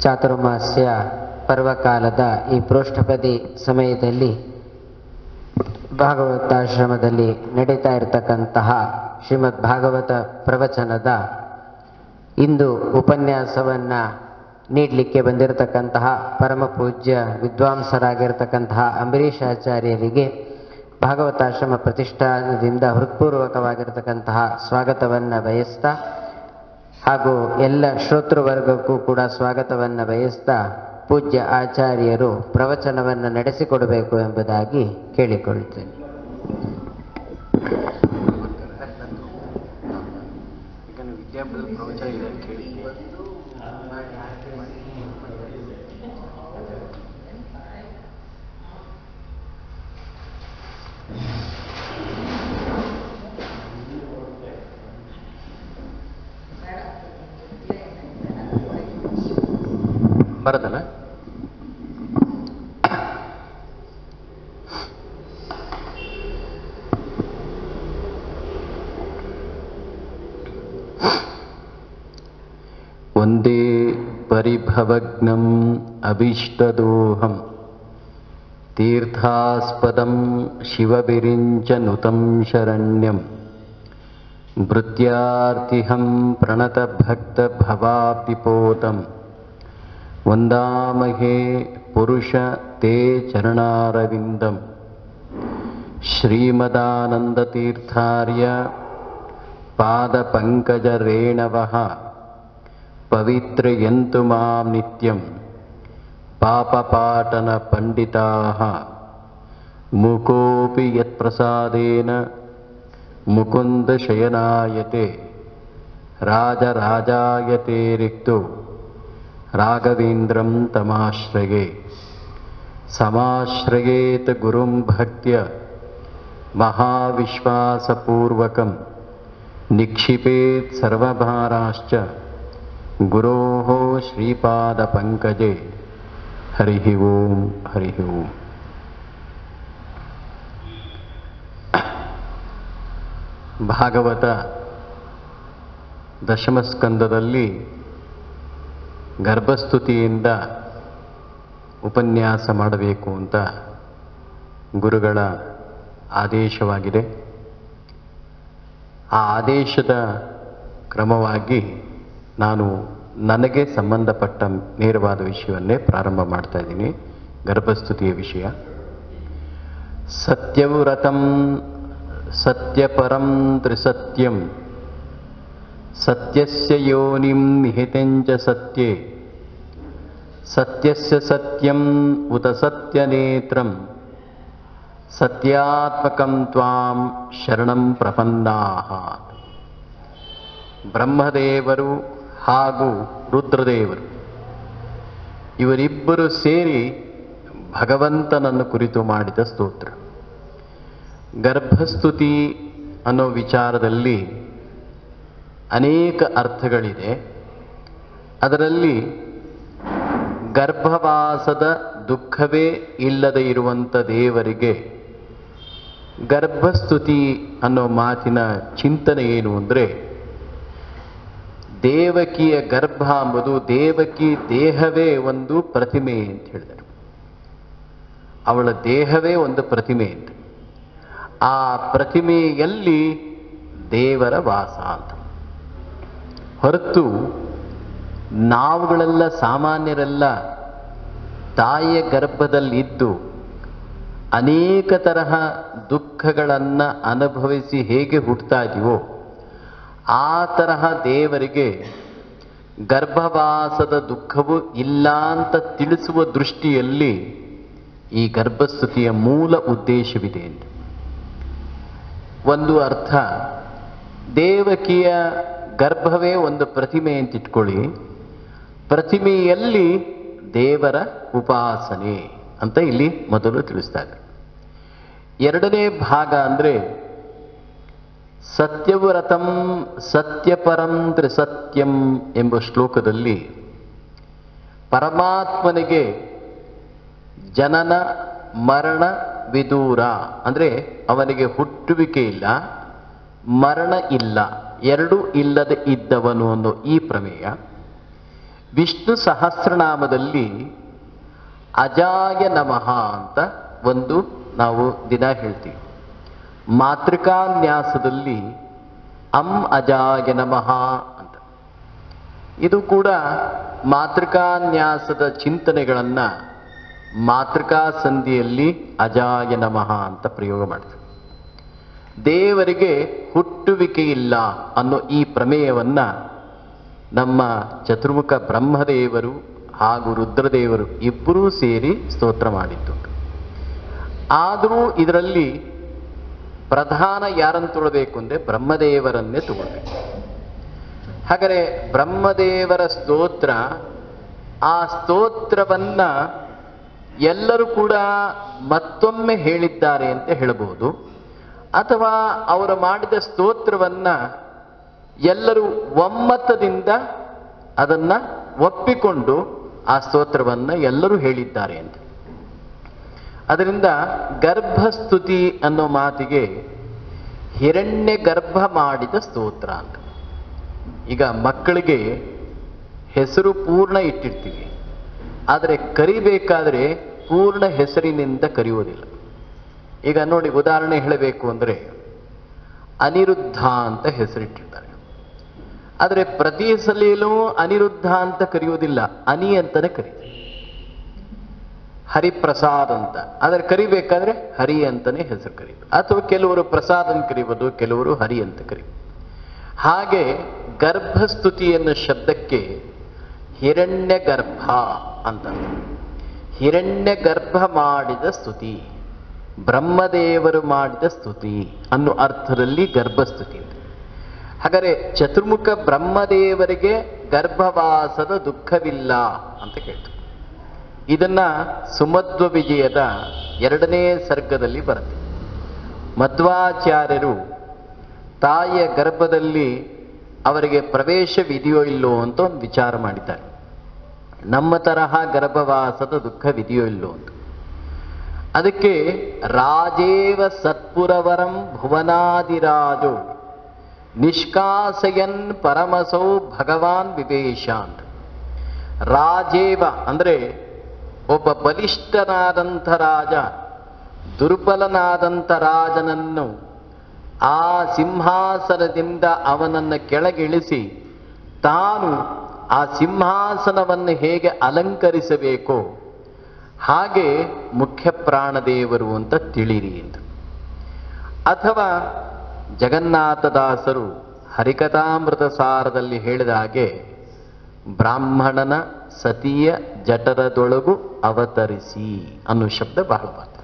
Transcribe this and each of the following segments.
ಚಾತುರ್ಮಾಸ್ಯ ಪರ್ವಕಾಲದ ಈ ಪ್ರೋಷ್ಠಪದಿ ಸಮಯದಲ್ಲಿ ಭಾಗವತಾಶ್ರಮದಲ್ಲಿ ನಡೀತಾ ಇರತಕ್ಕಂತಹ ಶ್ರೀಮದ್ ಭಾಗವತ ಪ್ರವಚನದ ಇಂದು ಉಪನ್ಯಾಸವನ್ನ ನೀಡಲಿಕ್ಕೆ ಬಂದಿರತಕ್ಕಂತಹ ಪರಮ ಪೂಜ್ಯ ವಿದ್ವಾಂಸರಾಗಿರ್ತಕ್ಕಂತಹ ಅಂಬರೀಷ್ ಆಚಾರ್ಯರಿಗೆ ಭಾಗವತಾಶ್ರಮ ಪ್ರತಿಷ್ಠಾನದಿಂದ ಹೃತ್ಪೂರ್ವಕವಾಗಿರತಕ್ಕಂತಹ ಸ್ವಾಗತವನ್ನು ಬಯಸ್ತಾ ಹಾಗೂ ಎಲ್ಲ ಶ್ರೋತೃವರ್ಗಕ್ಕೂ ಕೂಡ ಸ್ವಾಗತವನ್ನು ಬಯಸ್ತಾ ಪೂಜ್ಯ ಆಚಾರ್ಯರು ಪ್ರವಚನವನ್ನು ನಡೆಸಿಕೊಡಬೇಕು ಎಂಬುದಾಗಿ ಕೇಳಿಕೊಳ್ಳುತ್ತೇನೆ ಪ್ರವಚನ ಇದೆ ಅಂತ ಹೇಳಿ ಬರದಲ್ಲ ಒಂದೇ ಪರಿಭವಗ್ನಂ ಅಭೀಷ್ಟದೋಹಂ ತೀರ್ಥಾಸ್ಪದಂ ಶಿವವಿರಿಂಚನುತಂ ಶರಣ್ಯಂ ಭೃತ್ಯಾರ್ತಿಹಂ ಪ್ರಣತಭಕ್ತಭವಾಪಿಪೋತಂ ವಂದಾಮಹೇ ಪುರುಷ ತೇ ಚರಣಾರವಿಂದಂ ಶ್ರೀಮದಾನಂದತೀರ್ಥಾರ್ಯ ಪಾದಪಂಕಜರೇಣವಃ ಪವಿತ್ರಯಂತು ಮಾಂ ನಿತ್ಯಂ ಪಾಪಪಾಟನ ಪಂಡಿತಾಃ ಮುಕೋಪಿ ಯತ್ಪ್ರಸಾದೇನ ಮುಕುಂದಶಯನಾಯತೆ ರಾಜರಾಜಾಯತೆ ರಿಕ್ತು ರಾಘವೇಂದ್ರಂ ತಮಾಶ್ರಯೇ ಸಮಾಶ್ರಯೇತ್ ಗುರುಂ ಭಕ್ತ್ಯ ಮಹಾವಿಶ್ವಾಸಪೂರ್ವಕಂ ನಿಕ್ಷಿಪೇತ್ ಸರ್ವಭಾರಾಶ್ಚ ಗುರೋಃ ಶ್ರೀಪಾದಪಂಕಜೆ ಹರಿ ಓಂ ಹರಿ ಓಂ ಭಾಗವತ ದಶಮಸ್ಕಂದದಲ್ಲಿ ಗರ್ಭಸ್ತುತಿಯಿಂದ ಉಪನ್ಯಾಸ ಮಾಡಬೇಕು ಅಂತ ಗುರುಗಳ ಆದೇಶವಾಗಿದೆ ಆ ಆದೇಶದ ಕ್ರಮವಾಗಿ ನಾನು ನನಗೆ ಸಂಬಂಧಪಟ್ಟ ನೇರವಾದ ವಿಷಯವನ್ನೇ ಪ್ರಾರಂಭ ಮಾಡ್ತಾ ಇದ್ದೀನಿ ಗರ್ಭಸ್ತುತಿಯ ವಿಷಯ ಸತ್ಯವ್ರತಂ ಸತ್ಯಪರಂ ತ್ರಿಸತ್ಯಂ ಸತ್ಯಸ್ಯ ಯೋನಿಂ ನಿಹಿತೆಂಚ ಸತ್ಯೆ ಸತ್ಯಸ್ಯ ಸತ್ಯಂ ಉತ ಸತ್ಯನೇತ್ರಂ ಸತ್ಯಾತ್ಮಕಂ ತ್ವಾಂ ಶರಣಂ ಪ್ರಪನ್ನಾಹ ಬ್ರಹ್ಮದೇವರು ಹಾಗೂ ರುದ್ರದೇವರು ಇವರಿಬ್ಬರು ಸೇರಿ ಭಗವಂತನನ್ನು ಕುರಿತು ಮಾಡಿದ ಸ್ತೋತ್ರ ಗರ್ಭಸ್ತುತಿ ಅನ್ನೋ ವಿಚಾರದಲ್ಲಿ ಅನೇಕ ಅರ್ಥಗಳಿದೆ ಅದರಲ್ಲಿ ಗರ್ಭವಾಸದ ದುಃಖವೇ ಇಲ್ಲದೆ ಇರುವಂಥ ದೇವರಿಗೆ ಗರ್ಭಸ್ತುತಿ ಅನ್ನೋ ಮಾತಿನ ಚಿಂತನೆ ಏನು ಅಂದರೆ ದೇವಕಿಯ ಗರ್ಭ ಎಂಬುದು ದೇವಕಿ ದೇಹವೇ ಒಂದು ಪ್ರತಿಮೆ ಅಂತ ಹೇಳಿದರು ಅವಳ ದೇಹವೇ ಒಂದು ಪ್ರತಿಮೆ ಅಂತ ಆ ಪ್ರತಿಮೆಯಲ್ಲಿ ದೇವರ ವಾಸ ಅಂತ ಹೊರತು ನಾವುಗಳೆಲ್ಲ ಸಾಮಾನ್ಯರೆಲ್ಲ ತಾಯಿಯ ಗರ್ಭದಲ್ಲಿದ್ದು ಅನೇಕ ತರಹ ದುಃಖಗಳನ್ನು ಅನುಭವಿಸಿ ಹೇಗೆ ಹುಟ್ಟುತ್ತಾ ಇದೀವೋ ಆ ತರಹ ದೇವರಿಗೆ ಗರ್ಭವಾಸದ ದುಃಖವು ಇಲ್ಲ ಅಂತ ತಿಳಿಸುವ ದೃಷ್ಟಿಯಲ್ಲಿ ಈ ಗರ್ಭಸ್ತುತಿಯ ಮೂಲ ಉದ್ದೇಶವಿದೆ ಅಂತ ಒಂದು ಅರ್ಥ ದೇವಕಿಯ ಗರ್ಭವೇ ಒಂದು ಪ್ರತಿಮೆ ಅಂತ ಇಟ್ಕೊಳ್ಳಿ ಪ್ರತಿಮೆಯಲ್ಲಿ ದೇವರ ಉಪಾಸನೆ ಅಂತ ಇಲ್ಲಿ ಮೊದಲು ತಿಳಿಸ್ತಾ ಇದ್ದಾರೆ ಎರಡನೇ ಭಾಗ ಅಂದರೆ ಸತ್ಯವ್ರತಂ ಸತ್ಯಪರಂ ತ್ರಿಸತ್ಯಂ ಎಂಬ ಶ್ಲೋಕದಲ್ಲಿ ಪರಮಾತ್ಮನಿಗೆ ಜನನ ಮರಣ ವಿದೂರ ಅಂದರೆ ಅವನಿಗೆ ಹುಟ್ಟುವಿಕೆ ಇಲ್ಲ ಮರಣ ಇಲ್ಲ ಎರಡೂ ಇಲ್ಲದೆ ಇದ್ದವನು ಅನ್ನೋ ಈ ಪ್ರಮೇಯ ವಿಷ್ಣು ಸಹಸ್ರನಾಮದಲ್ಲಿ ಅಜಾಯ ನಮಃ ಅಂತ ಒಂದು ನಾವು ದಿನ ಹೇಳ್ತೀವಿ ಮಾತೃಕಾನ್ಯಾಸದಲ್ಲಿ ಅಂ ಅಜಾಯ ನಮಃ ಅಂತ ಇದು ಕೂಡ ಮಾತೃಕಾನ್ಯಾಸದ ಚಿಂತನೆಗಳನ್ನ ಮಾತೃಕಾ ಸಂಧಿಯಲ್ಲಿ ಅಜಾಯ ನಮಃ ಅಂತ ಪ್ರಯೋಗ ಮಾಡ್ತೀವಿ ದೇವರಿಗೆ ಹುಟ್ಟುವಿಕೆ ಇಲ್ಲ ಅನ್ನೋ ಈ ಪ್ರಮೇಯವನ್ನ ನಮ್ಮ ಚತುರ್ಮುಖ ಬ್ರಹ್ಮದೇವರು ಹಾಗೂ ರುದ್ರದೇವರು ಇಬ್ಬರೂ ಸೇರಿ ಸ್ತೋತ್ರ ಮಾಡಿದ್ದುಂಟು ಆದರೂ ಇದರಲ್ಲಿ ಪ್ರಧಾನ ಯಾರನ್ನು ತೊಳಬೇಕು ಅಂದರೆ ಬ್ರಹ್ಮದೇವರನ್ನೇ ತಗೊಳ್ಬೇಕು ಹಾಗಾದರೆ ಬ್ರಹ್ಮದೇವರ ಸ್ತೋತ್ರ ಆ ಸ್ತೋತ್ರವನ್ನ ಎಲ್ಲರೂ ಕೂಡ ಮತ್ತೊಮ್ಮೆ ಹೇಳಿದ್ದಾರೆ ಅಂತ ಹೇಳಬಹುದು ಅಥವಾ ಅವರು ಮಾಡಿದ ಸ್ತೋತ್ರವನ್ನ ಎಲ್ಲರೂ ಒಮ್ಮತದಿಂದ ಅದನ್ನ ಒಪ್ಪಿಕೊಂಡು ಆ ಸ್ತೋತ್ರವನ್ನ ಎಲ್ಲರೂ ಹೇಳಿದ್ದಾರೆ ಅಂತ ಅದರಿಂದ ಗರ್ಭಸ್ತುತಿ ಅನ್ನೋ ಮಾತಿಗೆ ಹಿರಣ್ಯ ಗರ್ಭ ಮಾಡಿದ ಸ್ತೋತ್ರ ಅಂತ ಈಗ ಮಕ್ಕಳಿಗೆ ಹೆಸರು ಪೂರ್ಣ ಇಟ್ಟಿರ್ತೀವಿ ಆದರೆ ಕರಿಬೇಕಾದ್ರೆ ಪೂರ್ಣ ಹೆಸರಿನಿಂದ ಕರೆಯುವುದಿಲ್ಲ ಈಗ ನೋಡಿ ಉದಾಹರಣೆ ಹೇಳಬೇಕು ಅಂದರೆ ಅನಿರುದ್ಧ ಅಂತ ಹೆಸರಿಟ್ಟಿರ್ತಾರೆ ಆದರೆ ಪ್ರತಿ ಸಲಿಯಲ್ಲೂ ಅನಿರುದ್ಧ ಅಂತ ಕರೆಯುವುದಿಲ್ಲ ಅನಿ ಅಂತಾನೆ ಕರೀತಾರೆ ಹರಿಪ್ರಸಾದ್ ಅಂತ ಆದರೆ ಕರಿಬೇಕಾದ್ರೆ ಹರಿ ಅಂತಾನೆ ಹೆಸರು ಕರೀತಾರೆ ಅಥವಾ ಕೆಲವರು ಪ್ರಸಾದ್ ಅಂತ ಕರೀಬೋದು ಕೆಲವರು ಹರಿ ಅಂತ ಕರೀಬೋದು ಹಾಗೆ ಗರ್ಭಸ್ತುತಿ ಎನ್ನುವ ಶಬ್ದಕ್ಕೆ ಹಿರಣ್ಯ ಗರ್ಭ ಅಂತ ಹಿರಣ್ಯ ಗರ್ಭ ಮಾಡಿದ ಸ್ತುತಿ ಬ್ರಹ್ಮದೇವರು ಮಾಡಿದ ಸ್ತುತಿ ಅನ್ನೋ ಅರ್ಥದಲ್ಲಿ ಗರ್ಭಸ್ತುತಿ ಅಂತ ಹಾಗಾದರೆ ಚತುರ್ಮುಖ ಬ್ರಹ್ಮದೇವರಿಗೆ ಗರ್ಭವಾಸದ ದುಃಖವಿಲ್ಲ ಅಂತ ಕೇಳ್ತು ಇದನ್ನ ಸುಮಧ್ವ ವಿಜಯದ ಎರಡನೇ ಸರ್ಗದಲ್ಲಿ ಬರುತ್ತೆ ಮಧ್ವಾಚಾರ್ಯರು ತಾಯಿಯ ಗರ್ಭದಲ್ಲಿ ಅವರಿಗೆ ಪ್ರವೇಶವಿದೆಯೋ ಇಲ್ಲೋ ಅಂತ ಒಂದು ವಿಚಾರ ಮಾಡಿದ್ದಾರೆ ನಮ್ಮ ತರಹ ಗರ್ಭವಾಸದ ದುಃಖವಿದೆಯೋ ಇಲ್ಲೋ ಅಂತ ಅದಕ್ಕೆ ರಾಜೇವ ಸತ್ಪುರವರಂ ಭುವನಾದಿರಾಜೋ ನಿಷ್ಕಾಸಯನ್ ಪರಮಸೌ ಭಗವಾನ್ ವಿವೇಶ ಅಂತ ರಾಜೇವ ಅಂದ್ರೆ ಒಬ್ಬ ಬಲಿಷ್ಠನಾದಂಥ ರಾಜ ದುರ್ಬಲನಾದಂಥ ರಾಜನನ್ನು ಆ ಸಿಂಹಾಸನದಿಂದ ಅವನನ್ನು ಕೆಳಗಿಳಿಸಿ ತಾನು ಆ ಸಿಂಹಾಸನವನ್ನು ಹೇಗೆ ಅಲಂಕರಿಸಬೇಕೋ ಹಾಗೆ ಮುಖ್ಯ ಪ್ರಾಣದೇವರು ಅಂತ ತಿಳಿರಿ ಅಂತ ಅಥವಾ ಜಗನ್ನಾಥದಾಸರು ಹರಿಕಥಾಮೃತ ಸಾರದಲ್ಲಿ ಹೇಳಿದ ಹಾಗೆ ಬ್ರಾಹ್ಮಣನ ಸತಿಯ ಜಠರದೊಳಗು ಅವತರಿಸಿ ಅನ್ನೋ ಶಬ್ದ ಬಹಳ ಬರ್ತದೆ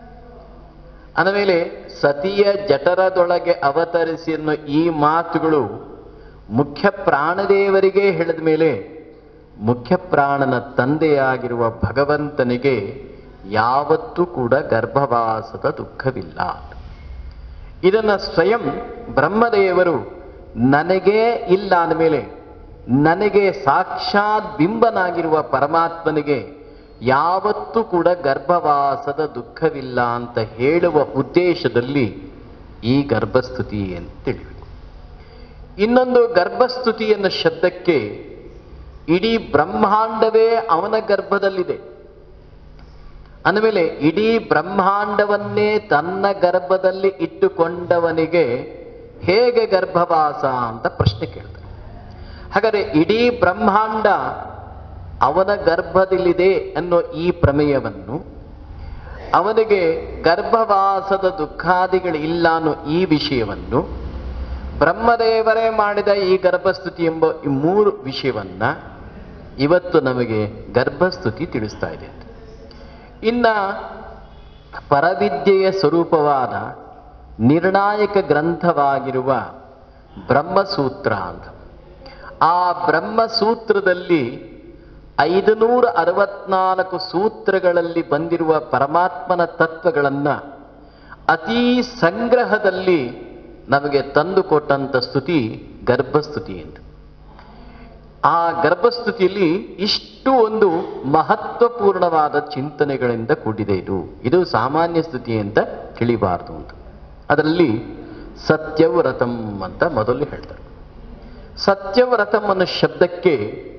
ಅಂದಮೇಲೆ ಸತಿಯ ಜಠರದೊಳಗೆ ಅವತರಿಸಿ ಅನ್ನೋ ಈ ಮಾತುಗಳು ಮುಖ್ಯ ಪ್ರಾಣದೇವರಿಗೆ ಹೇಳಿದ ಮೇಲೆ ಮುಖ್ಯ ಪ್ರಾಣನ ತಂದೆಯಾಗಿರುವ ಭಗವಂತನಿಗೆ ಯಾವತ್ತೂ ಕೂಡ ಗರ್ಭವಾಸದ ದುಃಖವಿಲ್ಲ ಇದನ್ನ ಸ್ವಯಂ ಬ್ರಹ್ಮದೇವರು ನನಗೇ ಇಲ್ಲ ಅಂದಮೇಲೆ ನನಗೆ ಸಾಕ್ಷಾತ್ ಬಿಂಬನಾಗಿರುವ ಪರಮಾತ್ಮನಿಗೆ ಯಾವತ್ತೂ ಕೂಡ ಗರ್ಭವಾಸದ ದುಃಖವಿಲ್ಲ ಅಂತ ಹೇಳುವ ಉದ್ದೇಶದಲ್ಲಿ ಈ ಗರ್ಭಸ್ತುತಿ ಅಂತ ತಿಳಿಬೇಕು ಇನ್ನೊಂದು ಗರ್ಭಸ್ತುತಿ ಎನ್ನುವ ಶಬ್ದಕ್ಕೆ ಇಡೀ ಬ್ರಹ್ಮಾಂಡವೇ ಅವನ ಗರ್ಭದಲ್ಲಿದೆ ಅಂದಮೇಲೆ ಇಡೀ ಬ್ರಹ್ಮಾಂಡವನ್ನೇ ತನ್ನ ಗರ್ಭದಲ್ಲಿ ಇಟ್ಟುಕೊಂಡವನಿಗೆ ಹೇಗೆ ಗರ್ಭವಾಸ ಅಂತ ಪ್ರಶ್ನೆ ಕೇಳ್ತಾರೆ ಹಾಗಾದರೆ ಇಡೀ ಬ್ರಹ್ಮಾಂಡ ಅವನ ಗರ್ಭದಲ್ಲಿದೆ ಅನ್ನೋ ಈ ಪ್ರಮೇಯವನ್ನು ಅವನಿಗೆ ಗರ್ಭವಾಸದ ದುಃಖಾದಿಗಳಿಲ್ಲ ಅನ್ನೋ ಈ ವಿಷಯವನ್ನು ಬ್ರಹ್ಮದೇವರೇ ಮಾಡಿದ ಈ ಗರ್ಭಸ್ತುತಿ ಎಂಬ ಈ ಮೂರು ವಿಷಯವನ್ನ ಇವತ್ತು ನಮಗೆ ಗರ್ಭಸ್ತುತಿ ತಿಳಿಸ್ತಾ ಇದೆ ಇನ್ನ ಪರವಿದ್ಯೆಯ ಸ್ವರೂಪವಾದ ನಿರ್ಣಾಯಕ ಗ್ರಂಥವಾಗಿರುವ ಬ್ರಹ್ಮಸೂತ್ರ ಅಂತ ಆ ಬ್ರಹ್ಮಸೂತ್ರದಲ್ಲಿ ಐದುನೂರ ಅರವತ್ನಾಲ್ಕು ಸೂತ್ರಗಳಲ್ಲಿ ಬಂದಿರುವ ಪರಮಾತ್ಮನ ತತ್ವಗಳನ್ನು ಅತೀ ಸಂಗ್ರಹದಲ್ಲಿ ನಮಗೆ ತಂದುಕೊಟ್ಟಂಥ ಸ್ತುತಿ ಗರ್ಭಸ್ತುತಿ ಅಂತ ಆ ಗರ್ಭಸ್ತುತಿಯಲ್ಲಿ ಇಷ್ಟು ಒಂದು ಮಹತ್ವಪೂರ್ಣವಾದ ಚಿಂತನೆಗಳಿಂದ ಕೂಡಿದೆ ಇದು ಇದು ಸಾಮಾನ್ಯ ಸ್ತುತಿ ಅಂತ ತಿಳಿಬಾರದು ಅಂತ ಅದರಲ್ಲಿ ಸತ್ಯವ್ರತಂ ಅಂತ ಮೊದಲು ಹೇಳ್ತಾರೆ ಸತ್ಯವ್ರತಂ ಅನ್ನೋ ಶಬ್ದಕ್ಕೆ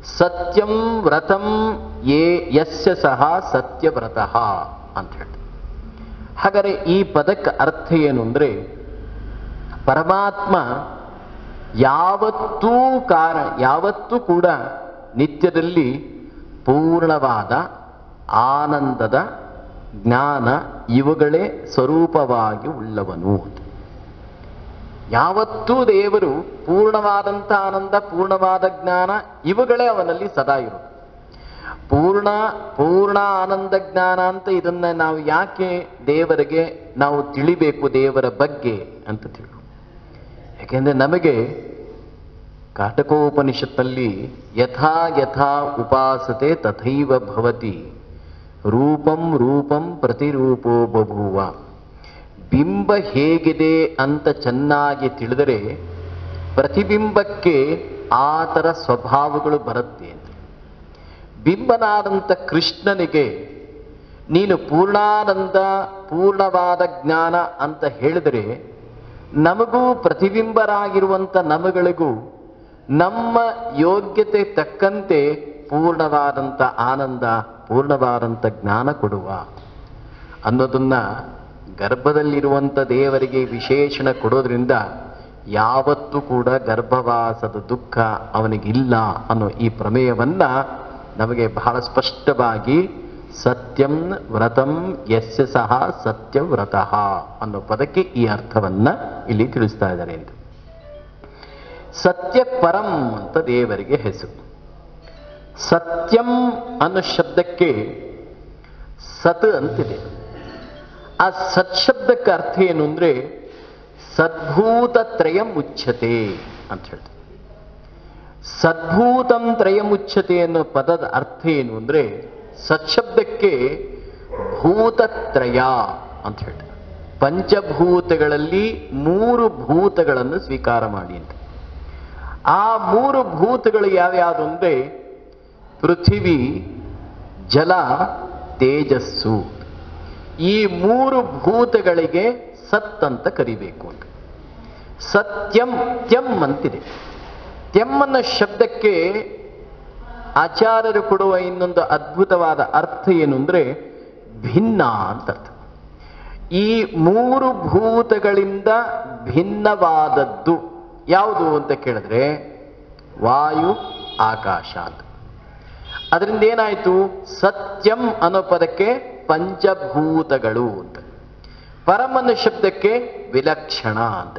ಸತ್ಯಂ ವ್ರತಂ ಯೇ ಯಸ್ಯ ಸಹ ಸತ್ಯವ್ರತಃ ಅಂತ ಹೇಳ್ತಾರೆ ಹಾಗಾದರೆ ಈ ಪದಕ್ಕೆ ಅರ್ಥ ಏನು ಅಂದರೆ ಪರಮಾತ್ಮ ಯಾವತ್ತೂ ಕಾರಣ ಯಾವತ್ತೂ ಕೂಡ ನಿತ್ಯದಲ್ಲಿ ಪೂರ್ಣವಾದ ಆನಂದದ ಜ್ಞಾನ ಇವುಗಳೇ ಸ್ವರೂಪವಾಗಿ ಉಳ್ಳವನು ಅಂತ. ಯಾವತ್ತೂ ದೇವರು ಪೂರ್ಣವಾದಂಥ ಆನಂದ ಪೂರ್ಣವಾದ ಜ್ಞಾನ ಇವುಗಳೇ ಅವನಲ್ಲಿ ಸದಾ ಇರುವುದು ಪೂರ್ಣ ಪೂರ್ಣ ಆನಂದ ಜ್ಞಾನ ಅಂತ ಇದನ್ನ ನಾವು ಯಾಕೆ ದೇವರಿಗೆ ನಾವು ತಿಳಿಬೇಕು ದೇವರ ಬಗ್ಗೆ ಅಂತ ತಿಳಿ ಯಾಕೆಂದ್ರೆ ನಮಗೆ ಕಾಟಕೋಪನಿಷತ್ತಲ್ಲಿ ಯಥಾ ಯಥಾ ಉಪಾಸತೆ ತಥೈವ ಭವತಿ ರೂಪಂ ರೂಪಂ ಪ್ರತಿರೂಪೋ ಬಭೂವ ಬಿಂಬ ಹೇಗಿದೆ ಅಂತ ಚೆನ್ನಾಗಿ ತಿಳಿದರೆ ಪ್ರತಿಬಿಂಬಕ್ಕೆ ಆ ಥರ ಸ್ವಭಾವಗಳು ಬರುತ್ತೆ ಅಂತ ಬಿಂಬನಾದಂಥ ಕೃಷ್ಣನಿಗೆ ನೀನು ಪೂರ್ಣಾನಂದ ಪೂರ್ಣವಾದ ಜ್ಞಾನ ಅಂತ ಹೇಳಿದರೆ ನಮಗೂ ಪ್ರತಿಬಿಂಬರಾಗಿರುವಂಥ ನಮಗಳಿಗೂ ನಮ್ಮ ಯೋಗ್ಯತೆ ತಕ್ಕಂತೆ ಪೂರ್ಣವಾದಂಥ ಆನಂದ ಪೂರ್ಣವಾದಂಥ ಜ್ಞಾನ ಕೊಡುವ ಅನ್ನೋದನ್ನ ಗರ್ಭದಲ್ಲಿರುವಂಥ ದೇವರಿಗೆ ವಿಶೇಷಣ ಕೊಡೋದ್ರಿಂದ ಯಾವತ್ತೂ ಕೂಡ ಗರ್ಭವಾಸದ ದುಃಖ ಅವನಿಗಿಲ್ಲ ಅನ್ನೋ ಈ ಪ್ರಮೇಯವನ್ನ ನಮಗೆ ಬಹಳ ಸ್ಪಷ್ಟವಾಗಿ ಸತ್ಯಂ ವ್ರತಂ ಯಸ್ಯ ಸಹ ಸತ್ಯವ್ರತಃ ಅನ್ನೋ ಪದಕ್ಕೆ ಈ ಅರ್ಥವನ್ನ ಇಲ್ಲಿ ತಿಳಿಸ್ತಾ ಇದ್ದಾರೆ ಅಂತ ಸತ್ಯ ಪರಂ ಅಂತ ದೇವರಿಗೆ ಹೆಸರು ಸತ್ಯಂ ಅನ್ನೋ ಶಬ್ದಕ್ಕೆ ಸತ್ ಅಂತಿದೆ ಆ ಸತ್ ಶಬ್ದಕ್ಕೆ ಅರ್ಥ ಏನು ಅಂದ್ರೆ ಸದ್ಭೂತ ತ್ರಯಂ ಉಚ್ಯತೆ ಅಂತ ಹೇಳ್ತಾರೆ ಸದ್ಭೂತಂ ತ್ರಯಂ ಉಚ್ಯತೆ ಅನ್ನೋ ಪದದ ಅರ್ಥ ಏನು ಅಂದ್ರೆ ಸತ್ಶಬ್ದಕ್ಕೆ ಭೂತತ್ರಯ ಅಂತ ಹೇಳ್ತಾರೆ ಪಂಚಭೂತಗಳಲ್ಲಿ ಮೂರು ಭೂತಗಳನ್ನು ಸ್ವೀಕಾರ ಮಾಡಿ ಅಂತ ಆ ಮೂರು ಭೂತಗಳು ಯಾವ್ಯಾವುದು ಅಂದ್ರೆ ಪೃಥಿವಿ ಜಲ ತೇಜಸ್ಸು ಈ ಮೂರು ಭೂತಗಳಿಗೆ ಸತ್ ಅಂತ ಕರಿಬೇಕು ಅಂತ ಸತ್ಯಂ ತ್ಯಂ ಅಂತಿದೆ ತ್ಯಂ ಅನ್ನೋ ಶಬ್ದಕ್ಕೆ ಆಚಾರ್ಯರು ಕೊಡುವ ಇನ್ನೊಂದು ಅದ್ಭುತವಾದ ಅರ್ಥ ಏನು ಅಂದ್ರೆ ಭಿನ್ನ ಅಂತ ಅರ್ಥ ಈ ಮೂರು ಭೂತಗಳಿಂದ ಭಿನ್ನವಾದದ್ದು ಯಾವುದು ಅಂತ ಕೇಳಿದ್ರೆ ವಾಯು ಆಕಾಶ ಅಂತ ಅದರಿಂದ ಏನಾಯ್ತು ಸತ್ಯಂ ಅನ್ನೋ ಪದಕ್ಕೆ ಪಂಚಭೂತಗಳು ಅಂತ ಪರಮನ ಶಬ್ದಕ್ಕೆ ವಿಲಕ್ಷಣ ಅಂತ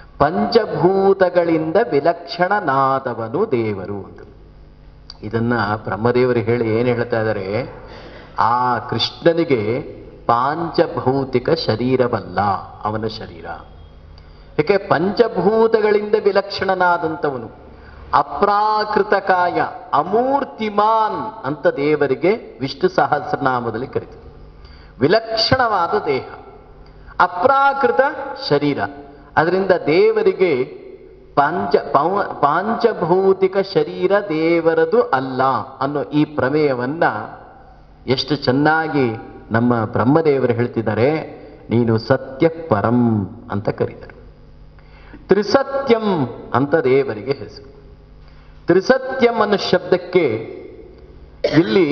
ಪಂಚಭೂತಗಳಿಂದ ವಿಲಕ್ಷಣನಾದವನು ದೇವರು ಅಂತ ಇದನ್ನ ಬ್ರಹ್ಮದೇವರು ಹೇಳಿ ಏನು ಹೇಳ್ತಾ ಇದ್ದಾರೆ ಆ ಕೃಷ್ಣನಿಗೆ ಪಾಂಚಭೌತಿಕ ಶರೀರವಲ್ಲ ಅವನ ಶರೀರ ಯಾಕೆ ಪಂಚಭೂತಗಳಿಂದ ವಿಲಕ್ಷಣನಾದಂಥವನು ಅಪ್ರಾಕೃತ ಕಾಯ ಅಮೂರ್ತಿಮಾನ್ ಅಂತ ದೇವರಿಗೆ ವಿಷ್ಣು ಸಹಸ್ರನಾಮದಲ್ಲಿ ಕರೀತಾರೆ ವಿಲಕ್ಷಣವಾದ ದೇಹ ಅಪ್ರಾಕೃತ ಶರೀರ ಅದರಿಂದ ದೇವರಿಗೆ ಪಂಚ ಪೌ- ಪಾಂಚಭೌತಿಕ ಶರೀರ ದೇವರದು ಅಲ್ಲ ಅನ್ನೋ ಈ ಪ್ರಮೇಯವನ್ನ ಎಷ್ಟು ಚೆನ್ನಾಗಿ ನಮ್ಮ ಬ್ರಹ್ಮದೇವರು ಹೇಳ್ತಿದ್ದಾರೆ ನೀನು ಸತ್ಯ ಪರಂ ಅಂತ ಕರೀತಾರೆ ತ್ರಿಸತ್ಯಂ ಅಂತ ದೇವರಿಗೆ ಹೆಸರು ತ್ರಿಸತ್ಯಂ ಅನ್ನೋ ಶಬ್ದಕ್ಕೆ ಇಲ್ಲಿ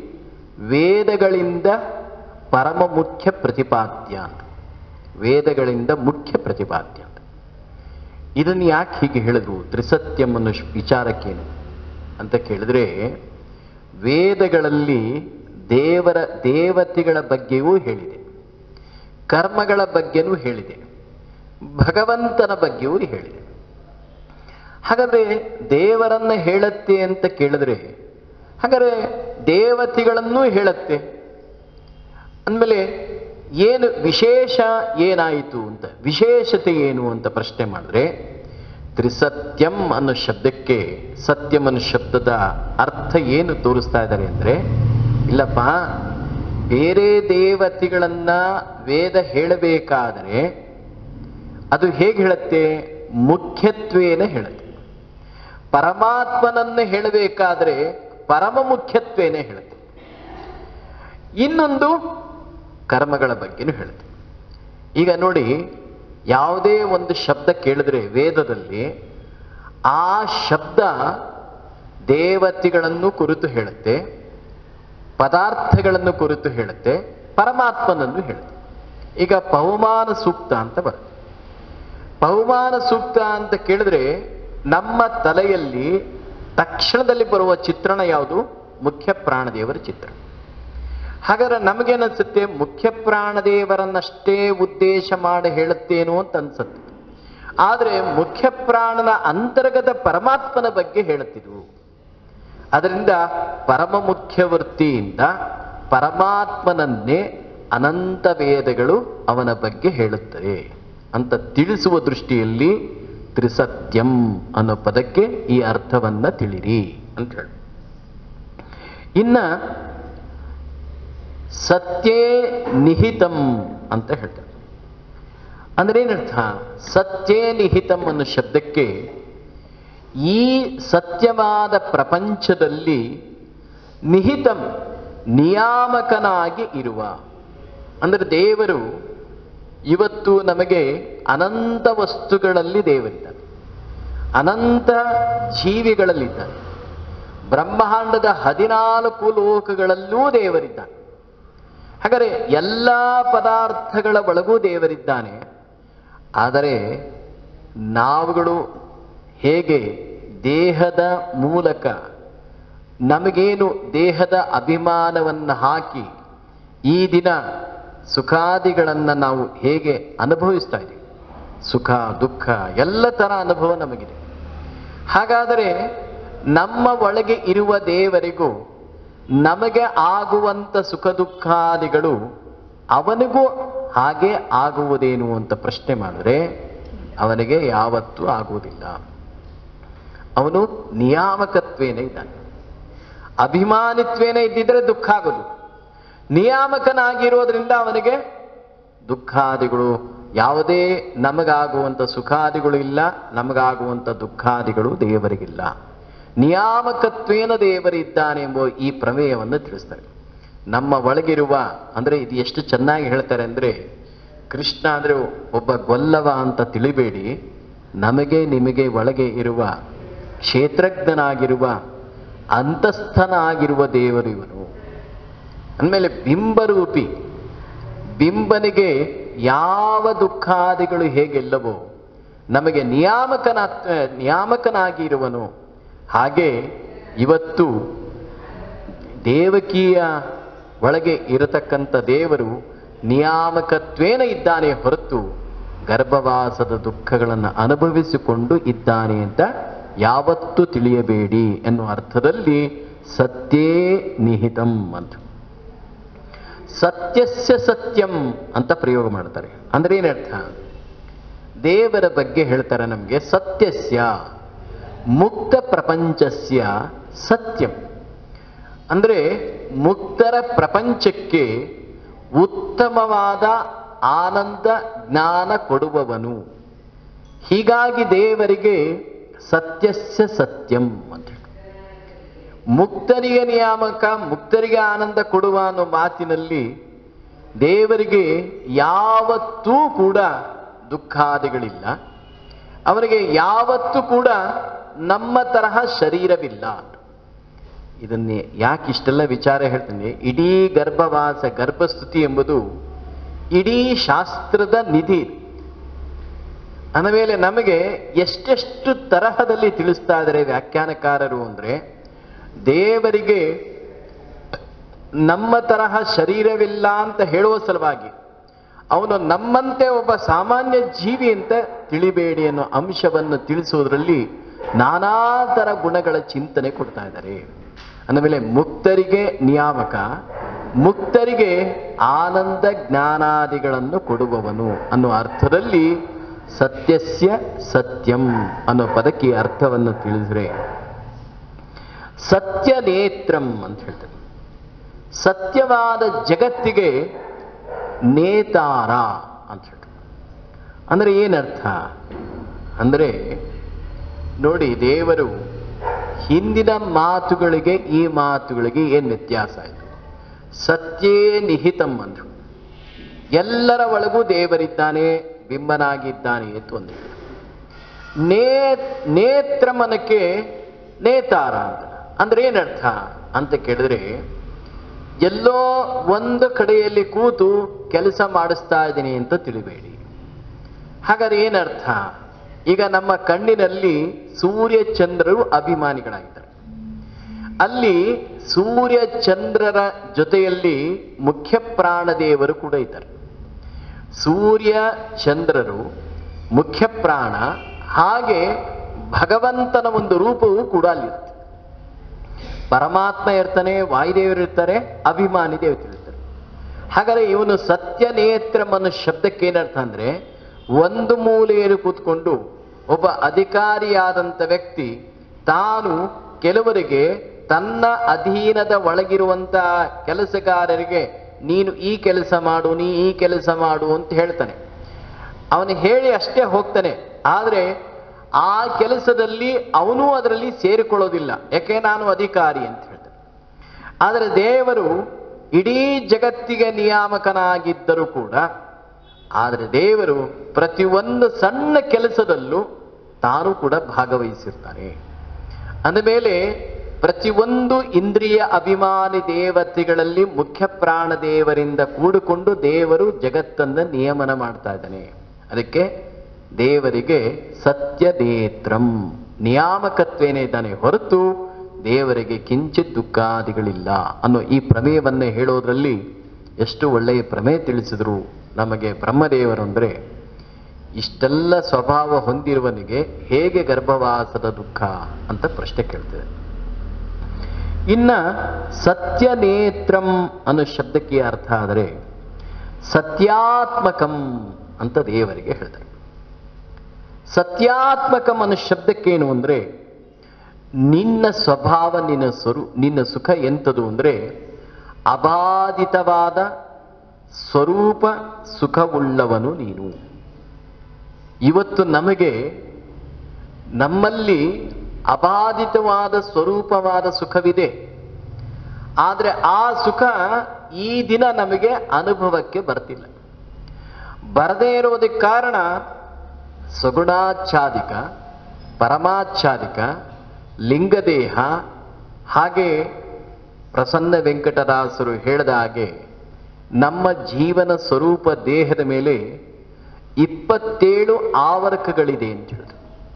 ವೇದಗಳಿಂದ ಪರಮ ಮುಖ್ಯ ಪ್ರತಿಪಾದ್ಯ ಅಂತ ವೇದಗಳಿಂದ ಮುಖ್ಯ ಪ್ರತಿಪಾದ್ಯ ಅಂತ ಇದನ್ನು ಯಾಕೆ ಹೀಗೆ ಹೇಳಿದ್ರು ತ್ರಿಸತ್ಯಂ ಅನ್ನೋ ಶ್- ವಿಚಾರಕ್ಕೇನು ಅಂತ ಕೇಳಿದ್ರೆ ವೇದಗಳಲ್ಲಿ ದೇವರ ದೇವತೆಗಳ ಬಗ್ಗೆಯೂ ಹೇಳಿದೆ ಕರ್ಮಗಳ ಬಗ್ಗೆನೂ ಹೇಳಿದೆ ಭಗವಂತನ ಬಗ್ಗೆಯೂ ಹೇಳಿದೆ ಹಾಗಾದ್ರೆ ದೇವರನ್ನ ಹೇಳತ್ತೆ ಅಂತ ಕೇಳಿದ್ರೆ ಹಾಗಾದ್ರೆ ದೇವತೆಗಳನ್ನೂ ಹೇಳತ್ತೆ ಅಂದಮೇಲೆ ಏನು ವಿಶೇಷ ಏನಾಯಿತು ಅಂತ ವಿಶೇಷತೆ ಏನು ಅಂತ ಪ್ರಶ್ನೆ ಮಾಡಿದ್ರೆ ತ್ರಿಸತ್ಯಂ ಅನ್ನೋ ಶಬ್ದಕ್ಕೆ ಸತ್ಯಂ ಅನ್ನೋ ಶಬ್ದದ ಅರ್ಥ ಏನು ತೋರಿಸ್ತಾ ಇದ್ದಾರೆ ಅಂದ್ರೆ ಇಲ್ಲಪ್ಪ ಬೇರೆ ದೇವತೆಗಳನ್ನ ವೇದ ಹೇಳಬೇಕಾದರೆ ಅದು ಹೇಗೆ ಹೇಳುತ್ತೆ ಮುಖ್ಯತ್ವೇನ ಹೇಳುತ್ತೆ ಪರಮಾತ್ಮನನ್ನು ಹೇಳಬೇಕಾದ್ರೆ ಪರಮ ಮುಖ್ಯತ್ವೇನೆ ಹೇಳುತ್ತೆ ಇನ್ನೊಂದು ಕರ್ಮಗಳ ಬಗ್ಗೆನೂ ಹೇಳುತ್ತೆ ಈಗ ನೋಡಿ ಯಾವುದೇ ಒಂದು ಶಬ್ದ ಕೇಳಿದ್ರೆ ವೇದದಲ್ಲಿ ಆ ಶಬ್ದ ದೇವತೆಗಳನ್ನು ಕುರಿತು ಹೇಳುತ್ತೆ ಪದಾರ್ಥಗಳನ್ನು ಕುರಿತು ಹೇಳುತ್ತೆ ಪರಮಾತ್ಮನನ್ನು ಹೇಳುತ್ತೆ ಈಗ ಪವಮಾನ ಸೂಕ್ತ ಅಂತ ಬರುತ್ತೆ ಪವಮಾನ ಸೂಕ್ತ ಅಂತ ಕೇಳಿದ್ರೆ ನಮ್ಮ ತಲೆಯಲ್ಲಿ ತಕ್ಷಣದಲ್ಲಿ ಬರುವ ಚಿತ್ರಣ ಯಾವುದು ಮುಖ್ಯ ಪ್ರಾಣದೇವರ ಚಿತ್ರ ಹಾಗಾದ್ರೆ ನಮಗೇನನ್ಸುತ್ತೆ ಮುಖ್ಯ ಪ್ರಾಣದೇವರನ್ನಷ್ಟೇ ಉದ್ದೇಶ ಮಾಡಿ ಹೇಳುತ್ತೇನೋ ಅಂತ ಅನ್ಸುತ್ತೆ ಆದರೆ ಮುಖ್ಯ ಪ್ರಾಣನ ಅಂತರ್ಗತ ಪರಮಾತ್ಮನ ಬಗ್ಗೆ ಹೇಳುತ್ತಿದ್ವು ಅದರಿಂದ ಪರಮ ಮುಖ್ಯ ವೃತ್ತಿಯಿಂದ ಪರಮಾತ್ಮನನ್ನೇ ಅನಂತ ವೇದಗಳು ಅವನ ಬಗ್ಗೆ ಹೇಳುತ್ತವೆ ಅಂತ ತಿಳಿಸುವ ದೃಷ್ಟಿಯಲ್ಲಿ ತ್ರಿಸತ್ಯಂ ಅನ್ನೋ ಪದಕ್ಕೆ ಈ ಅರ್ಥವನ್ನ ತಿಳಿರಿ ಅಂತ ಹೇಳಿ ಇನ್ನ ಸತ್ಯೇ ನಿಹಿತಂ ಅಂತ ಹೇಳ್ತಾರೆ ಅಂದ್ರೆ ಏನರ್ಥ ಸತ್ಯೇ ನಿಹಿತಂ ಅನ್ನೋ ಶಬ್ದಕ್ಕೆ ಈ ಸತ್ಯವಾದ ಪ್ರಪಂಚದಲ್ಲಿ ನಿಹಿತಂ ನಿಯಾಮಕನಾಗಿ ಇರುವ ಅಂದ್ರೆ ದೇವರು ಇವತ್ತು ನಮಗೆ ಅನಂತ ವಸ್ತುಗಳಲ್ಲಿ ದೇವರಿದ್ದಾನೆ ಅನಂತ ಜೀವಿಗಳಲ್ಲಿದ್ದಾನೆ ಬ್ರಹ್ಮಾಂಡದ ಹದಿನಾಲ್ಕು ಲೋಕಗಳಲ್ಲೂ ದೇವರಿದ್ದಾನೆ ಹಾಗಾದರೆ ಎಲ್ಲ ಪದಾರ್ಥಗಳ ಒಳಗೂ ದೇವರಿದ್ದಾನೆ ಆದರೆ ನಾವುಗಳು ಹೇಗೆ ದೇಹದ ಮೂಲಕ ನಮಗೇನು ದೇಹದ ಅಭಿಮಾನವನ್ನು ಹಾಕಿ ಈ ದಿನ ಸುಖಾದಿಗಳನ್ನು ನಾವು ಹೇಗೆ ಅನುಭವಿಸ್ತಾ ಇದ್ದೀವಿ ಸುಖ ದುಃಖ ಎಲ್ಲ ಥರ ಅನುಭವ ನಮಗಿದೆ ಹಾಗಾದರೆ ನಮ್ಮ ಒಳಗೆ ಇರುವ ದೇವರಿಗೂ ನಮಗೆ ಆಗುವಂಥ ಸುಖ ದುಃಖಾದಿಗಳು ಅವನಿಗೂ ಹಾಗೆ ಆಗುವುದೇನು ಅಂತ ಪ್ರಶ್ನೆ ಮಾಡಿದ್ರೆ ಅವನಿಗೆ ಯಾವತ್ತೂ ಆಗುವುದಿಲ್ಲ ಅವನು ನಿಯಾಮಕತ್ವೇನೇ ಇದ್ದಾನೆ ಅಭಿಮಾನಿತ್ವೇನೇ ಇದ್ದಿದ್ರೆ ದುಃಖ ಆಗೋದು ನಿಯಾಮಕನಾಗಿರೋದ್ರಿಂದ ಅವನಿಗೆ ದುಃಖಾದಿಗಳು ಯಾವುದೇ ನಮಗಾಗುವಂಥ ಸುಖಾದಿಗಳು ಇಲ್ಲ ನಮಗಾಗುವಂಥ ದುಃಖಾದಿಗಳು ದೇವರಿಗಿಲ್ಲ ನಿಯಾಮಕತ್ವೇನ ದೇವರಿದ್ದಾನೆ ಎಂಬ ಈ ಪ್ರಮೇಯವನ್ನು ತಿಳಿಸ್ತಾರೆ ನಮ್ಮ ಒಳಗಿರುವ ಅಂದ್ರೆ ಇದು ಎಷ್ಟು ಚೆನ್ನಾಗಿ ಹೇಳ್ತಾರೆ ಅಂದ್ರೆ ಕೃಷ್ಣ ಅಂದ್ರೆ ಒಬ್ಬ ಗೊಲ್ಲವ ಅಂತ ತಿಳಿಬೇಡಿ ನಮಗೆ ನಿಮಗೆ ಒಳಗೆ ಇರುವ ಕ್ಷೇತ್ರಜ್ಞನಾಗಿರುವ ಅಂತಸ್ಥನಾಗಿರುವ ದೇವರು ಇವನು ಅಂದಮೇಲೆ ಬಿಂಬರೂಪಿ ಬಿಂಬನಿಗೆ ಯಾವ ದುಃಖಾದಿಗಳು ಹೇಗೆಲ್ಲವೋ ನಮಗೆ ನಿಯಾಮಕನ ನಿಯಾಮಕನಾಗಿ ಇರುವನು ಹಾಗೆ ಇವತ್ತು ದೇವಕೀಯ ಒಳಗೆ ಇರತಕ್ಕಂಥ ದೇವರು ನಿಯಾಮಕತ್ವೇನ ಇದ್ದಾನೆ ಹೊರತು ಗರ್ಭವಾಸದ ದುಃಖಗಳನ್ನು ಅನುಭವಿಸಿಕೊಂಡು ಇದ್ದಾನೆ ಅಂತ ಯಾವತ್ತೂ ತಿಳಿಯಬೇಡಿ ಎನ್ನುವ ಅರ್ಥದಲ್ಲಿ ಸತ್ಯೇ ನಿಹಿತಂ ಅಂತ ಸತ್ಯಸ್ಯ ಸತ್ಯಂ ಅಂತ ಪ್ರಯೋಗ ಮಾಡ್ತಾರೆ ಅಂದ್ರೆ ಏನರ್ಥ ದೇವರ ಬಗ್ಗೆ ಹೇಳ್ತಾರೆ ನಮಗೆ ಸತ್ಯಸ್ಯ ಮುಕ್ತ ಪ್ರಪಂಚಸ್ಯ ಸತ್ಯಂ ಅಂದ್ರೆ ಮುಕ್ತರ ಪ್ರಪಂಚಕ್ಕೆ ಉತ್ತಮವಾದ ಆನಂದ ಜ್ಞಾನ ಕೊಡುವವನು ಹೀಗಾಗಿ ದೇವರಿಗೆ ಸತ್ಯಸ್ಯ ಸತ್ಯಂ ಅಂತ ಹೇಳಿ. ಮುಕ್ತರಿಗೆ ನಿಯಾಮಕ ಮುಕ್ತರಿಗೆ ಆನಂದ ಕೊಡುವ ಅನ್ನೋ ಮಾತಿನಲ್ಲಿ ದೇವರಿಗೆ ಯಾವತ್ತೂ ಕೂಡ ದುಃಖಾದಿಗಳಿಲ್ಲ ಅವನಿಗೆ ಯಾವತ್ತೂ ಕೂಡ ನಮ್ಮ ತರಹ ಶರೀರವಿಲ್ಲ ಇದನ್ನೇ ಯಾಕೆ ಇಷ್ಟೆಲ್ಲ ವಿಚಾರ ಹೇಳ್ತೇನೆ ಇಡೀ ಗರ್ಭವಾಸ ಗರ್ಭಸ್ತುತಿ ಎಂಬುದು ಇಡೀ ಶಾಸ್ತ್ರದ ನಿಧಿ ಅಂದಮೇಲೆ ನಮಗೆ ಎಷ್ಟೆಷ್ಟು ತರಹದಲ್ಲಿ ತಿಳಿಸ್ತಾ ಇದ್ದಾರೆ ವ್ಯಾಖ್ಯಾನಕಾರರು ಅಂದ್ರೆ ದೇವರಿಗೆ ನಮ್ಮ ತರಹ ಶರೀರವಿಲ್ಲ ಅಂತ ಹೇಳುವ ಸಲುವಾಗಿ ಅವನು ನಮ್ಮಂತೆ ಒಬ್ಬ ಸಾಮಾನ್ಯ ಜೀವಿ ಅಂತ ತಿಳಿಬೇಡಿ ಅನ್ನೋ ಅಂಶವನ್ನು ತಿಳಿಸುವುದರಲ್ಲಿ ನಾನಾ ಥರ ಗುಣಗಳ ಚಿಂತನೆ ಕೊಡ್ತಾ ಇದ್ದಾರೆ ಅಂದಮೇಲೆ ಮುಕ್ತರಿಗೆ ನಿಯಾಮಕ ಮುಕ್ತರಿಗೆ ಆನಂದ ಜ್ಞಾನಾದಿಗಳನ್ನು ಕೊಡುವವನು ಅನ್ನೋ ಅರ್ಥದಲ್ಲಿ ಸತ್ಯಸ್ಯ ಸತ್ಯಂ ಅನ್ನೋ ಪದಕ್ಕೆ ಈ ಅರ್ಥವನ್ನು ತಿಳಿದ್ರೆ ಸತ್ಯ ನೇತ್ರಂ ಅಂತ ಹೇಳ್ತಾರೆ ಸತ್ಯವಾದ ಜಗತ್ತಿಗೆ ನೇತಾರ ಅಂತ ಹೇಳ್ತಾರೆ ಅಂದ್ರೆ ಏನರ್ಥ ಅಂದ್ರೆ ನೋಡಿ ದೇವರು ಹಿಂದಿನ ಮಾತುಗಳಿಗೆ ಈ ಮಾತುಗಳಿಗೆ ಏನು ವ್ಯತ್ಯಾಸ ಆಯಿತು ಸತ್ಯೇ ನಿಹಿತಂ ಅಂದ್ರು ಎಲ್ಲರ ಒಳಗೂ ದೇವರಿದ್ದಾನೆ ಬಿಂಬನಾಗಿದ್ದಾನೆ ಅಂತ ಒಂದು ನೇ ನೇತ್ರಮನಕ್ಕೆ ನೇತಾರ ಅಂತ ಅಂದ್ರೆ ಏನರ್ಥ ಅಂತ ಕೇಳಿದ್ರೆ ಎಲ್ಲೋ ಒಂದು ಕಡೆಯಲ್ಲಿ ಕೂತು ಕೆಲಸ ಮಾಡಿಸ್ತಾ ಇದ್ದೀನಿ ಅಂತ ತಿಳಿಬೇಡಿ ಹಾಗಾದ್ರೆ ಏನರ್ಥ ಈಗ ನಮ್ಮ ಕಣ್ಣಿನಲ್ಲಿ ಸೂರ್ಯ ಚಂದ್ರರು ಅಭಿಮಾನಿಗಳಾಗಿದ್ದಾರೆ ಅಲ್ಲಿ ಸೂರ್ಯ ಚಂದ್ರರ ಜೊತೆಯಲ್ಲಿ ಮುಖ್ಯ ಪ್ರಾಣದೇವರು ಕೂಡ ಇದ್ದಾರೆ ಸೂರ್ಯ ಚಂದ್ರರು ಮುಖ್ಯ ಪ್ರಾಣ ಹಾಗೆ ಭಗವಂತನ ಒಂದು ರೂಪವೂ ಕೂಡ ಅಲ್ಲಿರುತ್ತೆ ಪರಮಾತ್ಮ ಇರ್ತಾನೆ ವಾಯುದೇವರು ಇರ್ತಾರೆ ಅಭಿಮಾನಿ ದೇವತೆಗಳಿರ್ತಾರೆ ಹಾಗಾದ್ರೆ ಇವನು ಸತ್ಯ ನೇತ್ರಂ ಅನ್ನೋ ಶಬ್ದಕ್ಕೆ ಏನರ್ಥ ಅಂದ್ರೆ ಒಂದು ಮೂಲೆಯಲ್ಲಿ ಕೂತ್ಕೊಂಡು ಒಬ್ಬ ಅಧಿಕಾರಿಯಾದಂಥ ವ್ಯಕ್ತಿ ತಾನು ಕೆಲವರಿಗೆ ತನ್ನ ಅಧೀನದ ಒಳಗಿರುವಂತ ಕೆಲಸಗಾರರಿಗೆ ನೀನು ಈ ಕೆಲಸ ಮಾಡು ನೀ ಈ ಕೆಲಸ ಮಾಡು ಅಂತ ಹೇಳ್ತಾನೆ ಅವನು ಹೇಳಿ ಅಷ್ಟೇ ಹೋಗ್ತಾನೆ ಆದ್ರೆ ಆ ಕೆಲಸದಲ್ಲಿ ಅವನು ಅದರಲ್ಲಿ ಸೇರಿಕೊಳ್ಳೋದಿಲ್ಲ ಯಾಕೆ ನಾನು ಅಧಿಕಾರಿ ಅಂತ ಹೇಳ್ತಾನೆ ಆದರೆ ದೇವರು ಇಡೀ ಜಗತ್ತಿಗೆ ನಿಯಾಮಕನಾಗಿದ್ದರೂ ಕೂಡ ಆದರೆ ದೇವರು ಪ್ರತಿಯೊಂದು ಸಣ್ಣ ಕೆಲಸದಲ್ಲೂ ತಾನು ಕೂಡ ಭಾಗವಹಿಸಿರ್ತಾನೆ ಅಂದಮೇಲೆ ಪ್ರತಿಯೊಂದು ಇಂದ್ರಿಯ ಅಭಿಮಾನಿ ದೇವತೆಗಳಲ್ಲಿ ಮುಖ್ಯ ಪ್ರಾಣ ದೇವರಿಂದ ಕೂಡಿಕೊಂಡು ದೇವರು ಜಗತ್ತನ್ನ ನಿಯಮನ ಮಾಡ್ತಾ ಇದ್ದಾನೆ ಅದಕ್ಕೆ ದೇವರಿಗೆ ಸತ್ಯನೇತ್ರಂ ನಿಯಾಮಕತ್ವೇನೇ ಇದ್ದಾನೆ ಹೊರತು ದೇವರಿಗೆ ಕಿಂಚಿತ್ ದುಃಖಾದಿಗಳಿಲ್ಲ ಅನ್ನೋ ಈ ಪ್ರಮೇಯವನ್ನೇ ಹೇಳೋದ್ರಲ್ಲಿ ಎಷ್ಟು ಒಳ್ಳೆಯ ಪ್ರಮೇಯ ತಿಳಿಸಿದ್ರು ನಮಗೆ ಬ್ರಹ್ಮದೇವರು ಅಂದ್ರೆ ಇಷ್ಟೆಲ್ಲ ಸ್ವಭಾವ ಹೊಂದಿರುವನಿಗೆ ಹೇಗೆ ಗರ್ಭವಾಸದ ದುಃಖ ಅಂತ ಪ್ರಶ್ನೆ ಕೇಳ್ತಿದೆ ಇನ್ನ ಸತ್ಯನೇತ್ರಂ ಅನ್ನೋ ಶಬ್ದಕ್ಕೆ ಅರ್ಥ ಆದರೆ ಸತ್ಯಾತ್ಮಕಂ ಅಂತ ದೇವರಿಗೆ ಹೇಳ್ತಾರೆ ಸತ್ಯಾತ್ಮಕಂ ಅನ್ನೋ ಶಬ್ದಕ್ಕೇನು ಅಂದ್ರೆ ನಿನ್ನ ಸ್ವಭಾವ ನಿನ್ನ ಸ್ವರೂ ನಿನ್ನ ಸುಖ ಎಂಥದು ಅಂದ್ರೆ ಅಬಾಧಿತವಾದ ಸ್ವರೂಪ ಸುಖವುಳ್ಳವನು ನೀನು ಇವತ್ತು ನಮಗೆ ನಮ್ಮಲ್ಲಿ ಅಬಾಧಿತವಾದ ಸ್ವರೂಪವಾದ ಸುಖವಿದೆ ಆದರೆ ಆ ಸುಖ ಈ ದಿನ ನಮಗೆ ಅನುಭವಕ್ಕೆ ಬರ್ತಿಲ್ಲ ಬರದೇ ಇರೋದಕ್ಕೆ ಕಾರಣ ಸಗುಣಾಚ್ಛಾದಿಕ ಪರಮಾಚ್ಛಾದಿಕ ಲಿಂಗದೇಹ ಹಾಗೆ ಪ್ರಸನ್ನ ವೆಂಕಟದಾಸರು ಹೇಳಿದ ಹಾಗೆ ನಮ್ಮ ಜೀವನ ಸ್ವರೂಪ ದೇಹದ ಮೇಲೆ ಇಪ್ಪತ್ತೇಳು ಆವರ್ಕಗಳಿದೆ ಅಂತ ಹೇಳಿದ್ರು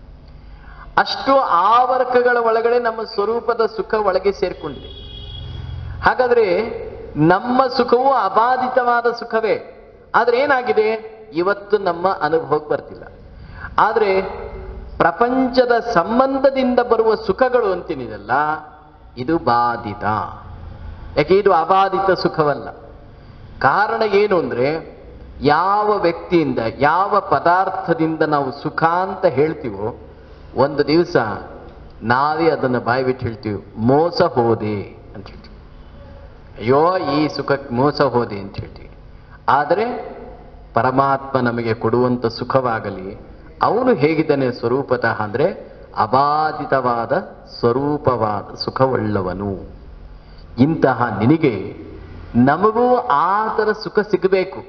ಅಷ್ಟು ಆವರ್ಕಗಳ ಒಳಗಡೆ ನಮ್ಮ ಸ್ವರೂಪದ ಸುಖ ಒಳಗೆ ಸೇರ್ಕೊಂಡಿದೆ ಹಾಗಾದ್ರೆ ನಮ್ಮ ಸುಖವು ಅಬಾಧಿತವಾದ ಸುಖವೇ ಆದ್ರೆ ಏನಾಗಿದೆ ಇವತ್ತು ನಮ್ಮ ಅನುಭವಕ್ಕೆ ಬರ್ತಿಲ್ಲ ಆದ್ರೆ ಪ್ರಪಂಚದ ಸಂಬಂಧದಿಂದ ಬರುವ ಸುಖಗಳು ಅಂತೀನಿದಲ್ಲ ಇದು ಬಾಧಿತ ಯಾಕೆ ಇದು ಅಬಾಧಿತ ಸುಖವಲ್ಲ ಕಾರಣ ಏನು ಅಂದ್ರೆ ಯಾವ ವ್ಯಕ್ತಿಯಿಂದ ಯಾವ ಪದಾರ್ಥದಿಂದ ನಾವು ಸುಖ ಅಂತ ಹೇಳ್ತೀವೋ ಒಂದು ದಿವಸ ನಾವೇ ಅದನ್ನು ಬಾಯಿ ಬಿಟ್ಟು ಹೇಳ್ತೀವಿ ಮೋಸ ಹೋದೆ ಅಂತ ಹೇಳ್ತೀವಿ ಅಯ್ಯೋ ಈ ಸುಖಕ್ಕೆ ಮೋಸ ಹೋದೆ ಅಂತ ಹೇಳ್ತೀವಿ ಆದರೆ ಪರಮಾತ್ಮ ನಮಗೆ ಕೊಡುವಂಥ ಸುಖವಾಗಲಿ ಅವನು ಹೇಗಿದ್ದಾನೆ ಸ್ವರೂಪತಃ ಅಂದ್ರೆ ಅಬಾಧಿತವಾದ ಸ್ವರೂಪವಾದ ಸುಖವುಳ್ಳವನು ಇಂತಹ ನಿನಗೆ ನಮಗೂ ಆ ಥರ ಸುಖ ಸಿಗಬೇಕು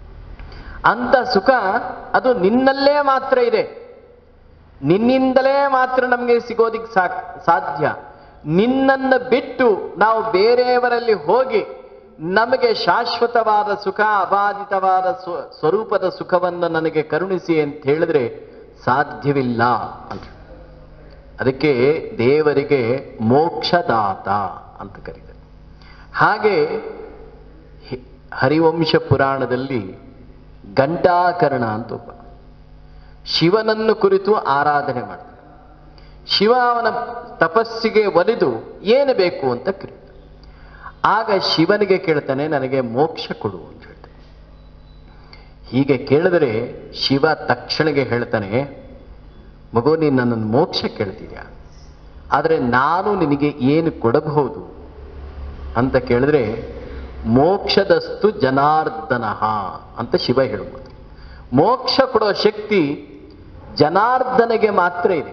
ಅಂತ ಸುಖ ಅದು ನಿನ್ನಲ್ಲೇ ಮಾತ್ರ ಇದೆ ನಿನ್ನಿಂದಲೇ ಮಾತ್ರ ನಮಗೆ ಸಿಗೋದಿಕ್ ಸಾಕ್ ಸಾಧ್ಯ ನಿನ್ನನ್ನ ಬಿಟ್ಟು ನಾವು ಬೇರೆಯವರಲ್ಲಿ ಹೋಗಿ ನಮಗೆ ಶಾಶ್ವತವಾದ ಸುಖ ಅಬಾಧಿತವಾದ ಸ್ವ- ಸ್ವರೂಪದ ಸುಖವನ್ನು ನನಗೆ ಕರುಣಿಸಿ ಅಂತ ಹೇಳಿದ್ರೆ ಸಾಧ್ಯವಿಲ್ಲ ಅಂತ ಅದಕ್ಕೆ ದೇವರಿಗೆ ಮೋಕ್ಷದಾತ ಅಂತ ಕರೀತಾರೆ ಹಾಗೆ ಹಿ- ಹರಿವಂಶ ಪುರಾಣದಲ್ಲಿ ಗಂಟಾಕರ್ಣ ಅಂತ ಒಬ್ಬ ಶಿವನನ್ನು ಕುರಿತು ಆರಾಧನೆ ಮಾಡ್ತಾನೆ ಶಿವ ಅವನ ತಪಸ್ಸಿಗೆ ಒಲಿದು ಏನು ಬೇಕು ಅಂತ ಕೇಳ್ತಾನೆ ಆಗ ಶಿವನಿಗೆ ಕೇಳ್ತಾನೆ ನನಗೆ ಮೋಕ್ಷ ಕೊಡು ಅಂತ ಹೇಳ್ತಾನೆ ಹೀಗೆ ಕೇಳಿದ್ರೆ ಶಿವ ತಕ್ಷಣಗೆ ಹೇಳ್ತಾನೆ ಮಗು ನೀನು ನನ್ನನ್ನು ಮೋಕ್ಷ ಕೇಳ್ತಿದ್ಯಾ ಆದರೆ ನಾನು ನಿನಗೆ ಏನು ಕೊಡಬಹುದು ಅಂತ ಕೇಳಿದ್ರೆ ಮೋಕ್ಷದಸ್ತು ಜನಾರ್ದನಃ ಅಂತ ಶಿವ ಹೇಳ್ಬೋದು ಮೋಕ್ಷ ಕೊಡೋ ಶಕ್ತಿ ಜನಾರ್ದನಿಗೆ ಮಾತ್ರ ಇದೆ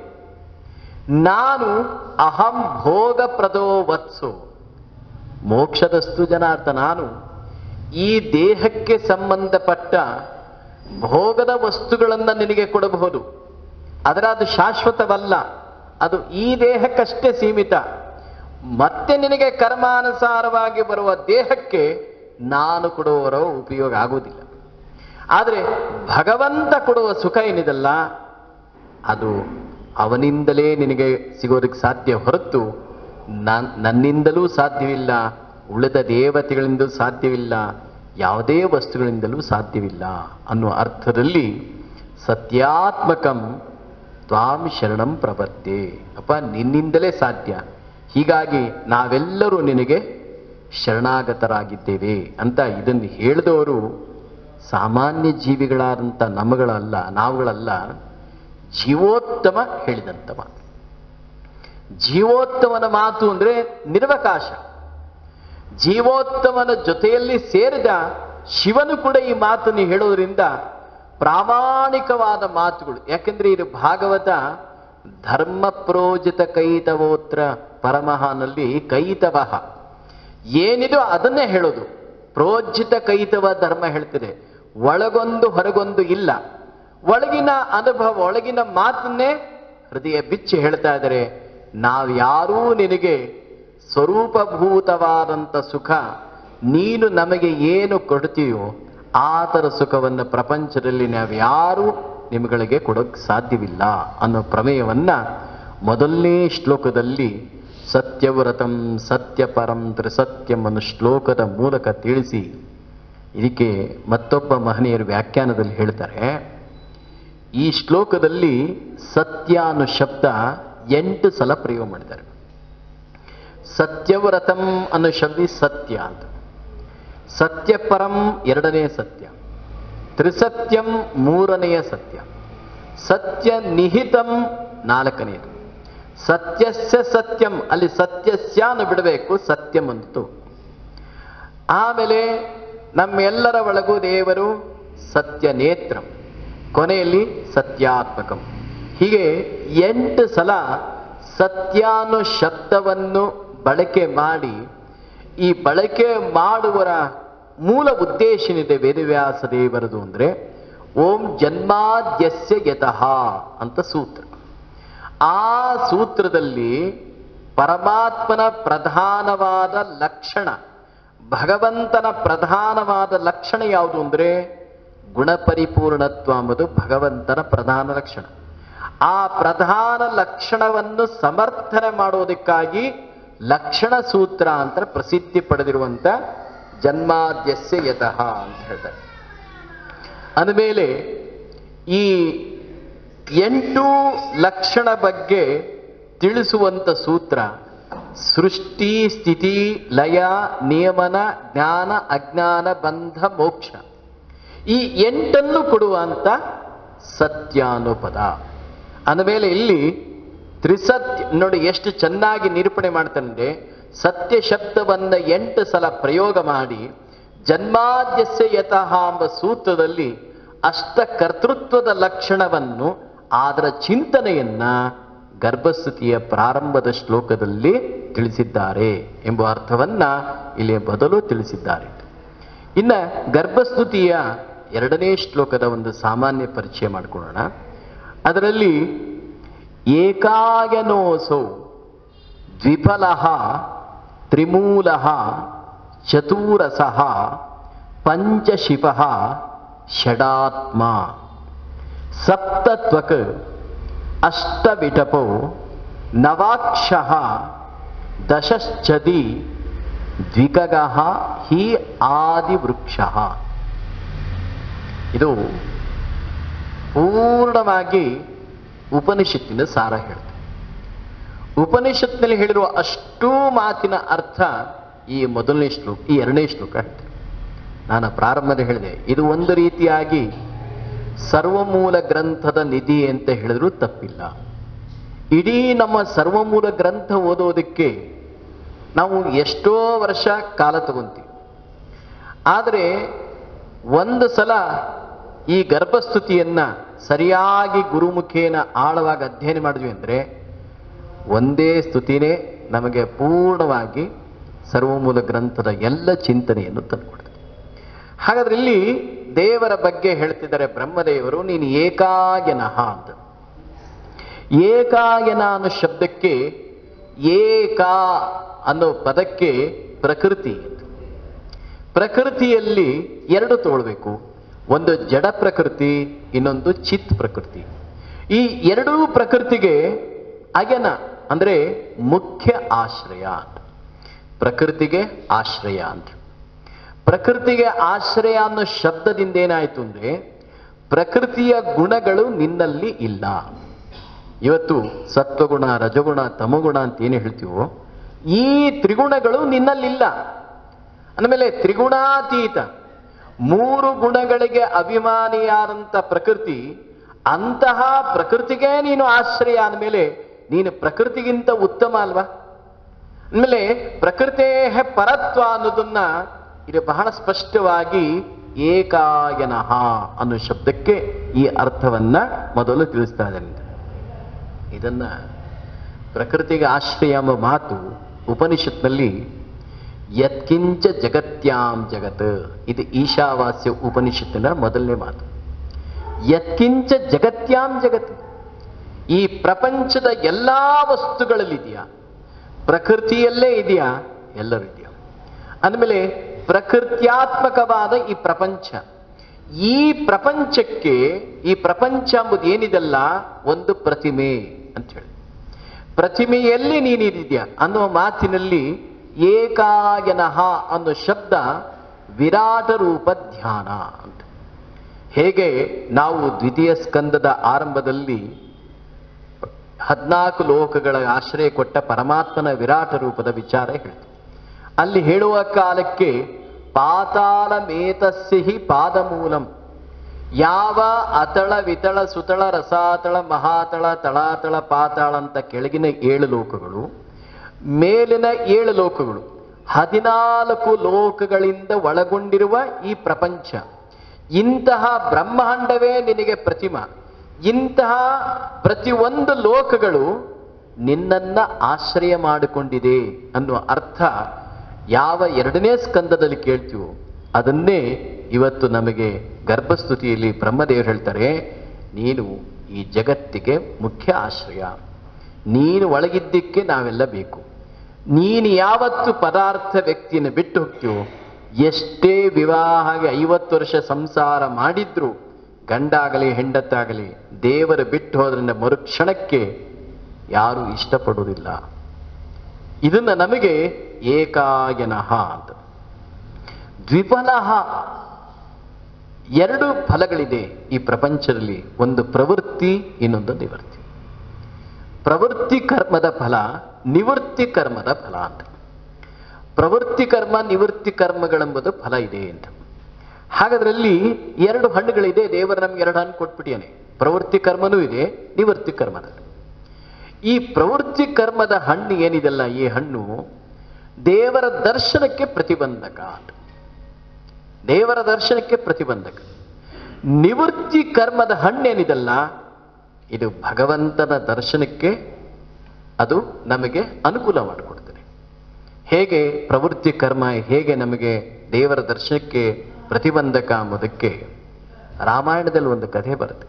ನಾನು ಅಹಂ ಭೋಗ ಪ್ರದೋ ವತ್ಸು ಮೋಕ್ಷದಸ್ತು ಜನಾರ್ದ ನಾನು ಈ ದೇಹಕ್ಕೆ ಸಂಬಂಧಪಟ್ಟ ಭೋಗದ ವಸ್ತುಗಳನ್ನು ನಿನಗೆ ಕೊಡಬಹುದು ಅದರ ಅದು ಶಾಶ್ವತವಲ್ಲ ಅದು ಈ ದೇಹಕ್ಕಷ್ಟೇ ಸೀಮಿತ ಮತ್ತೆ ನಿನಗೆ ಕರ್ಮಾನುಸಾರವಾಗಿ ಬರುವ ದೇಹಕ್ಕೆ ನಾನು ಕೊಡುವರೋ ಉಪಯೋಗ ಆಗುವುದಿಲ್ಲ ಆದರೆ ಭಗವಂತ ಕೊಡುವ ಸುಖ ಏನಿದಲ್ಲ ಅದು ಅವನಿಂದಲೇ ನಿನಗೆ ಸಿಗೋದಕ್ಕೆ ಸಾಧ್ಯ ಹೊರತು ನಾನ್ ನನ್ನಿಂದಲೂ ಸಾಧ್ಯವಿಲ್ಲ ಉಳಿದ ದೇವತೆಗಳಿಂದಲೂ ಸಾಧ್ಯವಿಲ್ಲ ಯಾವುದೇ ವಸ್ತುಗಳಿಂದಲೂ ಸಾಧ್ಯವಿಲ್ಲ ಅನ್ನುವ ಅರ್ಥದಲ್ಲಿ ಸತ್ಯಾತ್ಮಕಂ ತ್ವಾಂ ಶರಣಂ ಪ್ರಪತ್ತೆ ಅಪ್ಪ ನಿನ್ನಿಂದಲೇ ಸಾಧ್ಯ ಹೀಗಾಗಿ ನಾವೆಲ್ಲರೂ ನಿನಗೆ ಶರಣಾಗತರಾಗಿದ್ದೇವೆ ಅಂತ ಇದನ್ನು ಹೇಳಿದವರು ಸಾಮಾನ್ಯ ಜೀವಿಗಳಾದಂಥ ನಮಗಳಲ್ಲ ನಾವುಗಳಲ್ಲ ಜೀವೋತ್ತಮ ಹೇಳಿದಂಥ ಮಾತು ಜೀವೋತ್ತಮನ ಮಾತು ಅಂದ್ರೆ ನಿರ್ವಕಾಶ ಜೀವೋತ್ತಮನ ಜೊತೆಯಲ್ಲಿ ಸೇರಿದ ಶಿವನು ಕೂಡ ಈ ಮಾತನ್ನು ಹೇಳೋದ್ರಿಂದ ಪ್ರಾಮಾಣಿಕವಾದ ಮಾತುಗಳು ಯಾಕೆಂದ್ರೆ ಇದು ಭಾಗವತ ಧರ್ಮ ಪ್ರೋಜಿತ ಕೈತವೋತ್ರ ಪರಮಹನಲ್ಲಿ ಕೈತವಹ ಏನಿದೋ ಅದನ್ನೇ ಹೇಳೋದು ಪ್ರೋಜಿತ ಕೈತವ ಧರ್ಮ ಹೇಳ್ತಿದೆ ಒಳಗೊಂದು ಹೊರಗೊಂದು ಇಲ್ಲ ಒಳಗಿನ ಅನುಭವ ಒಳಗಿನ ಮಾತನ್ನೇ ಹೃದಯ ಬಿಚ್ಚಿ ಹೇಳ್ತಾ ಇದ್ದಾರೆ ನಾವ್ಯಾರೂ ನಿನಗೆ ಸ್ವರೂಪಭೂತವಾದಂಥ ಸುಖ ನೀನು ನಮಗೆ ಏನು ಕೊಡ್ತೀಯೋ ಆ ಥರ ಸುಖವನ್ನು ಪ್ರಪಂಚದಲ್ಲಿ ನಾವ್ಯಾರೂ ನಿಮ್ಗಳಿಗೆ ಕೊಡೋಕ್ಕೆ ಸಾಧ್ಯವಿಲ್ಲ ಅನ್ನೋ ಪ್ರಮೇಯವನ್ನ ಮೊದಲನೇ ಶ್ಲೋಕದಲ್ಲಿ ಸತ್ಯವ್ರತಂ ಸತ್ಯಪರಂ ತ್ರಿಸತ್ಯಂ ಅನ್ನೋ ಶ್ಲೋಕದ ಮೂಲಕ ತಿಳಿಸಿ ಇದಕ್ಕೆ ಮತ್ತೊಬ್ಬ ಮಹನೀಯರು ವ್ಯಾಖ್ಯಾನದಲ್ಲಿ ಹೇಳ್ತಾರೆ ಈ ಶ್ಲೋಕದಲ್ಲಿ ಸತ್ಯ ಅನ್ನೋ ಶಬ್ದ ಎಂಟು ಸಲ ಪ್ರಯೋಗ ಮಾಡಿದ್ದಾರೆ ಸತ್ಯವ್ರತಂ ಅನ್ನೋ ಶಬ್ದ ಸತ್ಯ ಅಂತ ಸತ್ಯಪರಂ ಎರಡನೇ ಸತ್ಯ ತ್ರಿಸತ್ಯಂ ಮೂರನೆಯ ಸತ್ಯ ಸತ್ಯ ನಿಹಿತಂ ನಾಲ್ಕನೆಯದು ಸತ್ಯಸ್ಯ ಸತ್ಯಂ ಅಲ್ಲಿ ಸತ್ಯಸ್ಯಾನು ಬಿಡಬೇಕು ಸತ್ಯಂ ಅಂತು ಆಮೇಲೆ ನಮ್ಮೆಲ್ಲರ ಒಳಗೂ ದೇವರು ಸತ್ಯ ನೇತ್ರಂ ಕೊನೆಯಲ್ಲಿ ಸತ್ಯಾತ್ಮಕಂ ಹೀಗೆ ಎಂಟು ಸಲ ಸತ್ಯಾನು ಶಬ್ದವನ್ನು ಬಳಕೆ ಮಾಡಿ ಈ ಬಳಕೆ ಮಾಡುವರ ಮೂಲ ಉದ್ದೇಶ ಏನಿದೆ ವೇದವ್ಯಾಸ ದೇವರದು ಅಂದ್ರೆ ಓಂ ಜನ್ಮಾದ್ಯಸ್ಯ ಯತಃ ಅಂತ ಸೂತ್ರ ಆ ಸೂತ್ರದಲ್ಲಿ ಪರಮಾತ್ಮನ ಪ್ರಧಾನವಾದ ಲಕ್ಷಣ ಭಗವಂತನ ಪ್ರಧಾನವಾದ ಲಕ್ಷಣ ಯಾವುದು ಅಂದ್ರೆ ಗುಣಪರಿಪೂರ್ಣತ್ವ ಎಂಬುದು ಭಗವಂತನ ಪ್ರಧಾನ ಲಕ್ಷಣ ಆ ಪ್ರಧಾನ ಲಕ್ಷಣವನ್ನು ಸಮರ್ಥನೆ ಮಾಡೋದಕ್ಕಾಗಿ ಲಕ್ಷಣ ಸೂತ್ರ ಅಂತ ಪ್ರಸಿದ್ಧಿ ಪಡೆದಿರುವಂತ ಜನ್ಮಾದ್ಯಸ್ಯ ಯತಃ ಅಂತ ಹೇಳ್ತಾರೆ ಅಂದಮೇಲೆ ಈ ಎಂಟು ಲಕ್ಷಣ ಬಗ್ಗೆ ತಿಳಿಸುವಂತ ಸೂತ್ರ ಸೃಷ್ಟಿ ಸ್ಥಿತಿ ಲಯ ನಿಯಮನ ಜ್ಞಾನ ಅಜ್ಞಾನ ಬಂಧ ಮೋಕ್ಷ ಈ ಎಂಟನ್ನು ಕೊಡುವಂತ ಸತ್ಯಾನುಪದ ಅಂದಮೇಲೆ ಇಲ್ಲಿ ತ್ರಿಸತ್ಯ ನೋಡಿ ಎಷ್ಟು ಚೆನ್ನಾಗಿ ನಿರೂಪಣೆ ಮಾಡ್ತಾನೆ ಸತ್ಯ ಶಬ್ದವನ್ನ ಎಂಟು ಸಲ ಪ್ರಯೋಗ ಮಾಡಿ ಜನ್ಮಾದ್ಯಸ್ಯ ಯತಃ ಎಂಬ ಸೂತ್ರದಲ್ಲಿ ಅಷ್ಟ ಕರ್ತೃತ್ವದ ಲಕ್ಷಣವನ್ನು ಅದರ ಚಿಂತನೆಯನ್ನ ಗರ್ಭಸ್ಥಿತಿಯ ಪ್ರಾರಂಭದ ಶ್ಲೋಕದಲ್ಲಿ ತಿಳಿಸಿದ್ದಾರೆ ಎಂಬ ಅರ್ಥವನ್ನ ಇಲ್ಲಿ ಬದಲು ತಿಳಿಸಿದ್ದಾರೆ ಇನ್ನ ಗರ್ಭಸ್ತುತಿಯ ಎರಡನೇ ಶ್ಲೋಕದ ಒಂದು ಸಾಮಾನ್ಯ ಪರಿಚಯ ಮಾಡಿಕೊಳ್ಳೋಣ ಅದರಲ್ಲಿ ಏಕಾಯನೋಸೌ ದ್ವಿಫಲ ತ್ರಿಮೂಲ ಚತುರಸ ಪಂಚಶಿಪ ಷಡಾತ್ಮ ಸಪ್ತತ್ವಕ್ ಅಷ್ಟವಿಟಪೌ ನವಾಕ್ಷ ದಶಶ್ಚದಿ ದ್ವಿಕಗ ಹಿ ಆದಿವೃಕ್ಷ ಇದು ಪೂರ್ಣವಾಗಿ ಉಪನಿಷತ್ತಿನ ಸಾರ ಹೇಳ್ತಾರೆ ಉಪನಿಷತ್ನಲ್ಲಿ ಹೇಳಿರುವ ಅಷ್ಟೂ ಮಾತಿನ ಅರ್ಥ ಈ ಮೊದಲನೇ ಶ್ಲೋಕ ಈ ಎರಡನೇ ಶ್ಲೋಕ ಹೇಳ್ತಾರೆ ನಾನು ಪ್ರಾರಂಭದಲ್ಲಿ ಹೇಳಿದೆ ಇದು ಒಂದು ರೀತಿಯಾಗಿ ಸರ್ವಮೂಲ ಗ್ರಂಥದ ನಿಧಿ ಅಂತ ಹೇಳಿದ್ರು ತಪ್ಪಿಲ್ಲ ಇಡೀ ನಮ್ಮ ಸರ್ವಮೂಲ ಗ್ರಂಥ ಓದೋದಕ್ಕೆ ನಾವು ಎಷ್ಟೋ ವರ್ಷ ಕಾಲ ತಗೊಂತೀವಿ ಆದರೆ ಒಂದು ಸಲ ಈ ಗರ್ಭಸ್ತುತಿಯನ್ನ ಸರಿಯಾಗಿ ಗುರುಮುಖೇನ ಆಳವಾಗಿ ಅಧ್ಯಯನ ಮಾಡಿದ್ವಿ ಅಂದ್ರೆ ಒಂದೇ ಸ್ತುತಿನೇ ನಮಗೆ ಪೂರ್ಣವಾಗಿ ಸರ್ವಮೂಲ ಗ್ರಂಥದ ಎಲ್ಲ ಚಿಂತನೆಯನ್ನು ತಂದುಕೊಡ್ತದೆ ಹಾಗಾದ್ರೆ ಇಲ್ಲಿ ದೇವರ ಬಗ್ಗೆ ಹೇಳ್ತಿದ್ದಾರೆ ಬ್ರಹ್ಮದೇವರು ನೀನು ಏಕಾಯನಃ ಅಂತ ಏಕಾಯನ ಅನ್ನೋ ಶಬ್ದಕ್ಕೆ ಏಕ ಅನ್ನೋ ಪದಕ್ಕೆ ಪ್ರಕೃತಿ ಪ್ರಕೃತಿಯಲ್ಲಿ ಎರಡು ತಗೊಳ್ಬೇಕು ಒಂದು ಜಡ ಪ್ರಕೃತಿ ಇನ್ನೊಂದು ಚಿತ್ ಪ್ರಕೃತಿ ಈ ಎರಡೂ ಪ್ರಕೃತಿಗೆ ಅಗನ ಅಂದ್ರೆ ಮುಖ್ಯ ಆಶ್ರಯ ಅಂತ ಪ್ರಕೃತಿಗೆ ಆಶ್ರಯ ಅಂತ ಪ್ರಕೃತಿಗೆ ಆಶ್ರಯ ಅನ್ನೋ ಶಬ್ದದಿಂದ ಏನಾಯ್ತು ಅಂದ್ರೆ ಪ್ರಕೃತಿಯ ಗುಣಗಳು ನಿನ್ನಲ್ಲಿ ಇಲ್ಲ ಇವತ್ತು ಸತ್ವಗುಣ ರಜಗುಣ ತಮಗುಣ ಅಂತ ಏನು ಹೇಳ್ತೀವೋ ಈ ತ್ರಿಗುಣಗಳು ನಿನ್ನಲ್ಲಿಲ್ಲ ಅಂದಮೇಲೆ ತ್ರಿಗುಣಾತೀತ ಮೂರು ಗುಣಗಳಿಗೆ ಅಭಿಮಾನಿಯಾದಂಥ ಪ್ರಕೃತಿ ಅಂತಹ ಪ್ರಕೃತಿಗೆ ನೀನು ಆಶ್ರಯ ಅಂದಮೇಲೆ ನೀನು ಪ್ರಕೃತಿಗಿಂತ ಉತ್ತಮ ಅಲ್ವಾ ಅಂದಮೇಲೆ ಪ್ರಕೃತೇ ಪರತ್ವ ಅನ್ನೋದನ್ನ ಇದು ಬಹಳ ಸ್ಪಷ್ಟವಾಗಿ ಏಕಾಯನಃ ಅನ್ನೋ ಶಬ್ದಕ್ಕೆ ಈ ಅರ್ಥವನ್ನ ಮೊದಲು ತಿಳಿಸ್ತಾ ಇದ್ದಾನೆ ಇದನ್ನ ಪ್ರಕೃತಿಗೆ ಆಶ್ರಯ ಎಂಬ ಮಾತು ಉಪನಿಷತ್ನಲ್ಲಿ ಯತ್ಕಿಂಚ ಜಗತ್ಯಾಂ ಜಗತ್ ಇದು ಈಶಾವಾಸ್ಯ ಉಪನಿಷತ್ತಿನ ಮೊದಲನೇ ಮಾತು ಯತ್ಕಿಂಚ ಜಗತ್ಯಾಂ ಜಗತ್ ಈ ಪ್ರಪಂಚದ ಎಲ್ಲಾ ವಸ್ತುಗಳಲ್ಲಿದೆಯಾ ಪ್ರಕೃತಿಯಲ್ಲೇ ಇದೆಯಾ ಎಲ್ಲರೂ ಇದೆಯಾ ಅಂದಮೇಲೆ ಪ್ರಕೃತ್ಯಾತ್ಮಕವಾದ ಈ ಪ್ರಪಂಚ ಈ ಪ್ರಪಂಚಕ್ಕೆ ಈ ಪ್ರಪಂಚ ಎಂಬುದು ಏನಿದೆಲ್ಲ ಒಂದು ಪ್ರತಿಮೆ ಅಂತ ಹೇಳಿ ಪ್ರತಿಮೆಯಲ್ಲಿ ನೀನಿದೆಯಾ ಅನ್ನುವ ಮಾತಿನಲ್ಲಿ ಏಕಾಯನಃ ಅನ್ನೋ ಶಬ್ದ ವಿರಾಟ ರೂಪ ಧ್ಯಾನ ಅಂತ ಹೇಗೆ ನಾವು ದ್ವಿತೀಯ ಸ್ಕಂದದ ಆರಂಭದಲ್ಲಿ ಹದ್ನಾಲ್ಕು ಲೋಕಗಳ ಆಶ್ರಯ ಕೊಟ್ಟ ಪರಮಾತ್ಮನ ವಿರಾಟ ರೂಪದ ವಿಚಾರ ಹೇಳ್ತೀವಿ ಅಲ್ಲಿ ಹೇಳುವ ಕಾಲಕ್ಕೆ ಪಾತಾಳ ಮೇತಸ್ಸಿ ಪಾದಮೂಲಂ ಯಾವ ಅತಳ ವಿತಳ ಸುತಳ ರಸಾತಳ ಮಹಾತಳ ತಳಾತಳ ಪಾತಾಳ ಅಂತ ಕೆಳಗಿನ ಏಳು ಲೋಕಗಳು ಮೇಲಿನ ಏಳು ಲೋಕಗಳು ಹದಿನಾಲ್ಕು ಲೋಕಗಳಿಂದ ಒಳಗೊಂಡಿರುವ ಈ ಪ್ರಪಂಚ ಇಂತಹ ಬ್ರಹ್ಮಾಂಡವೇ ನಿನಗೆ ಪ್ರತಿಮಾ ಇಂತಹ ಪ್ರತಿಯೊಂದು ಲೋಕಗಳು ನಿನ್ನನ್ನ ಆಶ್ರಯ ಮಾಡಿಕೊಂಡಿದೆ ಅನ್ನುವ ಅರ್ಥ ಯಾವ ಎರಡನೇ ಸ್ಕಂದದಲ್ಲಿ ಕೇಳ್ತೀವೋ ಅದನ್ನೇ ಇವತ್ತು ನಮಗೆ ಗರ್ಭಸ್ತುತಿಯಲ್ಲಿ ಬ್ರಹ್ಮದೇವರು ಹೇಳ್ತಾರೆ ನೀನು ಈ ಜಗತ್ತಿಗೆ ಮುಖ್ಯ ಆಶ್ರಯ ನೀನು ಒಳಗಿದ್ದಕ್ಕೆ ನಾವೆಲ್ಲ ಬೇಕು ನೀನು ಯಾವತ್ತು ಪದಾರ್ಥ ವ್ಯಕ್ತಿಯನ್ನು ಬಿಟ್ಟು ಹೋಗ್ತೀವೋ ಎಷ್ಟೇ ವಿವಾಹಗೆ ಐವತ್ತು ವರ್ಷ ಸಂಸಾರ ಮಾಡಿದ್ರು ಗಂಡಾಗಲಿ ಹೆಂಡತ್ತಾಗಲಿ ದೇವರು ಬಿಟ್ಟು ಹೋದ್ರಿಂದ ಮರುಕ್ಷಣಕ್ಕೆ ಯಾರು ಇಷ್ಟಪಡುವುದಿಲ್ಲ ಇದನ್ನ ನಮಗೆ ಏಕಾಯನಃ ಅಂತ ದ್ವಿಫಲಃ ಎರಡು ಫಲಗಳಿದೆ ಈ ಪ್ರಪಂಚದಲ್ಲಿ ಒಂದು ಪ್ರವೃತ್ತಿ ಇನ್ನೊಂದು ನಿವೃತ್ತಿ ಪ್ರವೃತ್ತಿ ಕರ್ಮದ ಫಲ ನಿವೃತ್ತಿ ಕರ್ಮದ ಫಲ ಅಂತ ಪ್ರವೃತ್ತಿ ಕರ್ಮ ನಿವೃತ್ತಿ ಕರ್ಮಗಳೆಂಬುದು ಫಲ ಇದೆ ಅಂತ ಹಾಗಾದ್ರಲ್ಲಿ ಎರಡು ಹಣ್ಣುಗಳಿದೆ ದೇವರು ನಮ್ಗೆ ಎರಡು ಹಣ್ಣು ಕೊಟ್ಬಿಟ್ಟಿಯಾನೆ ಪ್ರವೃತ್ತಿ ಕರ್ಮನೂ ಇದೆ ನಿವೃತ್ತಿ ಕರ್ಮದ ಈ ಪ್ರವೃತ್ತಿ ಕರ್ಮದ ಹಣ್ಣು ಏನಿದೆಲ್ಲ ಈ ಹಣ್ಣು ದೇವರ ದರ್ಶನಕ್ಕೆ ಪ್ರತಿಬಂಧಕ ಅಂತ ದೇವರ ದರ್ಶನಕ್ಕೆ ಪ್ರತಿಬಂಧಕ ನಿವೃತ್ತಿ ಕರ್ಮದ ಹಣ್ಣೇನಿದೆಲ್ಲ ಇದು ಭಗವಂತನ ದರ್ಶನಕ್ಕೆ ಅದು ನಮಗೆ ಅನುಕೂಲ ಮಾಡಿಕೊಡ್ತದೆ ಹೇಗೆ ಪ್ರವೃತ್ತಿ ಕರ್ಮ ಹೇಗೆ ನಮಗೆ ದೇವರ ದರ್ಶನಕ್ಕೆ ಪ್ರತಿಬಂಧಕ ಎಂಬುದಕ್ಕೆ ರಾಮಾಯಣದಲ್ಲಿ ಒಂದು ಕಥೆ ಬರುತ್ತೆ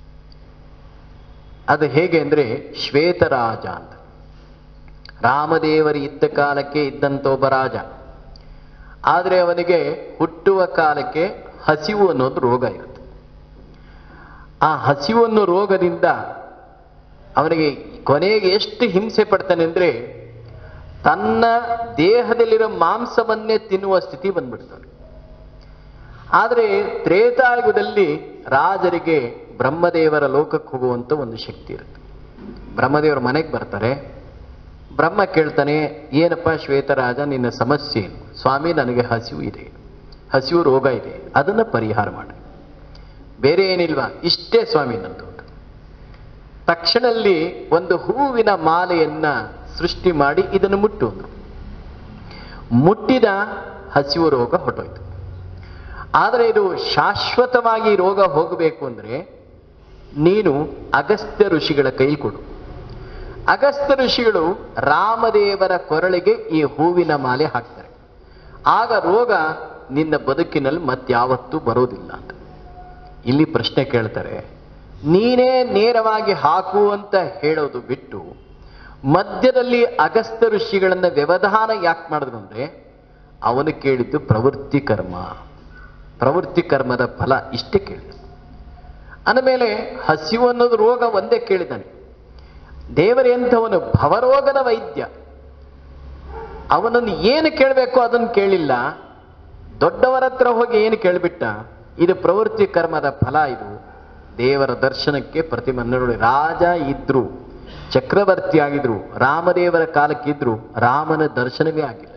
ಅದು ಹೇಗೆ ಅಂದ್ರೆ ಶ್ವೇತರಾಜ ಅಂತ ರಾಮದೇವರು ಇದ್ದ ಕಾಲಕ್ಕೆ ಇದ್ದಂತ ಒಬ್ಬ ರಾಜ ಆದರೆ ಅವನಿಗೆ ಹುಟ್ಟುವ ಕಾಲಕ್ಕೆ ಹಸಿವು ಅನ್ನೋದು ರೋಗ ಇರುತ್ತೆ ಆ ಹಸಿವು ಅನ್ನೋ ರೋಗದಿಂದ ಅವನಿಗೆ ಕೊನೆಗೆ ಎಷ್ಟು ಹಿಂಸೆ ಪಡ್ತಾನೆ ಅಂದ್ರೆ ತನ್ನ ದೇಹದಲ್ಲಿರೋ ಮಾಂಸವನ್ನೇ ತಿನ್ನುವ ಸ್ಥಿತಿ ಬಂದ್ಬಿಡ್ತಾನೆ ಆದರೆ ತ್ರೇತಾಯುಗದಲ್ಲಿ ರಾಜರಿಗೆ ಬ್ರಹ್ಮದೇವರ ಲೋಕಕ್ಕೆ ಹೋಗುವಂತ ಒಂದು ಶಕ್ತಿ ಇರುತ್ತೆ ಬ್ರಹ್ಮದೇವರ ಮನೆಗೆ ಬರ್ತಾರೆ ಬ್ರಹ್ಮ ಕೇಳ್ತಾನೆ ಏನಪ್ಪ ಶ್ವೇತರಾಜ ನಿನ್ನ ಸಮಸ್ಯೆ ಏನು ಸ್ವಾಮಿ ನನಗೆ ಹಸಿವು ಇದೆ ಹಸಿವು ರೋಗ ಇದೆ ಅದನ್ನ ಪರಿಹಾರ ಮಾಡಿ ಬೇರೆ ಏನಿಲ್ವಾ ಇಷ್ಟೇ ಸ್ವಾಮಿ ನಂದು ತಕ್ಷಣಲ್ಲಿ ಒಂದು ಹೂವಿನ ಮಾಲೆಯನ್ನ ಸೃಷ್ಟಿ ಮಾಡಿ ಇದನ್ನು ಮುಟ್ಟು ಅಂದ್ರು. ಮುಟ್ಟಿದ ಹಸಿವು ರೋಗ ಹೊರಟೋಯ್ತು ಆದರೆ ಇದು ಶಾಶ್ವತವಾಗಿ ರೋಗ ಹೋಗಬೇಕು ಅಂದ್ರೆ ನೀನು ಅಗಸ್ತ್ಯ ಋಷಿಗಳ ಕೈ ಕೊಡು ಅಗಸ್ತ್ಯ ಋಷಿಗಳು ರಾಮದೇವರ ಕೊರಳಿಗೆ ಈ ಹೂವಿನ ಮಾಲೆ ಹಾಕ್ತಾರೆ ಆಗ ರೋಗ ನಿನ್ನ ಬದುಕಿನಲ್ಲಿ ಮತ್ಯಾವತ್ತೂ ಬರೋದಿಲ್ಲ ಅಂತ ಇಲ್ಲಿ ಪ್ರಶ್ನೆ ಕೇಳ್ತಾರೆ ನೀನೇ ನೇರವಾಗಿ ಹಾಕು ಅಂತ ಹೇಳೋದು ಬಿಟ್ಟು ಮಧ್ಯದಲ್ಲಿ ಅಗಸ್ತ್ಯ ಋಷಿಗಳನ್ನ ವ್ಯವಧಾನ ಯಾಕೆ ಮಾಡಿದ್ರು ಅಂದ್ರೆ ಅವನು ಕೇಳಿದ್ದು ಪ್ರವೃತ್ತಿ ಕರ್ಮ ಪ್ರವೃತ್ತಿ ಕರ್ಮದ ಫಲ ಇಷ್ಟೇ ಕೇಳಿದ ಅಂದಮೇಲೆ ಹಸಿವು ಅನ್ನೋದು ರೋಗ ಒಂದೇ ಕೇಳಿದ್ದಾನೆ ದೇವರೆಂಥವನು ಭವರೋಗದ ವೈದ್ಯ ಅವನನ್ನು ಏನು ಕೇಳಬೇಕು ಅದನ್ನು ಕೇಳಿಲ್ಲ ದೊಡ್ಡವರ ಹತ್ರ ಹೋಗಿ ಏನು ಕೇಳಿಬಿಟ್ಟ ಇದು ಪ್ರವೃತ್ತಿ ಕರ್ಮದ ಫಲ ಇದು ದೇವರ ದರ್ಶನಕ್ಕೆ ಪ್ರತಿಮನ್ನರು ರಾಜ ಇದ್ರು ಚಕ್ರವರ್ತಿ ಆಗಿದ್ರು ರಾಮದೇವರ ಕಾಲಕ್ಕಿದ್ರು ರಾಮನ ದರ್ಶನವೇ ಆಗಿಲ್ಲ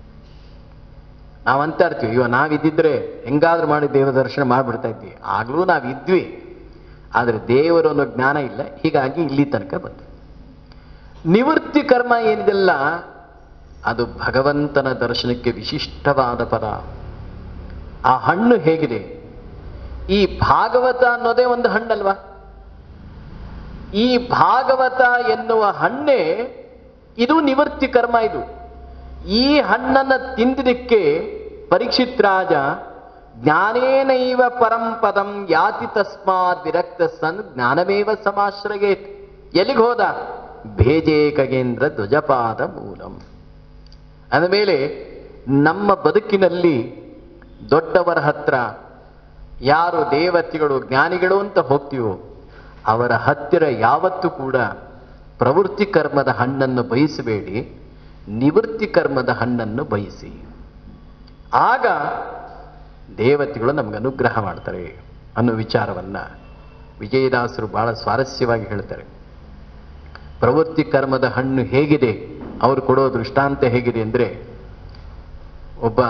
ನಾವಂತ ಇರ್ತೀವಿ ಇವ ನಾವಿದ್ದಿದ್ರೆ ಹೆಂಗಾದ್ರೂ ಮಾಡಿ ದೇವರ ದರ್ಶನ ಮಾಡಿಬಿಡ್ತಾ ಇದ್ವಿ ಆಗ್ಲೂ ನಾವಿದ್ವಿ ಆದರೆ ದೇವರು ಅನ್ನೋ ಜ್ಞಾನ ಇಲ್ಲ ಹೀಗಾಗಿ ಇಲ್ಲಿ ತನಕ ಬಂದ್ವಿ ನಿವೃತ್ತಿ ಕರ್ಮ ಏನಿದೆಲ್ಲ ಅದು ಭಗವಂತನ ದರ್ಶನಕ್ಕೆ ವಿಶಿಷ್ಟವಾದ ಪದ ಆ ಹಣ್ಣು ಹೇಗಿದೆ ಈ ಭಾಗವತ ಅನ್ನೋದೇ ಒಂದು ಹಣ್ಣಲ್ವಾ ಈ ಭಾಗವತ ಎನ್ನುವ ಹಣ್ಣೆ ಇದು ನಿವೃತ್ತಿ ಕರ್ಮ ಇದು ಈ ಹಣ್ಣನ್ನ ತಿಂದಿದ್ದಕ್ಕೆ ಪರೀಕ್ಷಿತ್ ರಾಜ ಜ್ಞಾನೇನೈವ ಪರಂ ಪದಂ ಯಾತಿ ತಸ್ಮಾತ್ ವಿರಕ್ತ ಸನ್ ಜ್ಞಾನಮೇವ ಸಮಾಶ್ರಯೇ ಎಲ್ಲಿಗೆ ಹೋದ ಭೇಜೇ ಖಗೇಂದ್ರ ಧ್ವಜಪಾದ ಮೂಲಂ ಅಂದಮೇಲೆ ನಮ್ಮ ಬದುಕಿನಲ್ಲಿ ದೊಡ್ಡವರ ಹತ್ರ ಯಾರು ದೇವತೆಗಳು ಜ್ಞಾನಿಗಳು ಅಂತ ಹೋಗ್ತೀವೋ ಅವರ ಹತ್ತಿರ ಯಾವತ್ತೂ ಕೂಡ ಪ್ರವೃತ್ತಿ ಕರ್ಮದ ಹಣ್ಣನ್ನು ಬಯಸಬೇಡಿ ನಿವೃತ್ತಿ ಕರ್ಮದ ಹಣ್ಣನ್ನು ಬಯಸಿ ಆಗ ದೇವತೆಗಳು ನಮ್ಗೆ ಅನುಗ್ರಹ ಮಾಡ್ತಾರೆ ಅನ್ನೋ ವಿಚಾರವನ್ನ ವಿಜಯದಾಸರು ಬಹಳ ಸ್ವಾರಸ್ಯವಾಗಿ ಹೇಳ್ತಾರೆ ಪ್ರವೃತ್ತಿ ಕರ್ಮದ ಹಣ್ಣು ಹೇಗಿದೆ ಅವರು ಕೊಡೋ ದೃಷ್ಟಾಂತ ಹೇಗಿದೆ ಅಂದರೆ ಒಬ್ಬ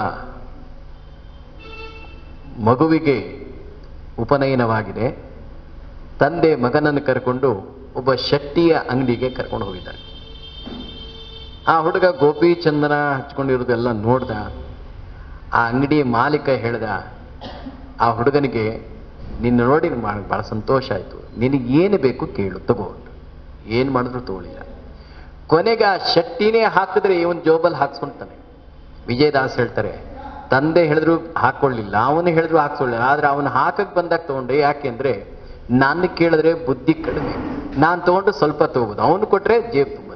ಮಗುವಿಗೆ ಉಪನಯನವಾಗಿದೆ ತಂದೆ ಮಗನನ್ನು ಕರ್ಕೊಂಡು ಒಬ್ಬ ಶೆಟ್ಟಿಯ ಅಂಗಡಿಗೆ ಕರ್ಕೊಂಡು ಹೋಗಿದ್ದಾನೆ ಆ ಹುಡುಗ ಗೋಪಿ ಚಂದನ ಹಚ್ಕೊಂಡಿರೋದೆಲ್ಲ ನೋಡ್ದ ಆ ಅಂಗಡಿ ಮಾಲೀಕ ಹೇಳ್ದ ಆ ಹುಡುಗನಿಗೆ ನಿನ್ನ ನೋಡಿ ಭಾಳ ಸಂತೋಷ ಆಯಿತು ನಿನಗೆ ಏನು ಬೇಕು ಕೇಳು ತಗೋ ಏನು ಮಾಡಿದ್ರು ತಗೊಳ್ಳಿಲ್ಲ ಕೊನೆಗೆ ಆ ಶೆಟ್ಟಿನೇ ಹಾಕಿದ್ರೆ ಇವನ್ ಜೋಬಲ್ ಹಾಕ್ಸ್ಕೊಂತಾನೆ ವಿಜಯದಾಸ್ ಹೇಳ್ತಾರೆ ತಂದೆ ಹೇಳಿದ್ರು ಹಾಕೊಳ್ಳಿಲ್ಲ ಅವನು ಹೇಳಿದ್ರು ಹಾಕ್ಕೊಳ್ಳಿಲ್ಲ ಆದ್ರೆ ಅವನು ಹಾಕಕ್ ಬಂದಾಗ ತಗೊಂಡೆ ಯಾಕೆಂದ್ರೆ ನಾನು ಕೇಳಿದ್ರೆ ಬುದ್ಧಿ ಕಡಿಮೆ ನಾನು ತಗೊಂಡು ಸ್ವಲ್ಪ ತಗೋಬೋದು ಅವನು ಕೊಟ್ರೆ ಜೇಬ್ ತುಂಬುತ್ತೆ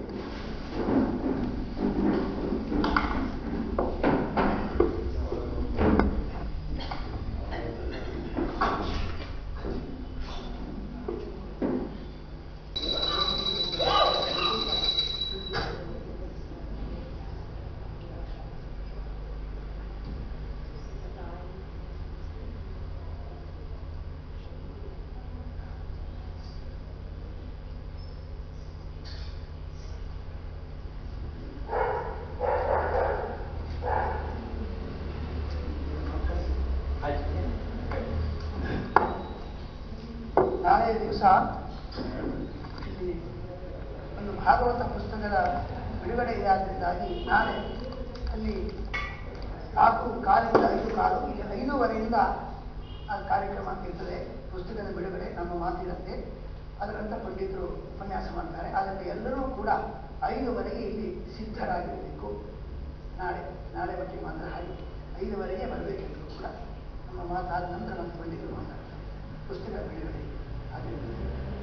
ನಾಳೆ ದಿವಸ ಇಲ್ಲಿ ಒಂದು ಭಾಗವತ ಪುಸ್ತಕದ ಬಿಡುಗಡೆ ಇದೆ ಆದ್ದರಿಂದಾಗಿ ನಾಳೆ ಅಲ್ಲಿ ನಾಲ್ಕು ಕಾಲಿಂದ ಐದು ಕಾಲು ಇಲ್ಲಿ ಐದೂವರೆಯಿಂದ ಆ ಕಾರ್ಯಕ್ರಮ ಇರ್ತದೆ ಪುಸ್ತಕದ ಬಿಡುಗಡೆ ನಮ್ಮ ಮಾತಿನಂತೆ ಅದರಂತ ಪಂಡಿತರು ಉಪನ್ಯಾಸ ಮಾಡ್ತಾರೆ ಆದ್ದರಿಂದ ಎಲ್ಲರೂ ಕೂಡ ಐದುವರೆಗೆ ಇಲ್ಲಿ ಸಿದ್ಧರಾಗಿರಬೇಕು ನಾಳೆ ನಾಳೆ ಮಟ್ಟಿಗೆ ಮಾತ್ರ ಹಾಗೆ ಐದುವರೆಗೆ ಬರಬೇಕೆಂದು ಕೂಡ ನಮ್ಮ ಮಾತಾದ ನಂತರ ನಮ್ಮ ಪಂಡಿತರು ಮಾತಾಡ್ತಾರೆ ಪುಸ್ತಕ ಬಿಡುಗಡೆ ಆಗಿರ್ತದೆ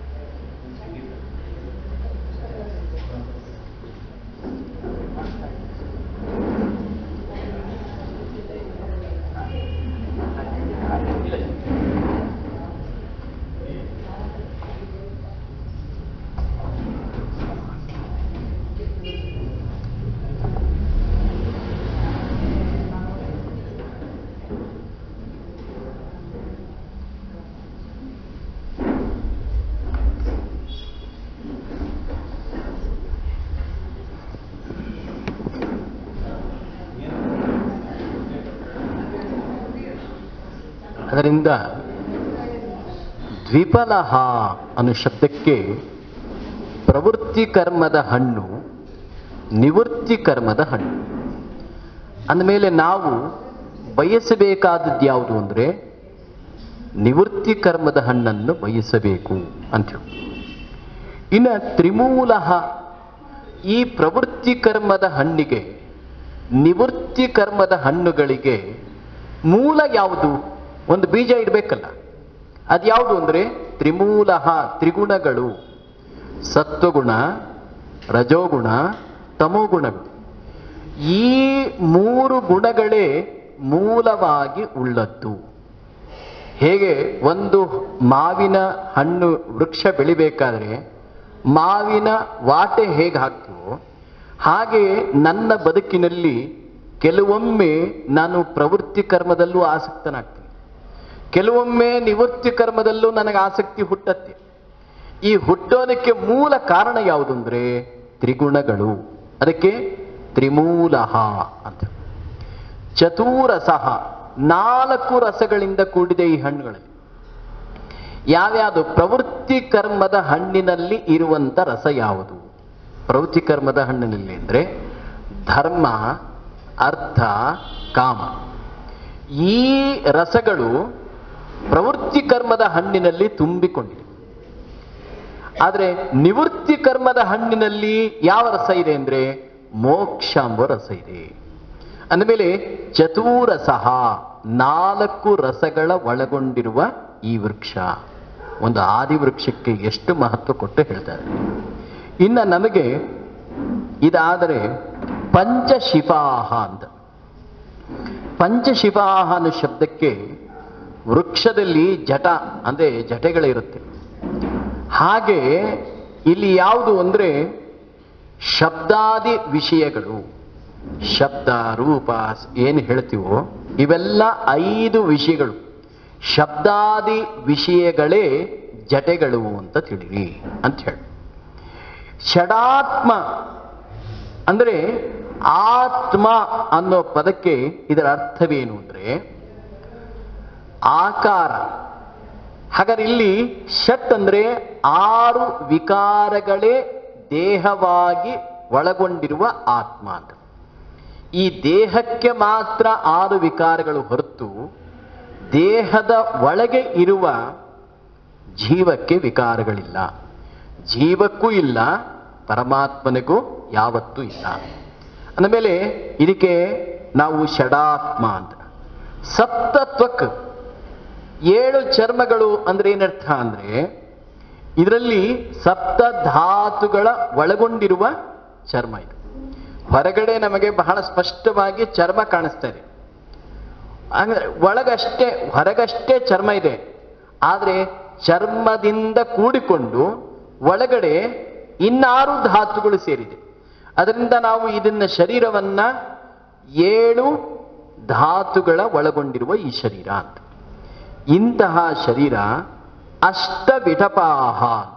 ಅದರಿಂದ ದ್ವಿಫಲಹ ಅನ್ನೋ ಶಬ್ದಕ್ಕೆ ಪ್ರವೃತ್ತಿ ಕರ್ಮದ ಹಣ್ಣು ನಿವೃತ್ತಿ ಕರ್ಮದ ಹಣ್ಣು ಅಂದಮೇಲೆ ನಾವು ಬಯಸಬೇಕಾದದ್ದು ಯಾವುದು ಅಂದರೆ ನಿವೃತ್ತಿ ಕರ್ಮದ ಹಣ್ಣನ್ನು ಬಯಸಬೇಕು ಅಂಥೇಳಿ ಇನ್ನು ತ್ರಿಮೂಲ ಈ ಪ್ರವೃತ್ತಿ ಕರ್ಮದ ಹಣ್ಣಿಗೆ ನಿವೃತ್ತಿ ಕರ್ಮದ ಹಣ್ಣುಗಳಿಗೆ ಮೂಲ ಯಾವುದು ಒಂದು ಬೀಜ ಇಡಬೇಕಲ್ಲ ಅದ್ಯಾವುದು ಅಂದರೆ ತ್ರಿಮೂಲ ತ್ರಿಗುಣಗಳು ಸತ್ವಗುಣ ರಜೋಗುಣ ತಮೋಗುಣಗಳು ಈ ಮೂರು ಗುಣಗಳೇ ಮೂಲವಾಗಿ ಉಳ್ಳದ್ದು ಹೇಗೆ ಒಂದು ಮಾವಿನ ಹಣ್ಣು ವೃಕ್ಷ ಬೆಳಿಬೇಕಾದ್ರೆ ಮಾವಿನ ವಾಟೆ ಹೇಗೆ ಹಾಕ್ತೀವೋ ಹಾಗೆ ನನ್ನ ಬದುಕಿನಲ್ಲಿ ಕೆಲವೊಮ್ಮೆ ನಾನು ಪ್ರವೃತ್ತಿ ಕರ್ಮದಲ್ಲೂ ಆಸಕ್ತನಾಗ್ತೀನಿ ಕೆಲವೊಮ್ಮೆ ನಿವೃತ್ತಿ ಕರ್ಮದಲ್ಲೂ ನನಗೆ ಆಸಕ್ತಿ ಹುಟ್ಟತ್ತೆ ಈ ಹುಟ್ಟೋದಕ್ಕೆ ಮೂಲ ಕಾರಣ ಯಾವುದು ಅಂದ್ರೆ ತ್ರಿಗುಣಗಳು ಅದಕ್ಕೆ ತ್ರಿಮೂಲಹ ಅಂತ ಚತುರಸಹ ನಾಲ್ಕು ರಸಗಳಿಂದ ಕೂಡಿದೆ ಈ ಹಣ್ಣುಗಳಲ್ಲಿ ಯಾವ್ಯಾವುದು ಪ್ರವೃತ್ತಿ ಕರ್ಮದ ಹಣ್ಣಿನಲ್ಲಿ ಇರುವಂತ ರಸ ಯಾವುದು ಪ್ರವೃತ್ತಿ ಕರ್ಮದ ಹಣ್ಣಿನಲ್ಲಿ ಅಂದ್ರೆ ಧರ್ಮ ಅರ್ಥ ಕಾಮ ಈ ರಸಗಳು ಪ್ರವೃತ್ತಿ ಕರ್ಮದ ಹಣ್ಣಿನಲ್ಲಿ ತುಂಬಿಕೊಂಡಿದೆ ಆದರೆ ನಿವೃತ್ತಿ ಕರ್ಮದ ಹಣ್ಣಿನಲ್ಲಿ ಯಾವ ರಸ ಇದೆ ಅಂದ್ರೆ ಮೋಕ್ಷ ಎಂಬ ರಸ ಇದೆ ಅಂದಮೇಲೆ ಚತುರಸಹ ನಾಲ್ಕು ರಸಗಳ ಒಳಗೊಂಡಿರುವ ಈ ವೃಕ್ಷ ಒಂದು ಆದಿ ವೃಕ್ಷಕ್ಕೆ ಎಷ್ಟು ಮಹತ್ವ ಕೊಟ್ಟು ಹೇಳ್ತಾರೆ ಇನ್ನ ನಮಗೆ ಇದಾದರೆ ಪಂಚಶಿಫಾಹ ಅಂತ ಪಂಚಶಿಫಾಹ ಅನ್ನೋ ಶಬ್ದಕ್ಕೆ ವೃಕ್ಷದಲ್ಲಿ ಜಟ ಅಂದ್ರೆ ಜಟೆಗಳಿರುತ್ತೆ ಹಾಗೆ ಇಲ್ಲಿ ಯಾವುದು ಅಂದ್ರೆ ಶಬ್ದಾದಿ ವಿಷಯಗಳು ಶಬ್ದ ರೂಪ ಏನು ಹೇಳ್ತೀವೋ ಇವೆಲ್ಲ ಐದು ವಿಷಯಗಳು ಶಬ್ದಾದಿ ವಿಷಯಗಳೇ ಜಟೆಗಳು ಅಂತ ತಿಳಿರಿ ಅಂತ ಹೇಳಿ ಷಡಾತ್ಮ ಅಂದ್ರೆ ಆತ್ಮ ಅನ್ನೋ ಪದಕ್ಕೆ ಇದರ ಅರ್ಥವೇನು ಅಂದ್ರೆ ಆಕಾರ ಹಾಗಾದ್ರೆ ಇಲ್ಲಿ ಷಟ್ ಅಂದ್ರೆ ಆರು ವಿಕಾರಗಳೇ ದೇಹವಾಗಿ ಒಳಗೊಂಡಿರುವ ಆತ್ಮ ಅಂತ ಈ ದೇಹಕ್ಕೆ ಮಾತ್ರ ಆರು ವಿಕಾರಗಳು ಹೊರತು ದೇಹದ ಒಳಗೆ ಇರುವ ಜೀವಕ್ಕೆ ವಿಕಾರಗಳಿಲ್ಲ ಜೀವಕ್ಕೂ ಇಲ್ಲ ಪರಮಾತ್ಮನಿಗೂ ಯಾವತ್ತೂ ಇಲ್ಲ ಅಂದಮೇಲೆ ಇದಕ್ಕೆ ನಾವು ಷಡಾತ್ಮ ಅಂತ ಸಪ್ತತ್ವಕ್ ಏಳು ಚರ್ಮಗಳು ಅಂದ್ರೆ ಏನರ್ಥ ಅಂದ್ರೆ ಇದರಲ್ಲಿ ಸಪ್ತ ಧಾತುಗಳ ಒಳಗೊಂಡಿರುವ ಚರ್ಮ ಇದು ಹೊರಗಡೆ ನಮಗೆ ಬಹಳ ಸ್ಪಷ್ಟವಾಗಿ ಚರ್ಮ ಕಾಣಿಸ್ತಾ ಇದೆ ಅಂದ್ರೆ ಒಳಗಷ್ಟೇ ಹೊರಗಷ್ಟೇ ಚರ್ಮ ಇದೆ ಆದ್ರೆ ಚರ್ಮದಿಂದ ಕೂಡಿಕೊಂಡು ಒಳಗಡೆ ಇನ್ನಾರು ಧಾತುಗಳು ಸೇರಿದೆ ಅದರಿಂದ ನಾವು ಇದನ್ನ ಶರೀರವನ್ನ ಏಳು ಧಾತುಗಳ ಒಳಗೊಂಡಿರುವ ಈ ಶರೀರ ಅಂತ ಇಂತಹ ಶರೀರ ಅಷ್ಟ ವಿಟಪಾಹ ಅಂತ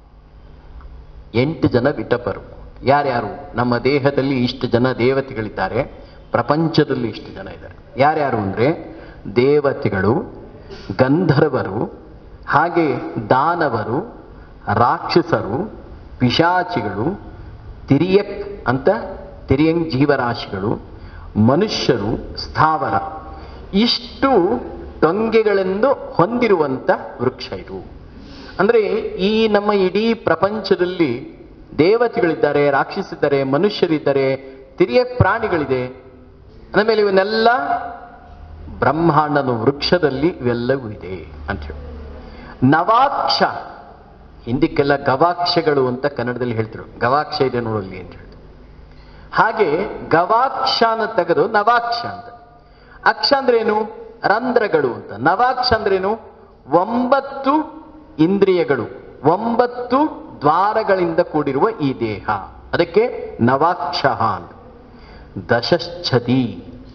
ಎಂಟು ಜನ ವಿಟಪರು ಯಾರ್ಯಾರು ನಮ್ಮ ದೇಹದಲ್ಲಿ ಇಷ್ಟು ಜನ ದೇವತೆಗಳಿದ್ದಾರೆ ಪ್ರಪಂಚದಲ್ಲಿ ಇಷ್ಟು ಜನ ಇದ್ದಾರೆ ಯಾರ್ಯಾರು ಅಂದ್ರೆ ದೇವತೆಗಳು ಗಂಧರ್ವರು ಹಾಗೆ ದಾನವರು ರಾಕ್ಷಸರು ಪಿಶಾಚಿಗಳು ತಿರಿಯಕ್ ಅಂತ ತಿರಿಯಂಗ್ ಜೀವರಾಶಿಗಳು ಮನುಷ್ಯರು ಸ್ಥಾವರ ಇಷ್ಟು ಟೊಂಗೆಗಳೆಂದು ಹೊಂದಿರುವಂತ ವೃಕ್ಷ ಇದು ಅಂದ್ರೆ ಈ ನಮ್ಮ ಇಡೀ ಪ್ರಪಂಚದಲ್ಲಿ ದೇವತೆಗಳಿದ್ದಾರೆ ರಾಕ್ಷಸಿದ್ದಾರೆ ಮನುಷ್ಯರಿದ್ದಾರೆ ತಿರಿಯಕ್ ಪ್ರಾಣಿಗಳಿದೆ ಅಂದಮೇಲೆ ಇವನ್ನೆಲ್ಲ ಬ್ರಹ್ಮಾಂಡನ ವೃಕ್ಷದಲ್ಲಿ ಇವೆಲ್ಲವೂ ಇದೆ ಅಂತ ಹೇಳಿ ನವಾಕ್ಷ ಹಿಂದಕ್ಕೆಲ್ಲ ಗವಾಕ್ಷಗಳು ಅಂತ ಕನ್ನಡದಲ್ಲಿ ಹೇಳ್ತಿರು ಗವಾಕ್ಷ ಇದೆ ನೋಡಲ್ಲಿ ಅಂತ ಹೇಳಿ ಹಾಗೆ ಗವಾಕ್ಷನ ತೆಗೆದು ನವಾಕ್ಷ ಅಂತ ಅಕ್ಷ ಅಂದ್ರೇನು ರಂಧ್ರಗಳು ಅಂತ ನವಾಕ್ಷ ಅಂದ್ರೇನು ಒಂಬತ್ತು ಇಂದ್ರಿಯಗಳು ಒಂಬತ್ತು ದ್ವಾರಗಳಿಂದ ಕೂಡಿರುವ ಈ ದೇಹ ಅದಕ್ಕೆ ನವಾಕ್ಷ ಅಂತ ದಶಶ್ಚದಿ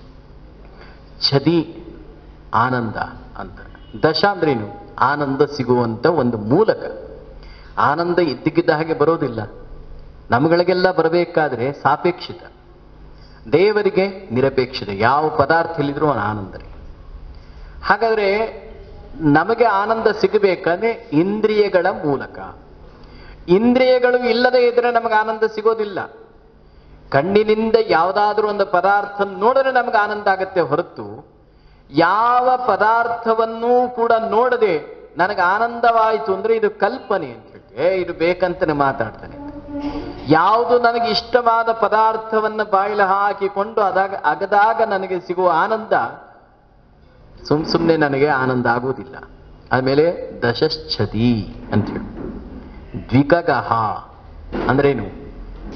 ಛದಿ ಆನಂದ ಅಂತ ದಶ ಅಂದ್ರೇನು ಆನಂದ ಸಿಗುವಂತ ಒಂದು ಮೂಲಕ ಆನಂದ ಇದ್ದಕ್ಕಿದ್ದ ಹಾಗೆ ಬರೋದಿಲ್ಲ ನಮ್ಗಳಿಗೆಲ್ಲ ಬರಬೇಕಾದ್ರೆ ಸಾಪೇಕ್ಷಿತ ದೇವರಿಗೆ ನಿರಪೇಕ್ಷಿತ ಯಾವ ಪದಾರ್ಥ ಇಲ್ಲಿದ್ರೂ ಅವನ ಆನಂದ ರೀ ಹಾಗಾದ್ರೆ ನಮಗೆ ಆನಂದ ಸಿಗಬೇಕಾದ್ರೆ ಇಂದ್ರಿಯಗಳ ಮೂಲಕ ಇಂದ್ರಿಯಗಳು ಇಲ್ಲದೆ ಇದ್ರೆ ನಮಗೆ ಆನಂದ ಸಿಗೋದಿಲ್ಲ ಕಣ್ಣಿನಿಂದ ಯಾವುದಾದ್ರೂ ಒಂದು ಪದಾರ್ಥ ನೋಡಿದ್ರೆ ನಮಗೆ ಆನಂದ ಆಗತ್ತೆ ಹೊರತು ಯಾವ ಪದಾರ್ಥವನ್ನೂ ಕೂಡ ನೋಡದೆ ನನಗೆ ಆನಂದವಾಯಿತು ಅಂದ್ರೆ ಇದು ಕಲ್ಪನೆ ಅಂತ ಹೇಳಿ ಏ ಇದು ಬೇಕಂತಾನೆ ಮಾತಾಡ್ತಾನೆ ಅಂತ. ಯಾವುದು ನನಗೆ ಇಷ್ಟವಾದ ಪದಾರ್ಥವನ್ನು ಬಾಯಿಲ ಹಾಕಿಕೊಂಡು ಅದಾಗ ಅಗದಾಗ ನನಗೆ ಸಿಗುವ ಆನಂದ ಸುಮ್ ಸುಮ್ಮನೆ ನನಗೆ ಆನಂದ ಆಗುವುದಿಲ್ಲ ಆಮೇಲೆ ದಶಶ್ಚದಿ ಅಂತ ಹೇಳಿ ದ್ವಿಕಗಹ ಅಂದ್ರೇನು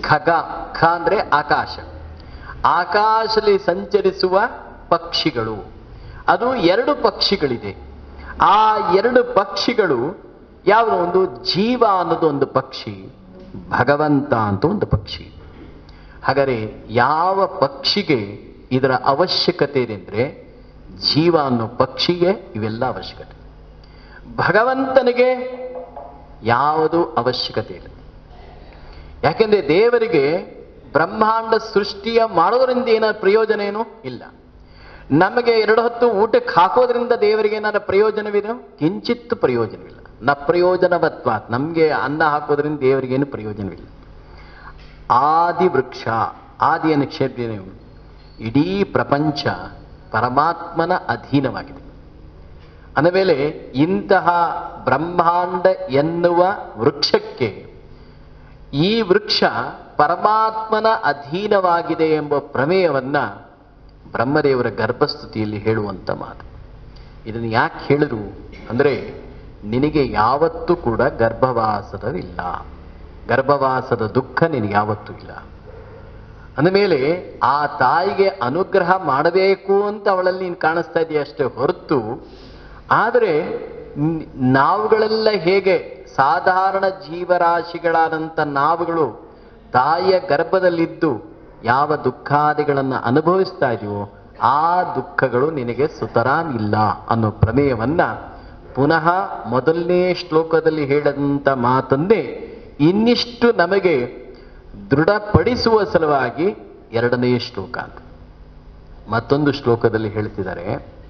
ಖಗ ಖ ಅಂದ್ರೆ ಆಕಾಶ ಆಕಾಶದಲ್ಲಿ ಸಂಚರಿಸುವ ಪಕ್ಷಿಗಳು ಅದು ಎರಡು ಪಕ್ಷಿಗಳಿದೆ ಆ ಎರಡು ಪಕ್ಷಿಗಳು ಯಾವುದೋ ಒಂದು ಜೀವ ಅನ್ನೋದು ಒಂದು ಪಕ್ಷಿ ಭಗವಂತ ಅಂತ ಒಂದು ಪಕ್ಷಿ ಹಾಗಾದರೆ ಯಾವ ಪಕ್ಷಿಗೆ ಇದರ ಅವಶ್ಯಕತೆ ಇದೆ ಅಂದ್ರೆ ಜೀವ ಅನ್ನೋ ಪಕ್ಷಿಗೆ ಇವೆಲ್ಲ ಅವಶ್ಯಕತೆ ಭಗವಂತನಿಗೆ ಯಾವುದು ಅವಶ್ಯಕತೆ ಇಲ್ಲ ಯಾಕೆಂದ್ರೆ ದೇವರಿಗೆ ಬ್ರಹ್ಮಾಂಡ ಸೃಷ್ಟಿಯ ಮಾಡೋದ್ರಿಂದ ಏನಾದ್ರು ಪ್ರಯೋಜನ ಏನು ಇಲ್ಲ ನಮಗೆ ಎರಡು ಹೊತ್ತು ಊಟಕ್ಕೆ ಹಾಕೋದ್ರಿಂದ ದೇವರಿಗೆ ಏನಾದ್ರು ಪ್ರಯೋಜನವಿದೆ ಕಿಂಚಿತ್ ಪ್ರಯೋಜನವಿಲ್ಲ ನ ಪ್ರಯೋಜನವತ್ವ ನಮಗೆ ಅನ್ನ ಹಾಕೋದ್ರಿಂದ ದೇವರಿಗೇನು ಪ್ರಯೋಜನವಿಲ್ಲ ಆದಿ ವೃಕ್ಷ ಆದಿಯನ್ನು ಕ್ಷೇತ್ರ ಇಡೀ ಪ್ರಪಂಚ ಪರಮಾತ್ಮನ ಅಧೀನವಾಗಿದೆ ಅಂದಮೇಲೆ ಇಂತಹ ಬ್ರಹ್ಮಾಂಡ ಎನ್ನುವ ವೃಕ್ಷಕ್ಕೆ ಈ ವೃಕ್ಷ ಪರಮಾತ್ಮನ ಅಧೀನವಾಗಿದೆ ಎಂಬ ಪ್ರಮೇಯವನ್ನ ಬ್ರಹ್ಮದೇವರ ಗರ್ಭಸ್ತುತಿಯಲ್ಲಿ ಹೇಳುವಂತ ಮಾತು ಇದನ್ನು ಯಾಕೆ ಹೇಳಿದ್ರು ಅಂದ್ರೆ ನಿನಗೆ ಯಾವತ್ತೂ ಕೂಡ ಗರ್ಭವಾಸದವಿಲ್ಲ ಗರ್ಭವಾಸದ ದುಃಖ ನಿನಗೆ ಯಾವತ್ತೂ ಇಲ್ಲ ಅಂದಮೇಲೆ ಆ ತಾಯಿಗೆ ಅನುಗ್ರಹ ಮಾಡಬೇಕು ಅಂತ ಅವಳಲ್ಲಿ ನೀನು ಕಾಣಿಸ್ತಾ ಇದೆಯಾ ಅಷ್ಟೇ ಹೊರತು ಆದರೆ ನ್- ನಾವುಗಳೆಲ್ಲ ಹೇಗೆ ಸಾಧಾರಣ ಜೀವರಾಶಿಗಳಾದಂಥ ನಾವುಗಳು ತಾಯಿಯ ಗರ್ಭದಲ್ಲಿದ್ದು ಯಾವ ದುಃಖಾದಿಗಳನ್ನು ಅನುಭವಿಸ್ತಾ ಇದೆಯೋ ಆ ದುಃಖಗಳು ನಿನಗೆ ಸುತರಾಂ ಇಲ್ಲ ಅನ್ನೋ ಪ್ರಮೇಯವನ್ನ ಪುನಃ ಮೊದಲನೇ ಶ್ಲೋಕದಲ್ಲಿ ಹೇಳಿದಂಥ ಮಾತನ್ನೇ ಇನ್ನಿಷ್ಟು ನಮಗೆ ದೃಢಪಡಿಸುವ ಸಲುವಾಗಿ ಎರಡನೇ ಶ್ಲೋಕ ಅಂತ ಮತ್ತೊಂದು ಶ್ಲೋಕದಲ್ಲಿ ಹೇಳ್ತಿದ್ದಾರೆ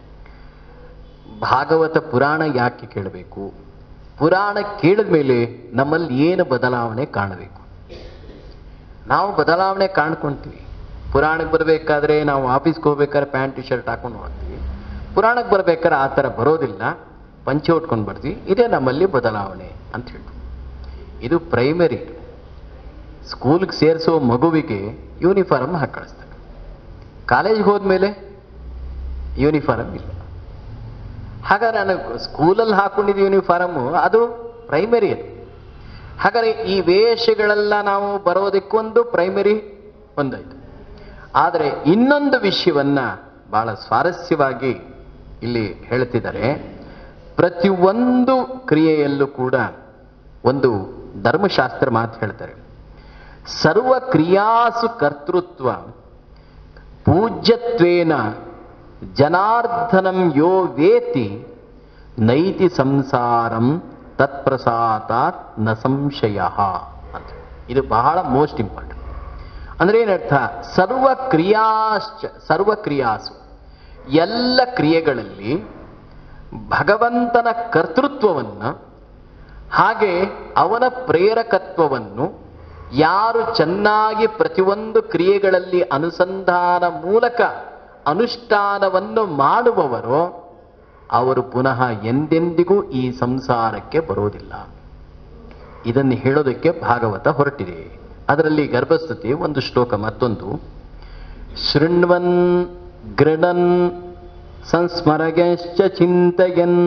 ಭಾಗವತ ಪುರಾಣ ಯಾಕೆ ಕೇಳಬೇಕು ಪುರಾಣ ಕೇಳಿದ ಮೇಲೆ ನಮ್ಮಲ್ಲಿ ಏನು ಬದಲಾವಣೆ ಕಾಣಬೇಕು ನಾವು ಬದಲಾವಣೆ ಕಾಣ್ಕೊಂತೀವಿ ಪುರಾಣಕ್ಕೆ ಬರಬೇಕಾದ್ರೆ ನಾವು ಆಫೀಸ್ಗೆ ಹೋಗ್ಬೇಕಾದ್ರೆ ಪ್ಯಾಂಟ್ ಟಿ ಶರ್ಟ್ ಹಾಕೊಂಡು ಹೋಗ್ತೀವಿ ಪುರಾಣಕ್ಕೆ ಬರ್ಬೇಕಾದ್ರೆ ಆ ಥರ ಬರೋದಿಲ್ಲ ಪಂಚೆ ಉಟ್ಕೊಂಡು ಬರ್ತೀವಿ ಇದೇ ನಮ್ಮಲ್ಲಿ ಬದಲಾವಣೆ ಅಂತ ಹೇಳಿ ಇದು ಪ್ರೈಮರಿ ಸ್ಕೂಲ್ಗೆ ಸೇರಿಸೋ ಮಗುವಿಗೆ ಯೂನಿಫಾರ್ಮ್ ಹಾಕಿ ಕಳಿಸ್ತಾರೆ ಕಾಲೇಜ್ಗೆ ಹೋದ್ಮೇಲೆ ಯೂನಿಫಾರ್ಮ್ ಇಲ್ಲ ಹಾಗಾದ್ರೆ ನಾನು ಸ್ಕೂಲಲ್ಲಿ ಹಾಕೊಂಡಿದ್ದ ಯೂನಿಫಾರ್ಮು ಅದು ಪ್ರೈಮರಿ ಅದು ಹಾಗಾದ್ರೆ ಈ ವೇಷಗಳೆಲ್ಲ ನಾವು ಬರೋದಕ್ಕೊಂದು ಪ್ರೈಮರಿ ಒಂದಾಯ್ತು ಆದರೆ ಇನ್ನೊಂದು ವಿಷಯವನ್ನ ಬಹಳ ಸ್ವಾರಸ್ಯವಾಗಿ ಇಲ್ಲಿ ಹೇಳ್ತಿದ್ದಾರೆ ಪ್ರತಿಯೊಂದು ಕ್ರಿಯೆಯಲ್ಲೂ ಕೂಡ ಒಂದು ಧರ್ಮಶಾಸ್ತ್ರ ಮಾತು ಹೇಳ್ತಾರೆ ಸರ್ವ ಕ್ರಿಯಾಸು ಕರ್ತೃತ್ವ ಪೂಜ್ಯತ್ವೇನ ಜನಾರ್ದನಂ ಯೋ ವೇತಿ ನೈತಿ ಸಂಸಾರಂ ತತ್ಪ್ರಸಾತಾತ್ ನ ಸಂಶಯ ಅಂತ ಇದು ಬಹಳ ಮೋಸ್ಟ್ ಇಂಪಾರ್ಟೆಂಟ್ ಅಂದ್ರೆ ಏನರ್ಥ ಸರ್ವ ಕ್ರಿಯಾಶ್ಚ ಸರ್ವ ಕ್ರಿಯಾಸು ಎಲ್ಲ ಕ್ರಿಯೆಗಳಲ್ಲಿ ಭಗವಂತನ ಕರ್ತೃತ್ವವನ್ನು ಹಾಗೆ ಅವನ ಪ್ರೇರಕತ್ವವನ್ನು ಯಾರು ಚೆನ್ನಾಗಿ ಪ್ರತಿಯೊಂದು ಕ್ರಿಯೆಗಳಲ್ಲಿ ಅನುಸಂಧಾನ ಮೂಲಕ ಅನುಷ್ಠಾನವನ್ನು ಮಾಡುವವರೋ ಅವರು ಪುನಃ ಎಂದೆಂದಿಗೂ ಈ ಸಂಸಾರಕ್ಕೆ ಬರೋದಿಲ್ಲ ಇದನ್ನು ಹೇಳೋದಕ್ಕೆ ಭಾಗವತ ಹೊರಟಿದೆ ಅದರಲ್ಲಿ ಗರ್ಭಸ್ತುತಿ ಒಂದು ಶ್ಲೋಕ ಮತ್ತೊಂದು ಶೃಣ್ವನ್ ಗೃಣನ್ ಸಂಸ್ಮರಗಶ್ಚ ಚಿಂತಯನ್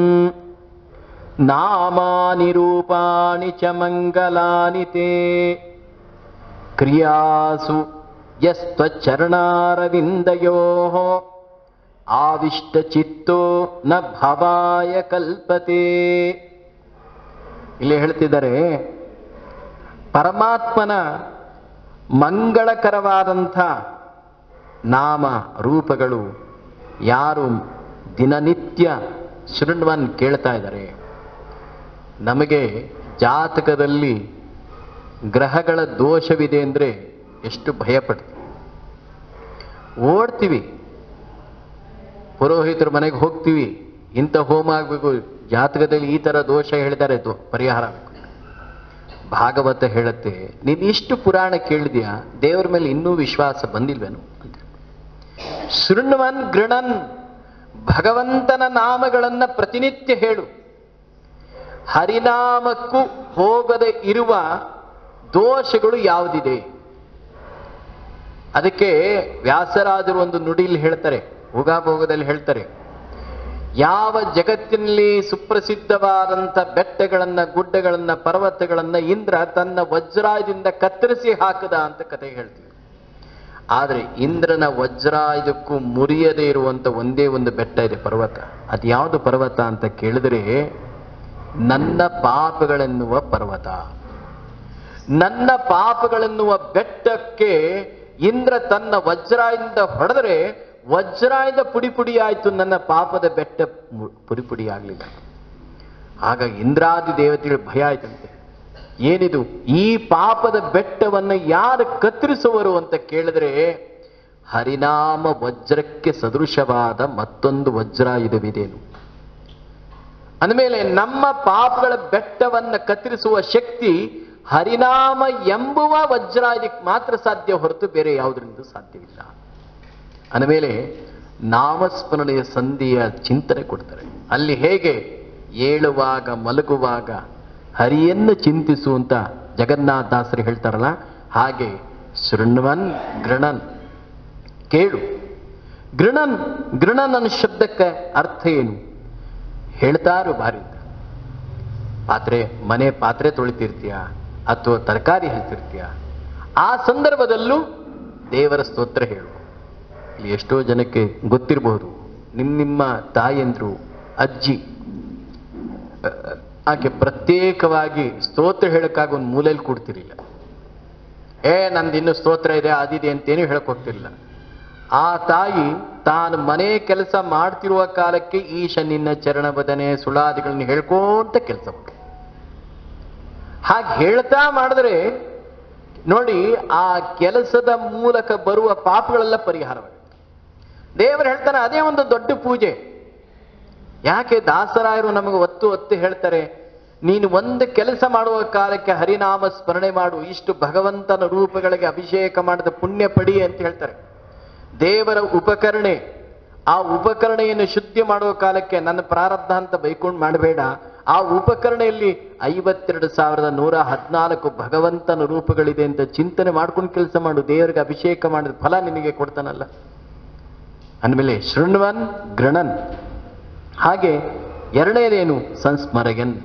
ನಾಮಾನಿ ರೂಪಾಣಿ ಚ ಮಂಗಲಾನಿ ತೇ ಕ್ರಿಯಾಸು ಯಸ್ತ್ವಚರಣಾರವಿಂದಯೋ ಆವಿಷ್ಟ ಚಿತ್ತೋ ನ ಭವಾಯ ಕಲ್ಪತೆ ಇಲ್ಲಿ ಹೇಳ್ತಿದ್ದಾರೆ ಪರಮಾತ್ಮನ ಮಂಗಳಕರವಾದಂಥ ನಾಮ ರೂಪಗಳು ಯಾರು ದಿನನಿತ್ಯ ಶೃಣ್ವನ್ ಕೇಳ್ತಾ ಇದ್ದಾರೆ ನಮಗೆ ಜಾತಕದಲ್ಲಿ ಗ್ರಹಗಳ ದೋಷವಿದೆ ಅಂದರೆ ಎಷ್ಟು ಭಯಪಡ್ತೀವಿ ಓಡ್ತೀವಿ ಪುರೋಹಿತರ ಮನೆಗೆ ಹೋಗ್ತೀವಿ ಇಂಥ ಹೋಮ ಆಗಬೇಕು ಜಾತಕದಲ್ಲಿ ಈ ಥರ ದೋಷ ಹೇಳಿದ್ದಾರೆ ದೋ- ಪರಿಹಾರ ಬೇಕು ಭಾಗವತ ಹೇಳುತ್ತೆ ನೀನು ಇಷ್ಟು ಪುರಾಣ ಕೇಳಿದ್ಯಾ ದೇವರ ಮೇಲೆ ಇನ್ನೂ ವಿಶ್ವಾಸ ಬಂದಿಲ್ವೇನು ಅಂತ ಶೃಣ್ವನ್ ಗೃಣನ್ ಭಗವಂತನ ನಾಮಗಳನ್ನ ಪ್ರತಿನಿತ್ಯ ಹೇಳು ಹರಿನಾಮಕ್ಕೂ ಹೋಗದೆ ಇರುವ ದೋಷಗಳು ಯಾವುದಿದೆ ಅದಕ್ಕೆ ವ್ಯಾಸರಾಜರು ಒಂದು ನುಡಿಯಲ್ಲಿ ಹೇಳ್ತಾರೆ ಉಗಾಭೋಗದಲ್ಲಿ ಹೇಳ್ತಾರೆ ಯಾವ ಜಗತ್ತಿನಲ್ಲಿ ಸುಪ್ರಸಿದ್ಧವಾದಂಥ ಬೆಟ್ಟಗಳನ್ನ ಗುಡ್ಡಗಳನ್ನ ಪರ್ವತಗಳನ್ನ ಇಂದ್ರ ತನ್ನ ವಜ್ರಾಯದಿಂದ ಕತ್ತರಿಸಿ ಹಾಕದ ಅಂತ ಕತೆ ಹೇಳ್ತೀವಿ ಆದರೆ ಇಂದ್ರನ ವಜ್ರಾಯುಧಕ್ಕೂ ಮುರಿಯದೇ ಇರುವಂತ ಒಂದೇ ಒಂದು ಬೆಟ್ಟ ಇದೆ ಪರ್ವತ ಅದು ಯಾವುದು ಪರ್ವತ ಅಂತ ಕೇಳಿದ್ರೆ ನನ್ನ ಪಾಪಗಳೆನ್ನುವ ಪರ್ವತ ನನ್ನ ಪಾಪಗಳೆನ್ನುವ ಬೆಟ್ಟಕ್ಕೆ ಇಂದ್ರ ತನ್ನ ವಜ್ರಾಯಿಂದ ಹೊಡೆದರೆ ವಜ್ರಾಯದ ಪುಡಿ ಪುಡಿ ಆಯ್ತು ನನ್ನ ಪಾಪದ ಬೆಟ್ಟ ಮು- ಪುಡಿ ಪುಡಿ ಆಗ್ಲಿಲ್ಲ ಆಗ ಇಂದ್ರಾದಿ ದೇವತೆಗಳು ಭಯ ಆಯ್ತಂತೆ ಏನಿದು ಈ ಪಾಪದ ಬೆಟ್ಟವನ್ನು ಯಾರು ಕತ್ತರಿಸುವರು ಅಂತ ಕೇಳಿದ್ರೆ ಹರಿನಾಮ ವಜ್ರಕ್ಕೆ ಸದೃಶವಾದ ಮತ್ತೊಂದು ವಜ್ರಾಯುಧವಿದೇನು ಅಂದಮೇಲೆ ನಮ್ಮ ಪಾಪಗಳ ಬೆಟ್ಟವನ್ನ ಕತ್ತರಿಸುವ ಶಕ್ತಿ ಹರಿನಾಮ ಎಂಬುವ ವಜ್ರಾಯುಧಕ್ಕೆ ಮಾತ್ರ ಸಾಧ್ಯ ಹೊರತು ಬೇರೆ ಯಾವುದರಿಂದ ಸಾಧ್ಯವಿಲ್ಲ ಅಂದಮೇಲೆ ನಾಮಸ್ಮರಣೆಯ ಸಂಧಿಯ ಚಿಂತನೆ ಕೊಡ್ತಾರೆ ಅಲ್ಲಿ ಹೇಗೆ ಏಳುವಾಗ ಮಲಗುವಾಗ ಹರಿಯನ್ನು ಚಿಂತಿಸುವಂತ ಜಗನ್ನಾಥದಾಸರು ಹೇಳ್ತಾರಲ್ಲ ಹಾಗೆ ಶೃಣ್ವನ್ ಗೃಣನ್ ಕೇಳು ಗೃಣನ್ ಗೃಣನ್ ಅನ್ನೋ ಶಬ್ದಕ್ಕೆ ಅರ್ಥ ಏನು ಹೇಳ್ತಾರು ಬಾರಿ ಪಾತ್ರೆ ಮನೆ ಪಾತ್ರೆ ತೊಳಿತಿರ್ತೀಯ ಅಥವಾ ತರಕಾರಿ ಹೇಳ್ತಿರ್ತೀಯ ಆ ಸಂದರ್ಭದಲ್ಲೂ ದೇವರ ಸ್ತೋತ್ರ ಹೇಳು ಇಲ್ಲಿ ಎಷ್ಟೋ ಜನಕ್ಕೆ ಗೊತ್ತಿರಬಹುದು ನಿಮ್ಮ ನಿಮ್ಮ ತಾಯಂದ್ರು ಅಜ್ಜಿ ಅ, ಆಕೆ ಪ್ರತ್ಯೇಕವಾಗಿ ಸ್ತೋತ್ರ ಹೇಳಕ್ಕಾಗಿ ಒಂದು ಮೂಲೆಯಲ್ಲಿ ಕೂಡ್ತಿರ್ಲಿಲ್ಲ ಏ ನಂದು ಇನ್ನು ಸ್ತೋತ್ರ ಇದೆ ಅದಿದೆ ಅಂತೇನು ಹೇಳಕ್ ಹೋಗ್ತಿರ್ಲಿಲ್ಲ ಆ ತಾಯಿ ತಾನು ಮನೆ ಕೆಲಸ ಮಾಡ್ತಿರುವ ಕಾಲಕ್ಕೆ ಈಶ ನಿನ್ನ ಚರಣ ಬದನೆ ಸುಳಾದಿಗಳನ್ನ ಹೇಳ್ಕೊಂತ ಕೆಲಸ ಮಾಡು ಹಾಗೆ ಹೇಳ್ತಾ ಮಾಡಿದ್ರೆ ನೋಡಿ ಆ ಕೆಲಸದ ಮೂಲಕ ಬರುವ ಪಾಪಗಳೆಲ್ಲ ಪರಿಹಾರವಾಗುತ್ತೆ ದೇವರು ಹೇಳ್ತಾನೆ ಅದೇ ಒಂದು ದೊಡ್ಡ ಪೂಜೆ ಯಾಕೆ ದಾಸರಾಯರು ನಮಗೆ ಒತ್ತು ಒತ್ತು ಹೇಳ್ತಾರೆ ನೀನು ಒಂದು ಕೆಲಸ ಮಾಡುವ ಕಾಲಕ್ಕೆ ಹರಿನಾಮ ಸ್ಮರಣೆ ಮಾಡು ಇಷ್ಟು ಭಗವಂತನ ರೂಪಗಳಿಗೆ ಅಭಿಷೇಕ ಮಾಡಿದ ಪುಣ್ಯ ಪಡಿ ಅಂತ ಹೇಳ್ತಾರೆ ದೇವರ ಉಪಕರಣೆ ಆ ಉಪಕರಣೆಯನ್ನು ಶುದ್ಧಿ ಮಾಡುವ ಕಾಲಕ್ಕೆ ನನ್ನ ಪ್ರಾರಬ್ಧ ಅಂತ ಬೈಕೊಂಡು ಮಾಡಬೇಡ ಆ ಉಪಕರಣೆಯಲ್ಲಿ ಐವತ್ತೆರಡು ಸಾವಿರದ ನೂರ ಹದಿನಾಲ್ಕು ಭಗವಂತನ ರೂಪಗಳಿದೆ ಅಂತ ಚಿಂತನೆ ಮಾಡ್ಕೊಂಡು ಕೆಲಸ ಮಾಡು ದೇವರಿಗೆ ಅಭಿಷೇಕ ಮಾಡಿದ ಫಲ ನಿನಗೆ ಕೊಡ್ತಾನಲ್ಲ ಅಂದಮೇಲೆ ಶೃಣ್ವನ್ ಗೃಣನ್ ಹಾಗೆ ಎರಡನೇದೇನು ಸಂಸ್ಮರಗನ್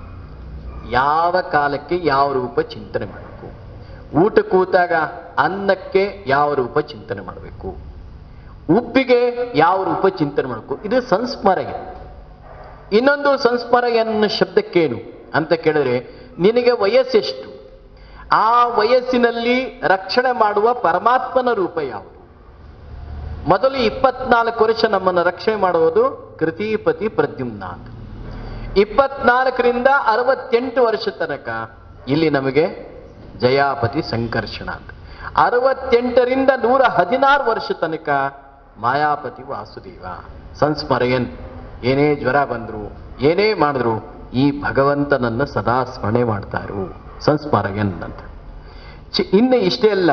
ಯಾವ ಕಾಲಕ್ಕೆ ಯಾವ ರೂಪ ಚಿಂತನೆ ಮಾಡಬೇಕು ಊಟ ಕೂತಾಗ ಅನ್ನಕ್ಕೆ ಯಾವ ರೂಪ ಚಿಂತನೆ ಮಾಡಬೇಕು ಉಪ್ಪಿಗೆ ಯಾವ ರೂಪ ಚಿಂತನೆ ಮಾಡಬೇಕು ಇದು ಸಂಸ್ಮರಗೆ ಇನ್ನೊಂದು ಸಂಸ್ಮರಗೆ ಅನ್ನೋ ಶಬ್ದಕ್ಕೇನು ಅಂತ ಕೇಳಿದ್ರೆ ನಿನಗೆ ವಯಸ್ಸೆಷ್ಟು ಆ ವಯಸ್ಸಿನಲ್ಲಿ ರಕ್ಷಣೆ ಮಾಡುವ ಪರಮಾತ್ಮನ ರೂಪ ಯಾವುದು ಮೊದಲು ಇಪ್ಪತ್ನಾಲ್ಕು ವರ್ಷ ನಮ್ಮನ್ನು ರಕ್ಷಣೆ ಮಾಡುವುದು ಕೃತಿಪತಿ ಪ್ರದ್ಯುಮ್ನ ಅಂತ ಇಪ್ಪತ್ನಾಲ್ಕರಿಂದ ಅರವತ್ತೆಂಟು ವರ್ಷ ತನಕ ಇಲ್ಲಿ ನಮಗೆ ಜಯಾಪತಿ ಸಂಕರ್ಷಣ ಅಂತ ಅರವತ್ತೆಂಟರಿಂದ ನೂರ ಹದಿನಾರು ವರ್ಷ ತನಕ ಮಾಯಾಪತಿ ವಾಸುದೇವ ಸಂಸ್ಮರೆಯನ್ ಏನೇ ಜ್ವರ ಬಂದ್ರು ಏನೇ ಮಾಡಿದ್ರು ಈ ಭಗವಂತನನ್ನ ಸದಾ ಸ್ಮರಣೆ ಮಾಡ್ತಾರು ಸಂಸ್ಮರಯನ್ ಅಂತ ಚಿ- ಇನ್ನು ಇಷ್ಟೇ ಅಲ್ಲ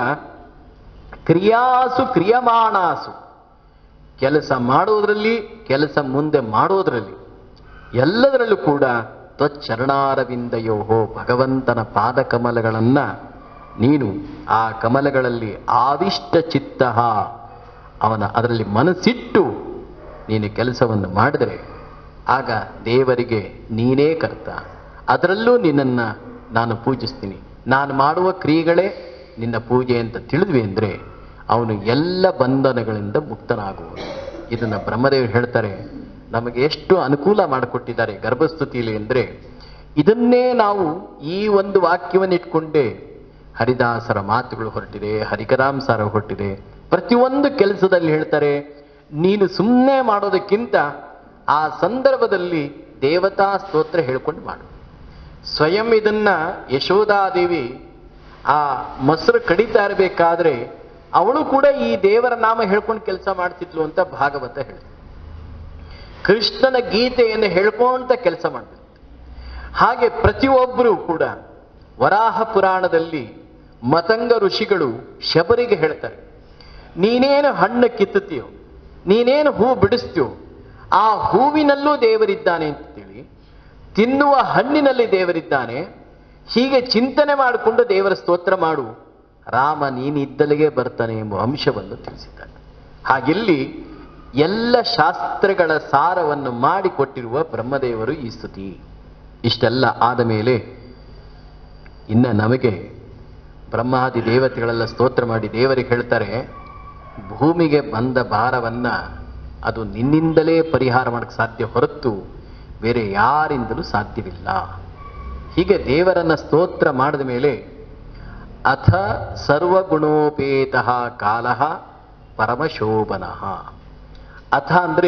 ಕ್ರಿಯಾಸು ಕ್ರಿಯಮಾಣಾಸು ಕೆಲಸ ಮಾಡೋದ್ರಲ್ಲಿ ಕೆಲಸ ಮುಂದೆ ಮಾಡೋದ್ರಲ್ಲಿ ಎಲ್ಲದರಲ್ಲೂ ಕೂಡ ತ್ವಚ್ಚರಣಾರವಿಂದಯೋಹೋ ಭಗವಂತನ ಪಾದಕಮಲಗಳನ್ನ ನೀನು ಆ ಕಮಲಗಳಲ್ಲಿ ಆವಿಷ್ಟ ಚಿತ್ತ ಅವನ ಅದರಲ್ಲಿ ಮನಸ್ಸಿಟ್ಟು ನೀನು ಕೆಲಸವನ್ನು ಮಾಡಿದರೆ ಆಗ ದೇವರಿಗೆ ನೀನೇ ಕರ್ತ ಅದರಲ್ಲೂ ನಿನ್ನನ್ನ ನಾನು ಪೂಜಿಸ್ತೀನಿ ನಾನು ಮಾಡುವ ಕ್ರಿಯೆಗಳೇ ನಿನ್ನ ಪೂಜೆ ಅಂತ ತಿಳಿದ್ವಿ ಅಂದರೆ ಅವನು ಎಲ್ಲ ಬಂಧನಗಳಿಂದ ಮುಕ್ತನಾಗುವನು ಇದನ್ನ ಬ್ರಹ್ಮದೇವರು ಹೇಳ್ತಾರೆ ನಮಗೆ ಎಷ್ಟು ಅನುಕೂಲ ಮಾಡಿಕೊಟ್ಟಿದ್ದಾರೆ ಗರ್ಭಸ್ತುತಿಯಲ್ಲಿ ಅಂದರೆ ಇದನ್ನೇ ನಾವು ಈ ಒಂದು ವಾಕ್ಯವನ್ನು ಇಟ್ಕೊಂಡೇ ಹರಿದಾಸರ ಮಾತುಗಳು ಹೊರಟಿದೆ ಹರಿಕರಾಮ್ ಸಾರ ಹೊರಟಿದೆ ಪ್ರತಿಯೊಂದು ಕೆಲಸದಲ್ಲಿ ಹೇಳ್ತಾರೆ ನೀನು ಸುಮ್ಮನೆ ಮಾಡೋದಕ್ಕಿಂತ ಆ ಸಂದರ್ಭದಲ್ಲಿ ದೇವತಾ ಸ್ತೋತ್ರ ಹೇಳ್ಕೊಂಡು ಮಾಡು ಸ್ವಯಂ ಇದನ್ನ ಯಶೋಧಾದೇವಿ ಆ ಮೊಸರು ಕಡಿತಾ ಇರಬೇಕಾದ್ರೆ ಅವಳು ಕೂಡ ಈ ದೇವರ ನಾಮ ಹೇಳ್ಕೊಂಡು ಕೆಲಸ ಮಾಡ್ತಿದ್ಲು ಅಂತ ಭಾಗವತ ಹೇಳ್ತಾರೆ ಕೃಷ್ಣನ ಗೀತೆಯನ್ನು ಹೇಳ್ಕೊಂತ ಕೆಲಸ ಮಾಡ್ತಿದ್ಲು ಹಾಗೆ ಪ್ರತಿಯೊಬ್ಬರು ಕೂಡ ವರಾಹ ಪುರಾಣದಲ್ಲಿ ಮತಂಗ ಋಷಿಗಳು ಶಬರಿಗೆ ಹೇಳ್ತಾರೆ ನೀನೇನು ಹಣ್ಣು ಕಿತ್ತುತ್ತೀಯೋ ನೀನೇನು ಹೂ ಬಿಡಿಸ್ತೀಯೋ ಆ ಹೂವಿನಲ್ಲೂ ದೇವರಿದ್ದಾನೆ ಅಂತೇಳಿ ತಿನ್ನುವ ಹಣ್ಣಿನಲ್ಲಿ ದೇವರಿದ್ದಾನೆ ಹೀಗೆ ಚಿಂತನೆ ಮಾಡಿಕೊಂಡು ದೇವರ ಸ್ತೋತ್ರ ಮಾಡು ರಾಮ ನೀನಿದ್ದಲಿಗೆ ಬರ್ತಾನೆ ಎಂಬ ಅಂಶವನ್ನು ತಿಳಿಸಿದ್ದಾನೆ ಹಾಗಿಲ್ಲಿ ಎಲ್ಲ ಶಾಸ್ತ್ರಗಳ ಸಾರವನ್ನು ಮಾಡಿಕೊಟ್ಟಿರುವ ಬ್ರಹ್ಮದೇವರು ಈ ಸ್ತುತಿ ಇಷ್ಟೆಲ್ಲ ಆದ ಮೇಲೆ ಇನ್ನು ನಮಗೆ ಬ್ರಹ್ಮಾದಿ ದೇವತೆಗಳೆಲ್ಲ ಸ್ತೋತ್ರ ಮಾಡಿ ದೇವರಿಗೆ ಹೇಳ್ತಾರೆ ಭೂಮಿಗೆ ಬಂದ ಭಾರವನ್ನ ಅದು ನಿನ್ನಿಂದಲೇ ಪರಿಹಾರ ಮಾಡಕ್ಕೆ ಸಾಧ್ಯ ಹೊರತು ಬೇರೆ ಯಾರಿಂದಲೂ ಸಾಧ್ಯವಿಲ್ಲ ಹೀಗೆ ದೇವರನ್ನ ಸ್ತೋತ್ರ ಮಾಡಿದ ಮೇಲೆ ಅಥ ಸರ್ವಗುಣೋಪೇತ ಕಾಲ ಪರಮಶೋಭನ ಅಥ ಅಂದ್ರೆ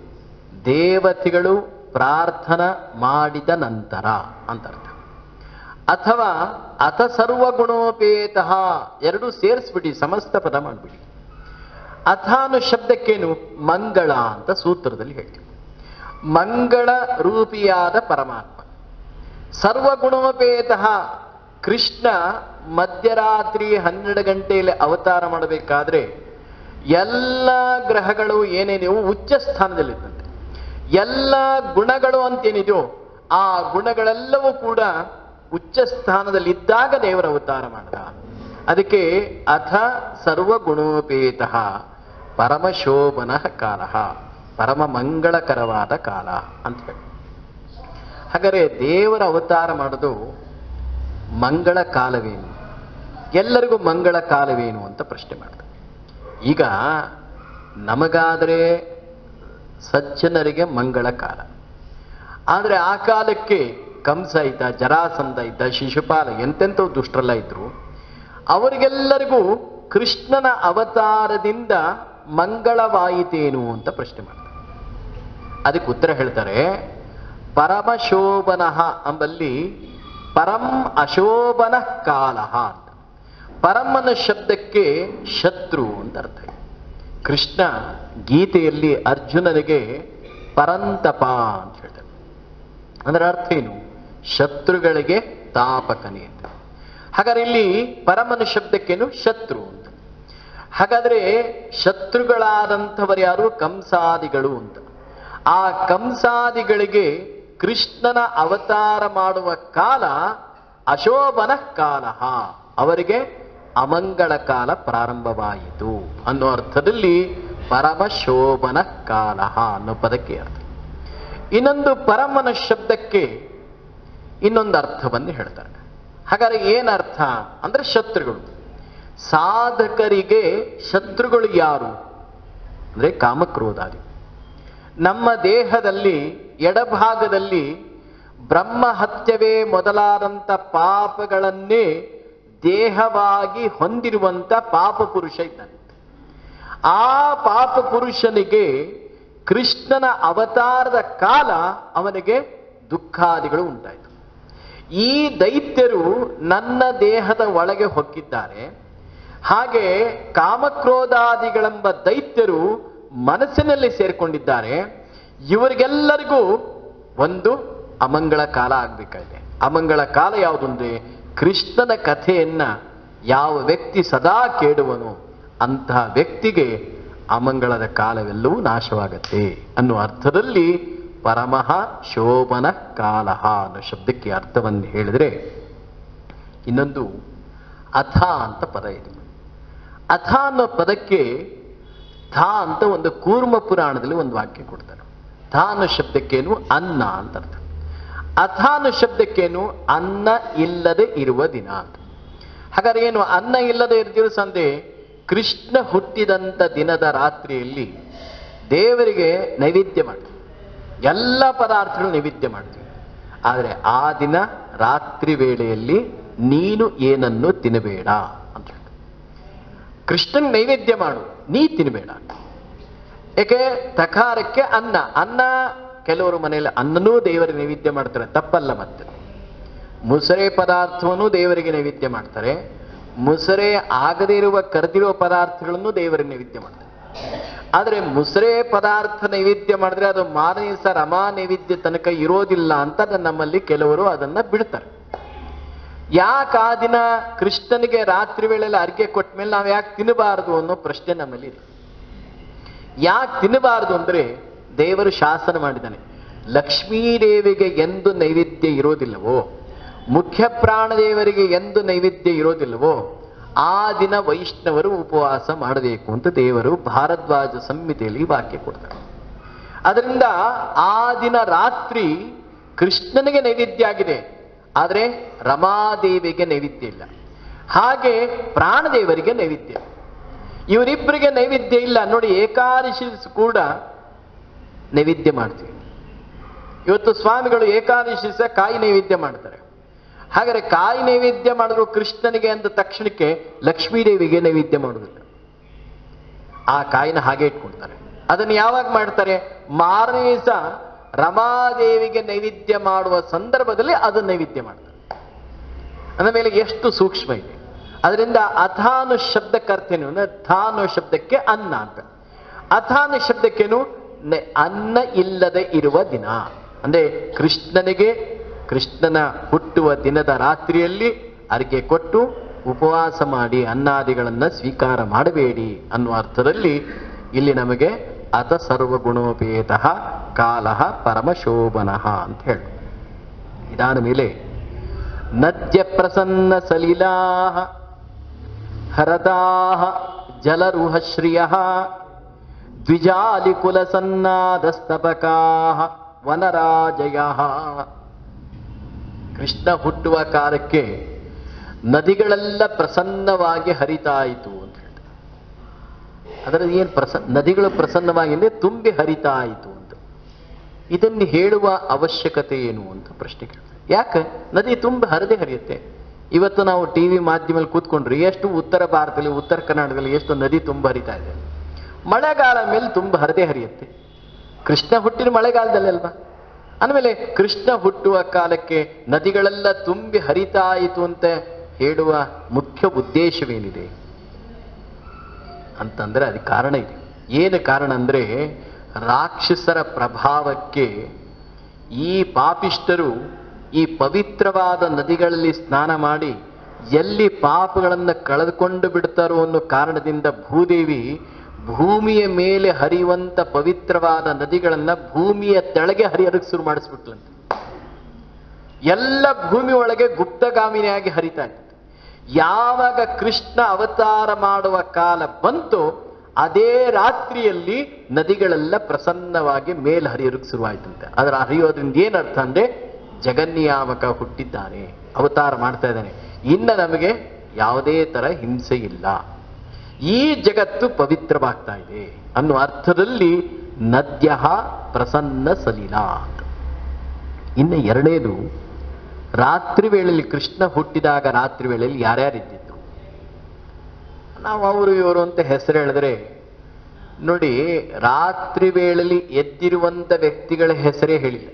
ದೇವತೆಗಳು ಪ್ರಾರ್ಥನಾ ಮಾಡಿದ ನಂತರ ಅಂತ ಅರ್ಥ ಅಥವಾ ಅಥ ಸರ್ವಗುಣೋಪೇತ ಎರಡು ಸೇರಿಸ್ಬಿಡಿ ಸಮಸ್ತ ಪದ ಮಾಡಿಬಿಡಿ ಅಥ ಅನ್ನೋ ಶಬ್ದಕ್ಕೇನು ಮಂಗಳ ಅಂತ ಸೂತ್ರದಲ್ಲಿ ಹೇಳ್ತೀವಿ ಮಂಗಳ ರೂಪಿಯಾದ ಪರಮಾತ್ಮ ಸರ್ವಗುಣೋಪೇತ ಕೃಷ್ಣ ಮಧ್ಯರಾತ್ರಿ ಹನ್ನೆರಡು ಗಂಟೆಯಲ್ಲಿ ಅವತಾರ ಮಾಡಬೇಕಾದ್ರೆ ಎಲ್ಲ ಗ್ರಹಗಳು ಏನೇನಿವು ಉಚ್ಚ ಸ್ಥಾನದಲ್ಲಿದ್ದಂತೆ ಎಲ್ಲ ಗುಣಗಳು ಅಂತೇನಿದೆಯೋ ಆ ಗುಣಗಳೆಲ್ಲವೂ ಕೂಡ ಉಚ್ಚ ಸ್ಥಾನದಲ್ಲಿದ್ದಾಗ ದೇವರ ಅವತಾರ ಮಾಡಿದ ಅದಕ್ಕೆ ಅಥ ಸರ್ವಗುಣೋಪೇತ ಪರಮಶೋಭನ ಕಾಲ ಪರಮ ಮಂಗಳಕರವಾದ ಕಾಲ ಅಂತ ಹೇಳಿ ಹಾಗಾದರೆ ದೇವರ ಅವತಾರ ಮಾಡೋದು ಮಂಗಳ ಕಾಲವೇನು ಎಲ್ಲರಿಗೂ ಮಂಗಳ ಕಾಲವೇನು ಅಂತ ಪ್ರಶ್ನೆ ಮಾಡ್ತಾರೆ ಈಗ ನಮಗಾದರೆ ಸಜ್ಜನರಿಗೆ ಮಂಗಳ ಕಾಲ ಆದರೆ ಆ ಕಾಲಕ್ಕೆ ಕಂಸ ಇದ್ದ ಜರಾಸಂಧ ಇದ್ದ ಶಿಶುಪಾಲ ಎಂತೆಂಥವು ದುಷ್ಟರೆಲ್ಲ ಇದ್ರು ಅವರಿಗೆಲ್ಲರಿಗೂ ಕೃಷ್ಣನ ಅವತಾರದಿಂದ ಮಂಗಳವಾಯಿತೇನು ಅಂತ ಪ್ರಶ್ನೆ ಮಾಡ್ತಾರೆ ಅದಕ್ಕೆ ಉತ್ತರ ಹೇಳ್ತಾರೆ ಪರಮಶೋಭನ ಎಂಬಲ್ಲಿ ಪರಂ ಅಶೋಭನ ಕಾಲ ಅಂತ ಪರಮನ ಶಬ್ದಕ್ಕೆ ಶತ್ರು ಅಂತ ಅರ್ಥ ಇದೆ. ಕೃಷ್ಣ ಗೀತೆಯಲ್ಲಿ ಅರ್ಜುನನಿಗೆ ಪರಂತಪ ಅಂತ ಹೇಳ್ತಾರೆ ಅದರ ಅರ್ಥ ಏನು ಶತ್ರುಗಳಿಗೆ ತಾಪಕನೇ ಅಂತ ಹಾಗಾದ್ರೆ ಇಲ್ಲಿ ಪರಮನ ಶಬ್ದಕ್ಕೇನು ಶತ್ರು ಅಂತ ಹಾಗಾದ್ರೆ ಶತ್ರುಗಳಾದಂಥವರು ಯಾರು ಕಂಸಾದಿಗಳು ಅಂತ ಆ ಕಂಸಾದಿಗಳಿಗೆ ಕೃಷ್ಣನ ಅವತಾರ ಮಾಡುವ ಕಾಲ ಅಶೋಭನ ಕಾಲ ಅವರಿಗೆ ಅಮಂಗಳ ಕಾಲ ಪ್ರಾರಂಭವಾಯಿತು ಅನ್ನೋ ಅರ್ಥದಲ್ಲಿ ಪರಮಶೋಭನ ಕಾಲ ಅನ್ನೋ ಪದಕ್ಕೆ ಅರ್ಥ ಇನ್ನೊಂದು ಪರಮನ ಶಬ್ದಕ್ಕೆ ಇನ್ನೊಂದು ಅರ್ಥವನ್ನು ಹೇಳ್ತಾರೆ ಹಾಗಾದ್ರೆ ಏನರ್ಥ ಅಂದ್ರೆ ಶತ್ರುಗಳು ಸಾಧಕರಿಗೆ ಶತ್ರುಗಳು ಯಾರು ಅಂದ್ರೆ ಕಾಮಕ್ರೋಧಾದಿ ನಮ್ಮ ದೇಹದಲ್ಲಿ ಎಡಭಾಗದಲ್ಲಿ ಬ್ರಹ್ಮ ಹತ್ಯವೇ ಮೊದಲಾದಂಥ ಪಾಪಗಳನ್ನೇ ದೇಹವಾಗಿ ಹೊಂದಿರುವಂತ ಪಾಪ ಪುರುಷ ಇದ್ದಾನೆ ಆ ಪಾಪ ಪುರುಷನಿಗೆ ಕೃಷ್ಣನ ಅವತಾರದ ಕಾಲ ಅವನಿಗೆ ದುಃಖಾದಿಗಳು ಉಂಟಾಯಿತು ಈ ದೈತ್ಯರು ನನ್ನ ದೇಹದ ಒಳಗೆ ಹೊಕ್ಕಿದ್ದಾರೆ ಹಾಗೆ ಕಾಮಕ್ರೋಧಾದಿಗಳೆಂಬ ದೈತ್ಯರು ಮನಸ್ಸಿನಲ್ಲಿ ಸೇರಿಕೊಂಡಿದ್ದಾರೆ ಇವರಿಗೆಲ್ಲರಿಗೂ ಒಂದು ಅಮಂಗಳ ಕಾಲ ಆಗ್ಬೇಕಾಗಿದೆ ಅಮಂಗಳ ಕಾಲ ಯಾವುದು ಅಂದ್ರೆ ಕೃಷ್ಣನ ಕಥೆಯನ್ನ ಯಾವ ವ್ಯಕ್ತಿ ಸದಾ ಕೇಳುವನು ಅಂತಹ ವ್ಯಕ್ತಿಗೆ ಅಮಂಗಳದ ಕಾಲವೆಲ್ಲವೂ ನಾಶವಾಗತ್ತೆ ಅನ್ನೋ ಅರ್ಥದಲ್ಲಿ ಪರಮಃ ಶೋಭನ ಕಾಲ ಅನ್ನೋ ಶಬ್ದಕ್ಕೆ ಅರ್ಥವನ್ನು ಹೇಳಿದ್ರೆ ಇನ್ನೊಂದು ಅಥ ಅಂತ ಪದ ಇದೆ ಅಥ ಅನ್ನೋ ಪದಕ್ಕೆ ಥಾ ಅಂತ ಒಂದು ಕೂರ್ಮ ಪುರಾಣದಲ್ಲಿ ಒಂದು ವಾಕ್ಯ ಕೊಡ್ತಾರೆ ಥಾ ಅನ್ನೋ ಶಬ್ದಕ್ಕೇನು ಅನ್ನ ಅಂತ ಅರ್ಥ ಅಥ ಅನ್ನೋ ಶಬ್ದಕ್ಕೇನು ಅನ್ನ ಇಲ್ಲದೆ ಇರುವ ದಿನ ಅಂತ ಹಾಗಾದ್ರೆ ಏನು ಅನ್ನ ಇಲ್ಲದೆ ಇರುವ ದಿವಸ ಅಂದ್ರೆ ಕೃಷ್ಣ ಹುಟ್ಟಿದಂಥ ದಿನದ ರಾತ್ರಿಯಲ್ಲಿ ದೇವರಿಗೆ ನೈವೇದ್ಯ ಮಾಡ್ತೀವಿ ಎಲ್ಲ ಪದಾರ್ಥಗಳು ನೈವೇದ್ಯ ಮಾಡ್ತೀವಿ ಆದರೆ ಆ ದಿನ ರಾತ್ರಿ ವೇಳೆಯಲ್ಲಿ ನೀನು ಏನನ್ನು ತಿನ್ನಬೇಡ ಅಂತ ಹೇಳ್ತಾರೆ ಕೃಷ್ಣನ್ ನೈವೇದ್ಯ ಮಾಡು ನೀ ತಿನ್ನಬೇಡ ಯಾಕೆ ತಕಾರಕ್ಕೆ ಅನ್ನ ಅನ್ನ ಕೆಲವರು ಮನೆಯಲ್ಲಿ ಅನ್ನನೂ ದೇವರಿಗೆ ನೈವೇದ್ಯ ಮಾಡ್ತಾರೆ ತಪ್ಪಲ್ಲ ಮತ್ತೆ ಮುಸರೆ ಪದಾರ್ಥವನ್ನು ದೇವರಿಗೆ ನೈವೇದ್ಯ ಮಾಡ್ತಾರೆ ಮುಸರೆ ಆಗದೇ ಇರುವ ಕರೆದಿರುವ ಪದಾರ್ಥಗಳನ್ನು ದೇವರಿಗೆ ನೈವೇದ್ಯ ಮಾಡ್ತಾರೆ ಆದರೆ ಮುಸರೆ ಪದಾರ್ಥ ನೈವೇದ್ಯ ಮಾಡಿದ್ರೆ ಅದು ಮಾರನೇ ದಿವಸ ರಮಾ ನೈವೇದ್ಯ ತನಕ ಇರೋದಿಲ್ಲ ಅಂತ ಅದನ್ನ ನಮ್ಮಲ್ಲಿ ಕೆಲವರು ಅದನ್ನ ಬಿಡ್ತಾರೆ ಯಾಕೆ ಆ ದಿನ ಕೃಷ್ಣನಿಗೆ ರಾತ್ರಿ ವೇಳೆಯಲ್ಲಿ ಅರ್ಘ್ಯ ಕೊಟ್ಟ ಮೇಲೆ ನಾವು ಯಾಕೆ ತಿನ್ನಬಾರದು ಅನ್ನೋ ಪ್ರಶ್ನೆ ನಮ್ಮಲ್ಲಿ ಇದೆ ಯಾಕೆ ತಿನ್ನಬಾರದು ಅಂದ್ರೆ ದೇವರು ಶಾಸನ ಮಾಡಿದ್ದಾನೆ ಲಕ್ಷ್ಮೀದೇವಿಗೆ ಎಂದು ನೈವೇದ್ಯ ಇರೋದಿಲ್ಲವೋ ಮುಖ್ಯ ಪ್ರಾಣದೇವರಿಗೆ ಎಂದು ನೈವೇದ್ಯ ಇರೋದಿಲ್ಲವೋ ಆ ದಿನ ವೈಷ್ಣವರು ಉಪವಾಸ ಮಾಡಬೇಕು ಅಂತ ದೇವರು ಭಾರದ್ವಾಜ ಸಂಹಿತೆಯಲ್ಲಿ ವಾಕ್ಯ ಕೊಡ್ತಾರೆ ಅದರಿಂದ ಆ ದಿನ ರಾತ್ರಿ ಕೃಷ್ಣನಿಗೆ ನೈವೇದ್ಯ ಆಗಿದೆ ಆದರೆ ರಮಾದೇವಿಗೆ ನೈವೇದ್ಯ ಇಲ್ಲ ಹಾಗೆ ಪ್ರಾಣದೇವರಿಗೆ ನೈವೇದ್ಯ ಇಲ್ಲ. ಇವರಿಬ್ಬರಿಗೆ ನೈವೇದ್ಯ ಇಲ್ಲ ನೋಡಿ ಏಕಾದಶಿ ಕೂಡ ನೈವೇದ್ಯ ಮಾಡ್ತೀವಿ ಇವತ್ತು ಸ್ವಾಮಿಗಳು ಏಕಾದಶಿ ಸಹ ಕಾಯಿ ನೈವೇದ್ಯ ಮಾಡ್ತಾರೆ ಹಾಗಾದ್ರೆ ಕಾಯಿ ನೈವೇದ್ಯ ಮಾಡಿದ್ರು ಕೃಷ್ಣನಿಗೆ ಅಂದ ತಕ್ಷಣಕ್ಕೆ ಲಕ್ಷ್ಮೀದೇವಿಗೆ ನೈವೇದ್ಯ ಮಾಡೋದಿಲ್ಲ ಆ ಕಾಯಿನ ಹಾಗೆ ಇಟ್ಕೊಳ್ತಾರೆ ಅದನ್ನು ಯಾವಾಗ ಮಾಡ್ತಾರೆ ಮಾರನೇ ದಿವಸ ರಮಾದೇವಿಗೆ ನೈವೇದ್ಯ ಮಾಡುವ ಸಂದರ್ಭದಲ್ಲಿ ಅದನ್ನು ನೈವೇದ್ಯ ಮಾಡ್ತಾರೆ ಅಂದ ಮೇಲೆ ಎಷ್ಟು ಸೂಕ್ಷ್ಮ ಇದೆ ಅದರಿಂದ ಅಥಾನು ಶಬ್ದಕ್ಕರ್ಥೇನು ಅಂದ್ರೆ ಥಾನು ಶಬ್ದಕ್ಕೆ ಅನ್ನ ಅಂತ ಅಥಾನು ಶಬ್ದಕ್ಕೇನು ನೆ- ಅನ್ನ ಇಲ್ಲದೆ ಇರುವ ದಿನ ಅಂದ್ರೆ ಕೃಷ್ಣನಿಗೆ ಕೃಷ್ಣನ ಹುಟ್ಟುವ ದಿನದ ರಾತ್ರಿಯಲ್ಲಿ ಅರ್ಗೆ ಕೊಟ್ಟು ಉಪವಾಸ ಮಾಡಿ ಅನ್ನಾದಿಗಳನ್ನ ಸ್ವೀಕಾರ ಮಾಡಬೇಡಿ ಅನ್ನುವ ಅರ್ಥದಲ್ಲಿ ಇಲ್ಲಿ ನಮಗೆ ಅತ ಸರ್ವಗುಣೋಪೇತ ಕಾಲ ಪರಮಶೋಭನಃ ಅಂತ ಹೇಳಿ ಇದಾದ ಮೇಲೆ ನದ್ಯ ಪ್ರಸನ್ನ ಸಲಿಲಾ ಹರದಾ ಜಲರುಹಶ್ರಿಯ ದ್ವಿಜಾಲಿಕುಲ ಸನ್ನಾದಸ್ತಪಕಾ ವನರಾಜಯ ಕೃಷ್ಣ ಹುಟ್ಟುವ ಕಾಲಕ್ಕೆ ನದಿಗಳೆಲ್ಲ ಪ್ರಸನ್ನವಾಗಿ ಹರಿತಾಯಿತು ಅಂತ ಹೇಳ್ತಾರೆ ಅದರ ಏನು ಪ್ರಸನ್ನ ನದಿಗಳು ಪ್ರಸನ್ನವಾಗಿ ಅಂದ್ರೆ ತುಂಬಿ ಹರಿತಾಯಿತು ಅಂತ ಇದನ್ನು ಹೇಳುವ ಅವಶ್ಯಕತೆ ಏನು ಅಂತ ಪ್ರಶ್ನೆ ಕೇಳ್ತಾರೆ ಯಾಕೆ ನದಿ ತುಂಬ ಹರಿದೇ ಹರಿಯುತ್ತೆ ಇವತ್ತು ನಾವು ಟಿ ವಿ ಮಾಧ್ಯಮದಲ್ಲಿ ಕೂತ್ಕೊಂಡ್ರೆ ಎಷ್ಟು ಉತ್ತರ ಭಾರತದಲ್ಲಿ ಉತ್ತರ ಕರ್ನಾಟಕದಲ್ಲಿ ಎಷ್ಟು ನದಿ ತುಂಬ ಹರಿತಾ ಇದೆ ಮಳೆಗಾಲ ಮೇಲೆ ತುಂಬ ಹರಿದೇ ಹರಿಯುತ್ತೆ ಕೃಷ್ಣ ಹುಟ್ಟಿನ ಮಳೆಗಾಲದಲ್ಲಿ ಅಲ್ವಾ ಅಂದಮೇಲೆ ಕೃಷ್ಣ ಹುಟ್ಟುವ ಕಾಲಕ್ಕೆ ನದಿಗಳೆಲ್ಲ ತುಂಬಿ ಹರಿತಾಯಿತು ಅಂತ ಹೇಳುವ ಮುಖ್ಯ ಉದ್ದೇಶವೇನಿದೆ ಅಂತಂದ್ರೆ ಅದಕ್ಕೆ ಕಾರಣ ಇದೆ ಏನು ಕಾರಣ ಅಂದ್ರೆ ರಾಕ್ಷಸರ ಪ್ರಭಾವಕ್ಕೆ ಈ ಪಾಪಿಷ್ಟರು ಈ ಪವಿತ್ರವಾದ ನದಿಗಳಲ್ಲಿ ಸ್ನಾನ ಮಾಡಿ ಎಲ್ಲಿ ಪಾಪಗಳನ್ನು ಕಳೆದುಕೊಂಡು ಬಿಡ್ತಾರೋ ಅನ್ನೋ ಕಾರಣದಿಂದ ಭೂದೇವಿ ಭೂಮಿಯ ಮೇಲೆ ಹರಿಯುವಂತ ಪವಿತ್ರವಾದ ನದಿಗಳನ್ನ ಭೂಮಿಯ ತೆಳಗೆ ಹರಿಯಲಿಕ್ಕೆ ಶುರು ಮಾಡಿಸ್ಬಿಟ್ಲಂತೆ ಎಲ್ಲ ಭೂಮಿ ಒಳಗೆ ಗುಪ್ತಗಾಮಿನಿಯಾಗಿ ಹರಿತಾ ಇತ್ತು ಯಾವಾಗ ಕೃಷ್ಣ ಅವತಾರ ಮಾಡುವ ಕಾಲ ಬಂತು ಅದೇ ರಾತ್ರಿಯಲ್ಲಿ ನದಿಗಳೆಲ್ಲ ಪ್ರಸನ್ನವಾಗಿ ಮೇಲೆ ಹರಿಯೋದಕ್ಕೆ ಶುರುವಾಯ್ತಂತೆ ಅದರ ಹರಿಯೋದ್ರಿಂದ ಏನರ್ಥ ಅಂದ್ರೆ ಜಗನ್ನಿಯಾಮಕ ಹುಟ್ಟಿದ್ದಾನೆ ಅವತಾರ ಮಾಡ್ತಾ ಇದ್ದಾನೆ ಇನ್ನ ನಮಗೆ ಯಾವುದೇ ತರ ಹಿಂಸೆ ಇಲ್ಲ ಈ ಜಗತ್ತು ಪವಿತ್ರವಾಗ್ತಾ ಇದೆ ಅನ್ನುವ ಅರ್ಥದಲ್ಲಿ ನದ್ಯ ಪ್ರಸನ್ನ ಸಲಿಲ ಅಂತ ಇನ್ನು ಎರಡನೇದು ರಾತ್ರಿ ವೇಳೆಯಲ್ಲಿ ಕೃಷ್ಣ ಹುಟ್ಟಿದಾಗ ರಾತ್ರಿ ವೇಳೆಯಲ್ಲಿ ಯಾರ್ಯಾರಿದ್ದಿದ್ರು ನಾವು ಅವರು ಇವರು ಅಂತ ಹೆಸರು ಹೇಳಿದ್ರೆ ನೋಡಿ ರಾತ್ರಿ ವೇಳೆಯಲ್ಲಿ ಎದ್ದಿರುವಂತ ವ್ಯಕ್ತಿಗಳ ಹೆಸರೇ ಹೇಳಿಲ್ಲ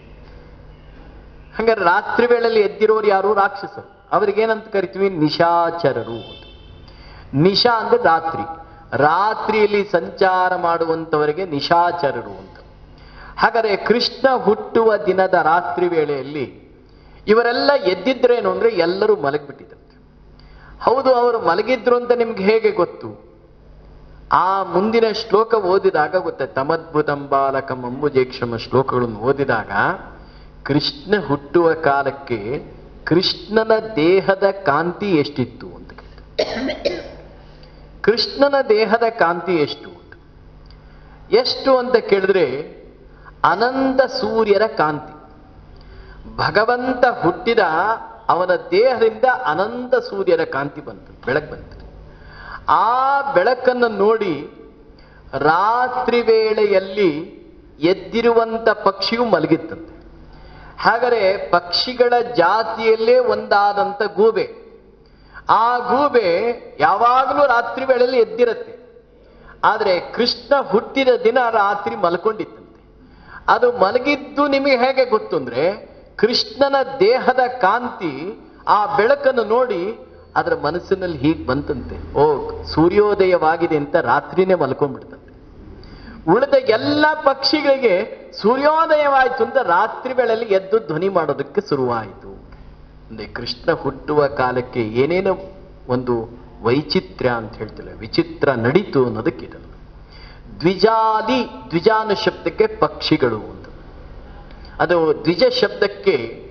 ಹಂಗಾರೆ ರಾತ್ರಿ ವೇಳೆಯಲ್ಲಿ ಎದ್ದಿರೋರು ಯಾರು ರಾಕ್ಷಸರು ಅವ್ರಿಗೇನಂತ ಕರಿತೀವಿ ನಿಶಾಚರರು ಅಂತ ನಿಶಾ ಅಂದ್ರೆ ರಾತ್ರಿ ರಾತ್ರಿಯಲ್ಲಿ ಸಂಚಾರ ಮಾಡುವಂತವರಿಗೆ ನಿಶಾಚರರು ಅಂತ ಹಾಗಾದ್ರೆ ಕೃಷ್ಣ ಹುಟ್ಟುವ ದಿನದ ರಾತ್ರಿ ವೇಳೆಯಲ್ಲಿ ಇವರೆಲ್ಲ ಎದ್ದಿದ್ರೇನು ಅಂದ್ರೆ ಎಲ್ಲರೂ ಮಲಗಿಬಿಟ್ಟಿದ್ರಂತೆ ಹೌದು ಅವರು ಮಲಗಿದ್ರು ಅಂತ ನಿಮ್ಗೆ ಹೇಗೆ ಗೊತ್ತು ಆ ಮುಂದಿನ ಶ್ಲೋಕ ಓದಿದಾಗ ಗೊತ್ತೆ ತಮದ್ಭುತಂ ಬಾಲಕಂ ಅಂಬುಜೇಕ್ಷಮ ಶ್ಲೋಕಗಳನ್ನು ಓದಿದಾಗ ಕೃಷ್ಣ ಹುಟ್ಟುವ ಕಾಲಕ್ಕೆ ಕೃಷ್ಣನ ದೇಹದ ಕಾಂತಿ ಎಷ್ಟಿತ್ತು ಅಂತ ಕೇಳ್ತಾರೆ. ಕೃಷ್ಣನ ದೇಹದ ಕಾಂತಿ ಎಷ್ಟು ಅಂತ ಎಷ್ಟು ಅಂತ ಕೇಳಿದ್ರೆ ಅನಂತ ಸೂರ್ಯರ ಕಾಂತಿ ಭಗವಂತ ಹುಟ್ಟಿದ ಅವನ ದೇಹದಿಂದ ಅನಂತ ಸೂರ್ಯರ ಕಾಂತಿ ಬಂತು ಬೆಳಕು ಬಂತು ಆ ಬೆಳಕನ್ನು ನೋಡಿ ರಾತ್ರಿ ವೇಳೆಯಲ್ಲಿ ಎದ್ದಿರುವಂತ ಪಕ್ಷಿಯು ಮಲಗಿತ್ತಂತೆ ಹಾಗಾದರೆ ಪಕ್ಷಿಗಳ ಜಾತಿಯಲ್ಲೇ ಒಂದಾದಂತ ಗೂಬೆ ಆ ಗೂಬೆ ಯಾವಾಗಲೂ ರಾತ್ರಿ ವೇಳೆಯಲ್ಲಿ ಎದ್ದಿರತ್ತೆ ಆದರೆ ಕೃಷ್ಣ ಹುಟ್ಟಿದ ದಿನ ರಾತ್ರಿ ಮಲ್ಕೊಂಡಿತ್ತಂತೆ ಅದು ಮಲಗಿದ್ದು ನಿಮಗೆ ಹೇಗೆ ಗೊತ್ತು ಅಂದ್ರೆ ಕೃಷ್ಣನ ದೇಹದ ಕಾಂತಿ ಆ ಬೆಳಕನ್ನು ನೋಡಿ ಅದರ ಮನಸ್ಸಿನಲ್ಲಿ ಹೀಗೆ ಬಂತಂತೆ ಓ ಸೂರ್ಯೋದಯವಾಗಿದೆ ಅಂತ ರಾತ್ರಿನೇ ಮಲ್ಕೊಂಡ್ಬಿಡ್ತಂತೆ ಉಳಿದ ಎಲ್ಲ ಪಕ್ಷಿಗಳಿಗೆ ಸೂರ್ಯೋದಯವಾಯಿತು ಅಂತ ರಾತ್ರಿ ವೇಳೆಯಲ್ಲಿ ಎದ್ದು ಧ್ವನಿ ಮಾಡೋದಕ್ಕೆ ಶುರುವಾಯಿತು ಅಂದ್ರೆ ಕೃಷ್ಣ ಹುಟ್ಟುವ ಕಾಲಕ್ಕೆ ಏನೇನೋ ಒಂದು ವೈಚಿತ್ರ್ಯ ಅಂತ ಹೇಳ್ತಿಲ್ಲ ವಿಚಿತ್ರ ನಡೀತು ಅನ್ನೋದಕ್ಕೆ ಇದನ್ನು ದ್ವಿಜಾದಿ ದ್ವಿಜಾನು ಶಬ್ದಕ್ಕೆ ಪಕ್ಷಿಗಳು ಅಂತ ಅದು ದ್ವಿಜ ಶಬ್ದಕ್ಕೆ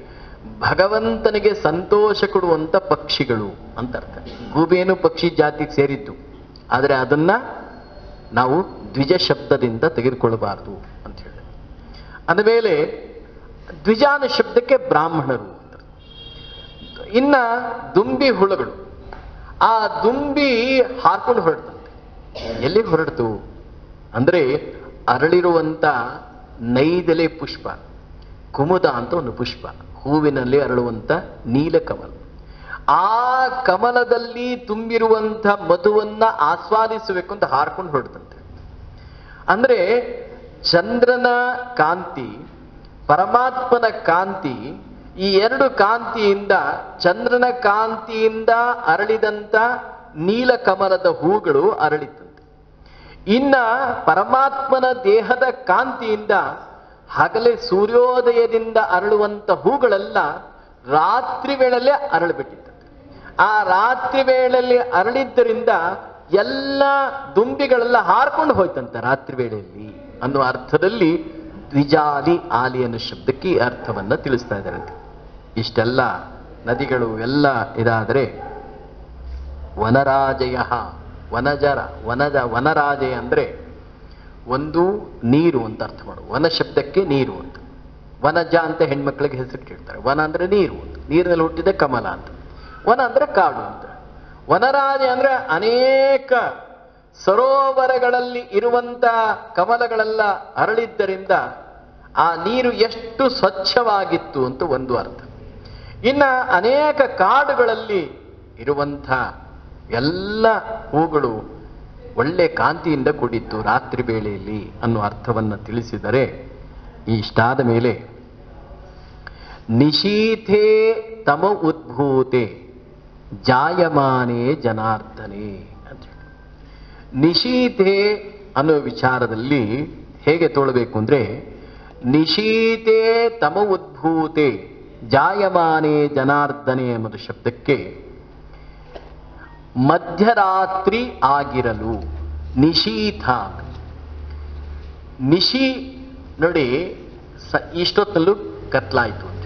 ಭಗವಂತನಿಗೆ ಸಂತೋಷ ಕೊಡುವಂತ ಪಕ್ಷಿಗಳು ಅಂತ ಅರ್ಥ ಗೂಬೇನು ಪಕ್ಷಿ ಜಾತಿಗೆ ಸೇರಿದ್ದು ಆದರೆ ಅದನ್ನ ನಾವು ದ್ವಿಜ ಶಬ್ದದಿಂದ ತೆಗೆದುಕೊಳ್ಳಬಾರದು ಅಂತ ಹೇಳಿ ಅಂದಮೇಲೆ ದ್ವಿಜಾನ ಶಬ್ದಕ್ಕೆ ಬ್ರಾಹ್ಮಣರು ಅಂತ ಇನ್ನ ದುಂಬಿ ಹುಳುಗಳು ಆ ದುಂಬಿ ಹಾರ್ಕೊಂಡು ಹೊರಡ್ತಂತೆ ಎಲ್ಲಿಗೆ ಹೊರಡ್ತು ಅಂದ್ರೆ ಅರಳಿರುವಂತ ನೈದೆಲೆ ಪುಷ್ಪ ಕುಮುದ ಅಂತ ಒಂದು ಪುಷ್ಪ ಹೂವಿನಲ್ಲಿ ಅರಳುವಂತ ನೀಲಕಮಲ ಆ ಕಮಲದಲ್ಲಿ ತುಂಬಿರುವಂಥ ಮಧುವನ್ನ ಆಸ್ವಾದಿಸಬೇಕು ಅಂತ ಹಾರ್ಕೊಂಡು ಹೊರಡ್ತಂತೆ ಅಂದ್ರೆ ಚಂದ್ರನ ಕಾಂತಿ ಪರಮಾತ್ಮನ ಕಾಂತಿ ಈ ಎರಡು ಕಾಂತಿಯಿಂದ ಚಂದ್ರನ ಕಾಂತಿಯಿಂದ ಅರಳಿದಂತ ನೀಲಕಮಲದ ಹೂಗಳು ಅರಳಿತಂತೆ ಇನ್ನ ಪರಮಾತ್ಮನ ದೇಹದ ಕಾಂತಿಯಿಂದ ಹಗಲೇ ಸೂರ್ಯೋದಯದಿಂದ ಅರಳುವಂತ ಹೂಗಳೆಲ್ಲ ರಾತ್ರಿ ವೇಳೆಯಲ್ಲೇ ಅರಳಿಬಿಟ್ಟಿತ್ತು ಆ ರಾತ್ರಿ ವೇಳೆಯಲ್ಲಿ ಅರಳಿದ್ದರಿಂದ ಎಲ್ಲ ದುಂಬಿಗಳೆಲ್ಲ ಹಾರ್ಕೊಂಡು ಹೋಯ್ತಂತೆ ರಾತ್ರಿ ವೇಳೆಯಲ್ಲಿ ಅನ್ನುವ ಅರ್ಥದಲ್ಲಿ ದ್ವಿಜಾಲಿ ಆಲಿ ಅನ್ನೋ ಶಬ್ದಕ್ಕೆ ಈ ಅರ್ಥವನ್ನ ತಿಳಿಸ್ತಾ ಇದ್ದಾರೆ ಇಷ್ಟೆಲ್ಲ ನದಿಗಳು ಎಲ್ಲ ಇದಾದರೆ ವನರಾಜಯ ವನಜರ ವನಜ ವನರಾಜಯ ಅಂದ್ರೆ ಒಂದು ನೀರು ಅಂತ ಅರ್ಥ ಮಾಡು ವನ ಶಬ್ದಕ್ಕೆ ನೀರು ಅಂತ ವನಜ ಅಂತ ಹೆಣ್ಮಕ್ಳಿಗೆ ಹೆಸರು ಕೇಳ್ತಾರೆ ವನ ಅಂದ್ರೆ ನೀರು ಅಂತ ನೀರಿನಲ್ಲಿ ಹುಟ್ಟಿದ ಕಮಲ ಅಂತ ವನ ಅಂದ್ರೆ ಕಾಡು ಅಂತ ವನರಾಜ ಅಂದ್ರೆ ಅನೇಕ ಸರೋವರಗಳಲ್ಲಿ ಇರುವಂತ ಕಮಲಗಳೆಲ್ಲ ಅರಳಿದ್ದರಿಂದ ಆ ನೀರು ಎಷ್ಟು ಸ್ವಚ್ಛವಾಗಿತ್ತು ಅಂತ ಒಂದು ಅರ್ಥ ಇನ್ನ ಅನೇಕ ಕಾಡುಗಳಲ್ಲಿ ಇರುವಂಥ ಎಲ್ಲ ಹೂಗಳು ಒಳ್ಳೆ ಕಾಂತಿಯಿಂದ ಕೂಡಿತ್ತು ರಾತ್ರಿ ವೇಳೆಯಲ್ಲಿ ಅನ್ನೋ ಅರ್ಥವನ್ನು ತಿಳಿಸಿದರೆ ಇಷ್ಟಾದ ಮೇಲೆ ನಿಶೀಥೇ ತಮ ಉದ್ಭೂತೆ ಜಾಯಮಾನೇ ಜನಾರ್ದನೆ ಅಂತ ಹೇಳಿ ನಿಶೀಥೆ ಅನ್ನೋ ವಿಚಾರದಲ್ಲಿ ಹೇಗೆ ತೋಳಬೇಕು ಅಂದ್ರೆ ನಿಶೀತೆ ತಮ ಉದ್ಭೂತೆ ಜಾಯಮಾನೇ ಜನಾರ್ದನೆ ಎಂಬುದು ಶಬ್ದಕ್ಕೆ ಮಧ್ಯರಾತ್ರಿ ಆಗಿರಲು ನಿಶೀಥ ನಿಶಿ ನೋಡಿ ಸ ಇಷ್ಟೊತ್ತಲ್ಲೂ ಕತ್ಲಾಯ್ತು ಅಂತ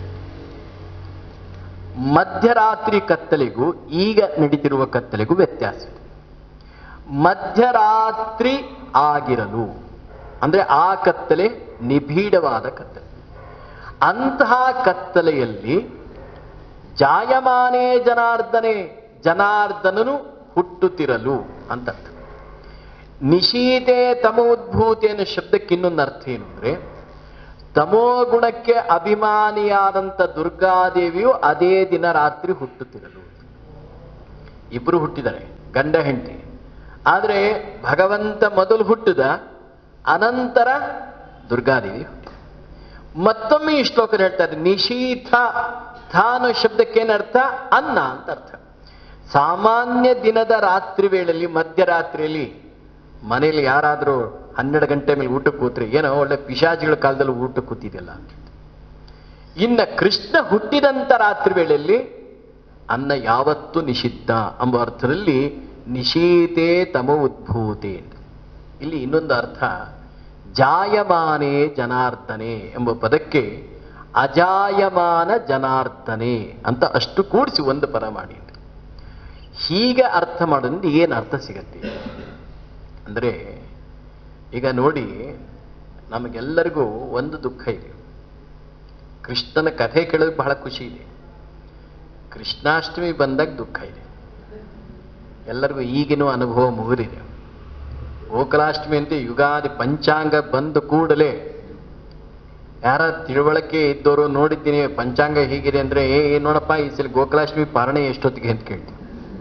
ಮಧ್ಯರಾತ್ರಿ ಕತ್ತಲೆಗೂ ಈಗ ನಡೀತಿರುವ ಕತ್ತಲೆಗೂ ವ್ಯತ್ಯಾಸ ಇದೆ ಮಧ್ಯರಾತ್ರಿ ಆಗಿರಲು ಅಂದ್ರೆ ಆ ಕತ್ತಲೆ ನಿಬಿಡವಾದ ಕತ್ತಲೆ ಅಂತಹ ಕತ್ತಲೆಯಲ್ಲಿ ಜಾಯಮಾನೇ ಜನಾರ್ದನೆ ಜನಾರ್ದನನು ಹುಟ್ಟುತ್ತಿರಲು ಅಂತ ಅರ್ಥ ನಿಶೀತೆ ತಮೋದ್ಭೂತಿ ಅನ್ನೋ ಶಬ್ದಕ್ಕೆ ಇನ್ನೊಂದು ಅರ್ಥ ಏನು ಅಂದ್ರೆ ತಮೋ ಗುಣಕ್ಕೆ ಅಭಿಮಾನಿಯಾದಂಥ ದುರ್ಗಾದೇವಿಯು ಅದೇ ದಿನ ರಾತ್ರಿ ಹುಟ್ಟುತ್ತಿರಲು ಇಬ್ರು ಹುಟ್ಟಿದ್ದಾರೆ ಗಂಡ ಹೆಂಡತಿ ಆದರೆ ಭಗವಂತ ಮೊದಲು ಹುಟ್ಟಿದ ಅನಂತರ ದುರ್ಗಾದೇವಿ ಹುಟ್ಟಿದ ಮತ್ತೊಮ್ಮೆ ಈ ಶ್ಲೋಕ ಹೇಳ್ತಾರೆ ನಿಶೀಥ ಥಾ ಅನ್ನೋ ಶಬ್ದಕ್ಕೇನರ್ಥ ಅನ್ನ ಅಂತ ಅರ್ಥ ಸಾಮಾನ್ಯ ದಿನದ ರಾತ್ರಿ ವೇಳೆಯಲ್ಲಿ ಮಧ್ಯರಾತ್ರಿಯಲ್ಲಿ ಮನೆಯಲ್ಲಿ ಯಾರಾದರೂ ಹನ್ನೆರಡು ಗಂಟೆ ಮೇಲೆ ಊಟಕ್ಕೆ ಕೂತ್ರೆ ಏನೋ ಒಳ್ಳೆ ಪಿಶಾಚಿಗಳ ಕಾಲದಲ್ಲಿ ಊಟಕ್ಕೆ ಕೂತಿದೆಯಲ್ಲ ಅಂತ ಇನ್ನ ಕೃಷ್ಣ ಹುಟ್ಟಿದಂತ ರಾತ್ರಿ ವೇಳೆಯಲ್ಲಿ ಅನ್ನ ಯಾವತ್ತೂ ನಿಷಿದ್ಧ ಎಂಬ ಅರ್ಥದಲ್ಲಿ ನಿಶೀತೆ ತಮ ಉದ್ಭೂತೆ ಇಲ್ಲಿ ಇನ್ನೊಂದು ಅರ್ಥ ಜಾಯಮಾನೇ ಜನಾರ್ದನೆ ಎಂಬ ಪದಕ್ಕೆ ಅಜಾಯಮಾನ ಜನಾರ್ದನೆ ಅಂತ ಅಷ್ಟು ಕೂಡಿಸಿ ಒಂದು ಪದ ಮಾಡಿ ಹೀಗೆ ಅರ್ಥ ಮಾಡೋದ್ರಿಂದ ಏನು ಅರ್ಥ ಸಿಗತ್ತೆ ಅಂದರೆ ಈಗ ನೋಡಿ ನಮಗೆಲ್ಲರಿಗೂ ಒಂದು ದುಃಖ ಇದೆ ಕೃಷ್ಣನ ಕಥೆ ಕೇಳೋದು ಬಹಳ ಖುಷಿ ಇದೆ ಕೃಷ್ಣಾಷ್ಟಮಿ ಬಂದಾಗ ದುಃಖ ಇದೆ ಎಲ್ಲರಿಗೂ ಈಗಿನ ಅನುಭವ ಮುಗಿದಿದೆ ಗೋಕುಲಾಷ್ಟಮಿ ಅಂತ ಯುಗಾದಿ ಪಂಚಾಂಗ ಬಂದ ಕೂಡಲೇ ಯಾರ ತಿಳುವಳಿಕೆ ಇದ್ದವರು ನೋಡಿದ್ದೀನಿ ಪಂಚಾಂಗ ಹೀಗಿದೆ ಅಂದ್ರೆ ಏ ಏ ನೋಡಪ್ಪ ಈ ಸಲ ಗೋಕುಲಾಷ್ಟಮಿ ಪಾರಣೆ ಎಷ್ಟೊತ್ತಿಗೆ ಅಂತ ಕೇಳ್ತೀವಿ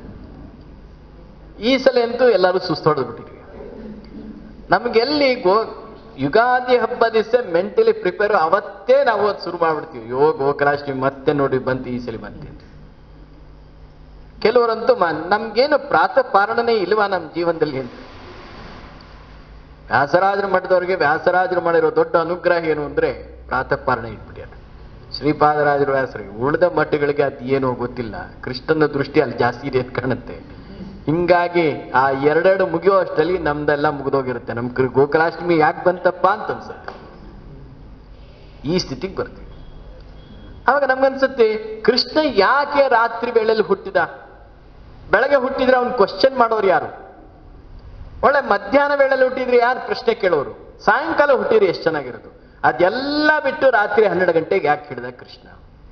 ಈ ಸಲ ಅಂತೂ ಎಲ್ಲರೂ ಸುಸ್ತೊಡೆದು ಬಿಟ್ಟಿದ್ವಿ ನಮ್ಗೆಲ್ಲಿ ಗೋ ಯುಗಾದಿ ಹಬ್ಬ ದಿವಸ ಮೆಂಟಲಿ ಪ್ರಿಪೇರ್ ಅವತ್ತೇ ನಾವು ಅದು ಶುರು ಮಾಡ್ಬಿಡ್ತೀವಿ ಯೋ ಗೋಕುಲಾಷ್ಟಮಿ ಮತ್ತೆ ನೋಡಿ ಬಂತು ಈ ಸಲ ಬಂತು ಅಂತ. ಕೆಲವರಂತೂ ಮ- ನಮ್ಗೇನು ಪ್ರಾತಃ ಪಾರಣನೇ ಇಲ್ವಾ ನಮ್ಮ ಜೀವನದಲ್ಲಿ ಅಂತ ವ್ಯಾಸರಾಜರ ಮಠದವರಿಗೆ ವ್ಯಾಸರಾಜರು ಮಾಡಿರೋ ದೊಡ್ಡ ಅನುಗ್ರಹ ಏನು ಅಂದ್ರೆ ಪ್ರಾತಃ ಪಾರಣ ಇಟ್ಬಿಟ್ಯಾರ ಶ್ರೀಪಾದರಾಜರು ವ್ಯಾಸರಿಗೆ ಉಳಿದ ಮಠಗಳಿಗೆ ಅದು ಏನೋ ಗೊತ್ತಿಲ್ಲ ಕೃಷ್ಣನ ದೃಷ್ಟಿ ಅಲ್ಲಿ ಜಾಸ್ತಿ ಇದೆ ಅಂತ ಕಾಣುತ್ತೆ ಹಿಂಗಾಗಿ ಆ ಎರಡೆರಡು ಮುಗಿಯೋ ಅಷ್ಟರಲ್ಲಿ ನಮ್ದೆಲ್ಲ ಮುಗಿದೋಗಿರುತ್ತೆ ನಮ್ ಕೃ- ಗೋಕುಲಾಷ್ಟಮಿ ಯಾಕೆ ಬಂತಪ್ಪ ಅಂತ ಅನ್ಸುತ್ತೆ ಈ ಸ್ಥಿತಿಗೆ ಬರ್ತೀವಿ ಅವಾಗ ನಮ್ಗನ್ಸುತ್ತೆ ಕೃಷ್ಣ ಯಾಕೆ ರಾತ್ರಿ ವೇಳೆಯಲ್ಲಿ ಹುಟ್ಟಿದ ಬೆಳಗ್ಗೆ ಹುಟ್ಟಿದ್ರೆ ಅವ್ನು ಕ್ವಶನ್ ಮಾಡೋರು ಯಾರು ಒಳ್ಳೆ ಮಧ್ಯಾಹ್ನ ವೇಳೆಯಲ್ಲಿ ಹುಟ್ಟಿದ್ರೆ ಯಾರು ಪ್ರಶ್ನೆ ಕೇಳೋರು ಸಾಯಂಕಾಲ ಹುಟ್ಟಿದ್ರೆ ಎಷ್ಟು ಚೆನ್ನಾಗಿರೋದು ಅದೆಲ್ಲ ಬಿಟ್ಟು ರಾತ್ರಿ ಹನ್ನೆರಡು ಗಂಟೆಗೆ ಯಾಕೆ ಹಿಡಿದ ಕೃಷ್ಣ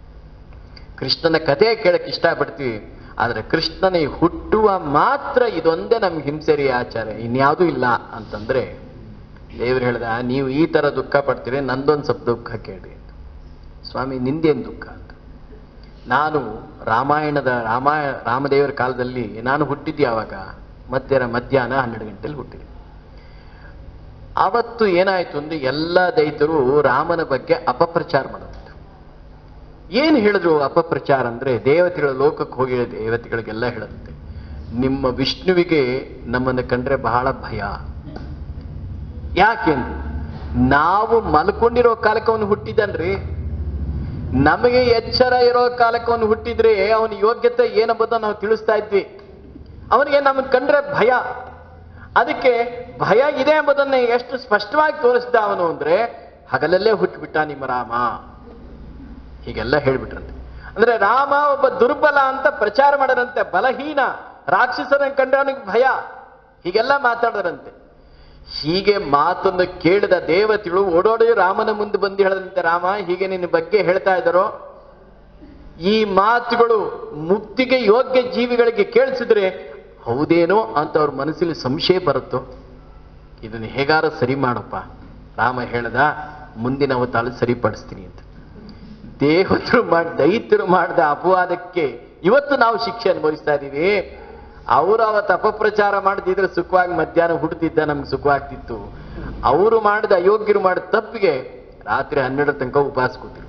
ಕೃಷ್ಣನ ಕಥೆ ಕೇಳಕ್ ಇಷ್ಟಪಡ್ತೀವಿ ಆದ್ರೆ ಕೃಷ್ಣನ ಈ ಹುಟ್ಟುವ ಮಾತ್ರ ಇದೊಂದೇ ನಮ್ಗೆ ಹಿಂಸೆರಿ ಆಚಾರ ಇನ್ಯಾವುದೂ ಇಲ್ಲ ಅಂತಂದ್ರೆ ದೇವ್ರು ಹೇಳ್ದ ನೀವು ಈ ತರ ದುಃಖ ಪಡ್ತೀರಿ ನಂದೊಂದು ಸ್ವಲ್ಪ ದುಃಖ ಕೇಳಿ ಅಂತ. ಸ್ವಾಮಿ ನಿಂದೇನು ದುಃಖ ಅಂತ ನಾನು ರಾಮಾಯಣದ ರಾಮಾಯಣ ರಾಮದೇವರ ಕಾಲದಲ್ಲಿ ನಾನು ಹುಟ್ಟಿದ್ದೆ ಯಾವಾಗ ಮಧ್ಯಾಹ್ನ ಮಧ್ಯಾಹ್ನ ಹನ್ನೆರಡು ಗಂಟೆಲಿ ಹುಟ್ಟಿದೆ ಅವತ್ತು ಏನಾಯ್ತು ಅಂದ್ರೆ ಎಲ್ಲ ದೈತರು ರಾಮನ ಬಗ್ಗೆ ಅಪಪ್ರಚಾರ ಮಾಡಿದ್ರು ಏನ್ ಹೇಳಿದ್ರು ಅಪಪ್ರಚಾರ ಅಂದ್ರೆ ದೇವತೆಗಳ ಲೋಕಕ್ಕೆ ಹೋಗಿ ದೇವತೆಗಳಿಗೆಲ್ಲ ಹೇಳುತ್ತೆ ನಿಮ್ಮ ವಿಷ್ಣುವಿಗೆ ನಮ್ಮನ್ನು ಕಂಡ್ರೆ ಬಹಳ ಭಯ ಯಾಕೆಂದ್ರೆ ನಾವು ಮಲ್ಕೊಂಡಿರೋ ಕಾಲಕ್ಕೆ ಅವನು ಹುಟ್ಟಿದನ್ರಿ ನಮಗೆ ಎಚ್ಚರ ಇರೋ ಕಾಲಕ್ಕೆ ಅವನು ಹುಟ್ಟಿದ್ರೆ ಅವನ ಯೋಗ್ಯತೆ ಏನಂಬುದನ್ನು ನಾವು ತಿಳಿಸ್ತಾ ಇದ್ವಿ ಅವನಿಗೆ ನಮ್ಮನ್ನು ಕಂಡ್ರೆ ಭಯ ಅದಕ್ಕೆ ಭಯ ಇದೆ ಎಂಬುದನ್ನ ಎಷ್ಟು ಸ್ಪಷ್ಟವಾಗಿ ತೋರಿಸ್ದ ಅವನು ಅಂದ್ರೆ ಹಗಲಲ್ಲೇ ಹುಟ್ಟುಬಿಟ್ಟ ನಿಮ್ಮ ರಾಮ ಹೀಗೆಲ್ಲ ಹೇಳ್ಬಿಟ್ರಂತೆ ಅಂದ್ರೆ ರಾಮ ಒಬ್ಬ ದುರ್ಬಲ ಅಂತ ಪ್ರಚಾರ ಮಾಡರಂತೆ ಬಲಹೀನ ರಾಕ್ಷಸರನ್ನ ಕಂಡ್ರೆ ಅವನಿಗೆ ಭಯ ಹೀಗೆಲ್ಲ ಮಾತಾಡರಂತೆ ಹೀಗೆ ಮಾತನ್ನು ಕೇಳಿದ ದೇವತೆಗಳು ಓಡೋಡಿ ರಾಮನ ಮುಂದೆ ಬಂದು ಹೇಳದಂತೆ ರಾಮ ಹೀಗೆ ನಿನ್ನ ಬಗ್ಗೆ ಹೇಳ್ತಾ ಇದ್ದಾರೋ ಈ ಮಾತುಗಳು ಮುಕ್ತಿಗೆ ಯೋಗ್ಯ ಜೀವಿಗಳಿಗೆ ಕೇಳಿಸಿದ್ರೆ ಹೌದೇನೋ ಅಂತ ಅವ್ರ ಮನಸ್ಸಲ್ಲಿ ಸಂಶಯ ಬರುತ್ತೋ ಇದನ್ನು ಹೇಗಾರ ಸರಿ ಮಾಡಪ್ಪ ರಾಮ ಹೇಳ್ದ ಮುಂದಿನ ಅವತಾಳು ಸರಿಪಡಿಸ್ತೀನಿ ಅಂತ ದೇವತರು ಮಾಡಿ ದೈತ್ಯರು ಮಾಡಿದ ಅಪವಾದಕ್ಕೆ ಇವತ್ತು ನಾವು ಶಿಕ್ಷೆ ಅನುಭವಿಸ್ತಾ ಇದ್ದೀವಿ ಅವರು ಅವತ್ತು ಅಪಪ್ರಚಾರ ಮಾಡದಿದ್ರೆ ಸುಖವಾಗಿ ಮಧ್ಯಾಹ್ನ ಹುಡ್ತಿದ್ದ ನಮ್ಗೆ ಸುಖವಾಗ್ತಿತ್ತು ಅವರು ಮಾಡಿದ ಅಯೋಗ್ಯರು ಮಾಡಿದ ತಪ್ಪಿಗೆ ರಾತ್ರಿ ಹನ್ನೆರಡು ತನಕ ಉಪವಾಸ ಕೂತಿರು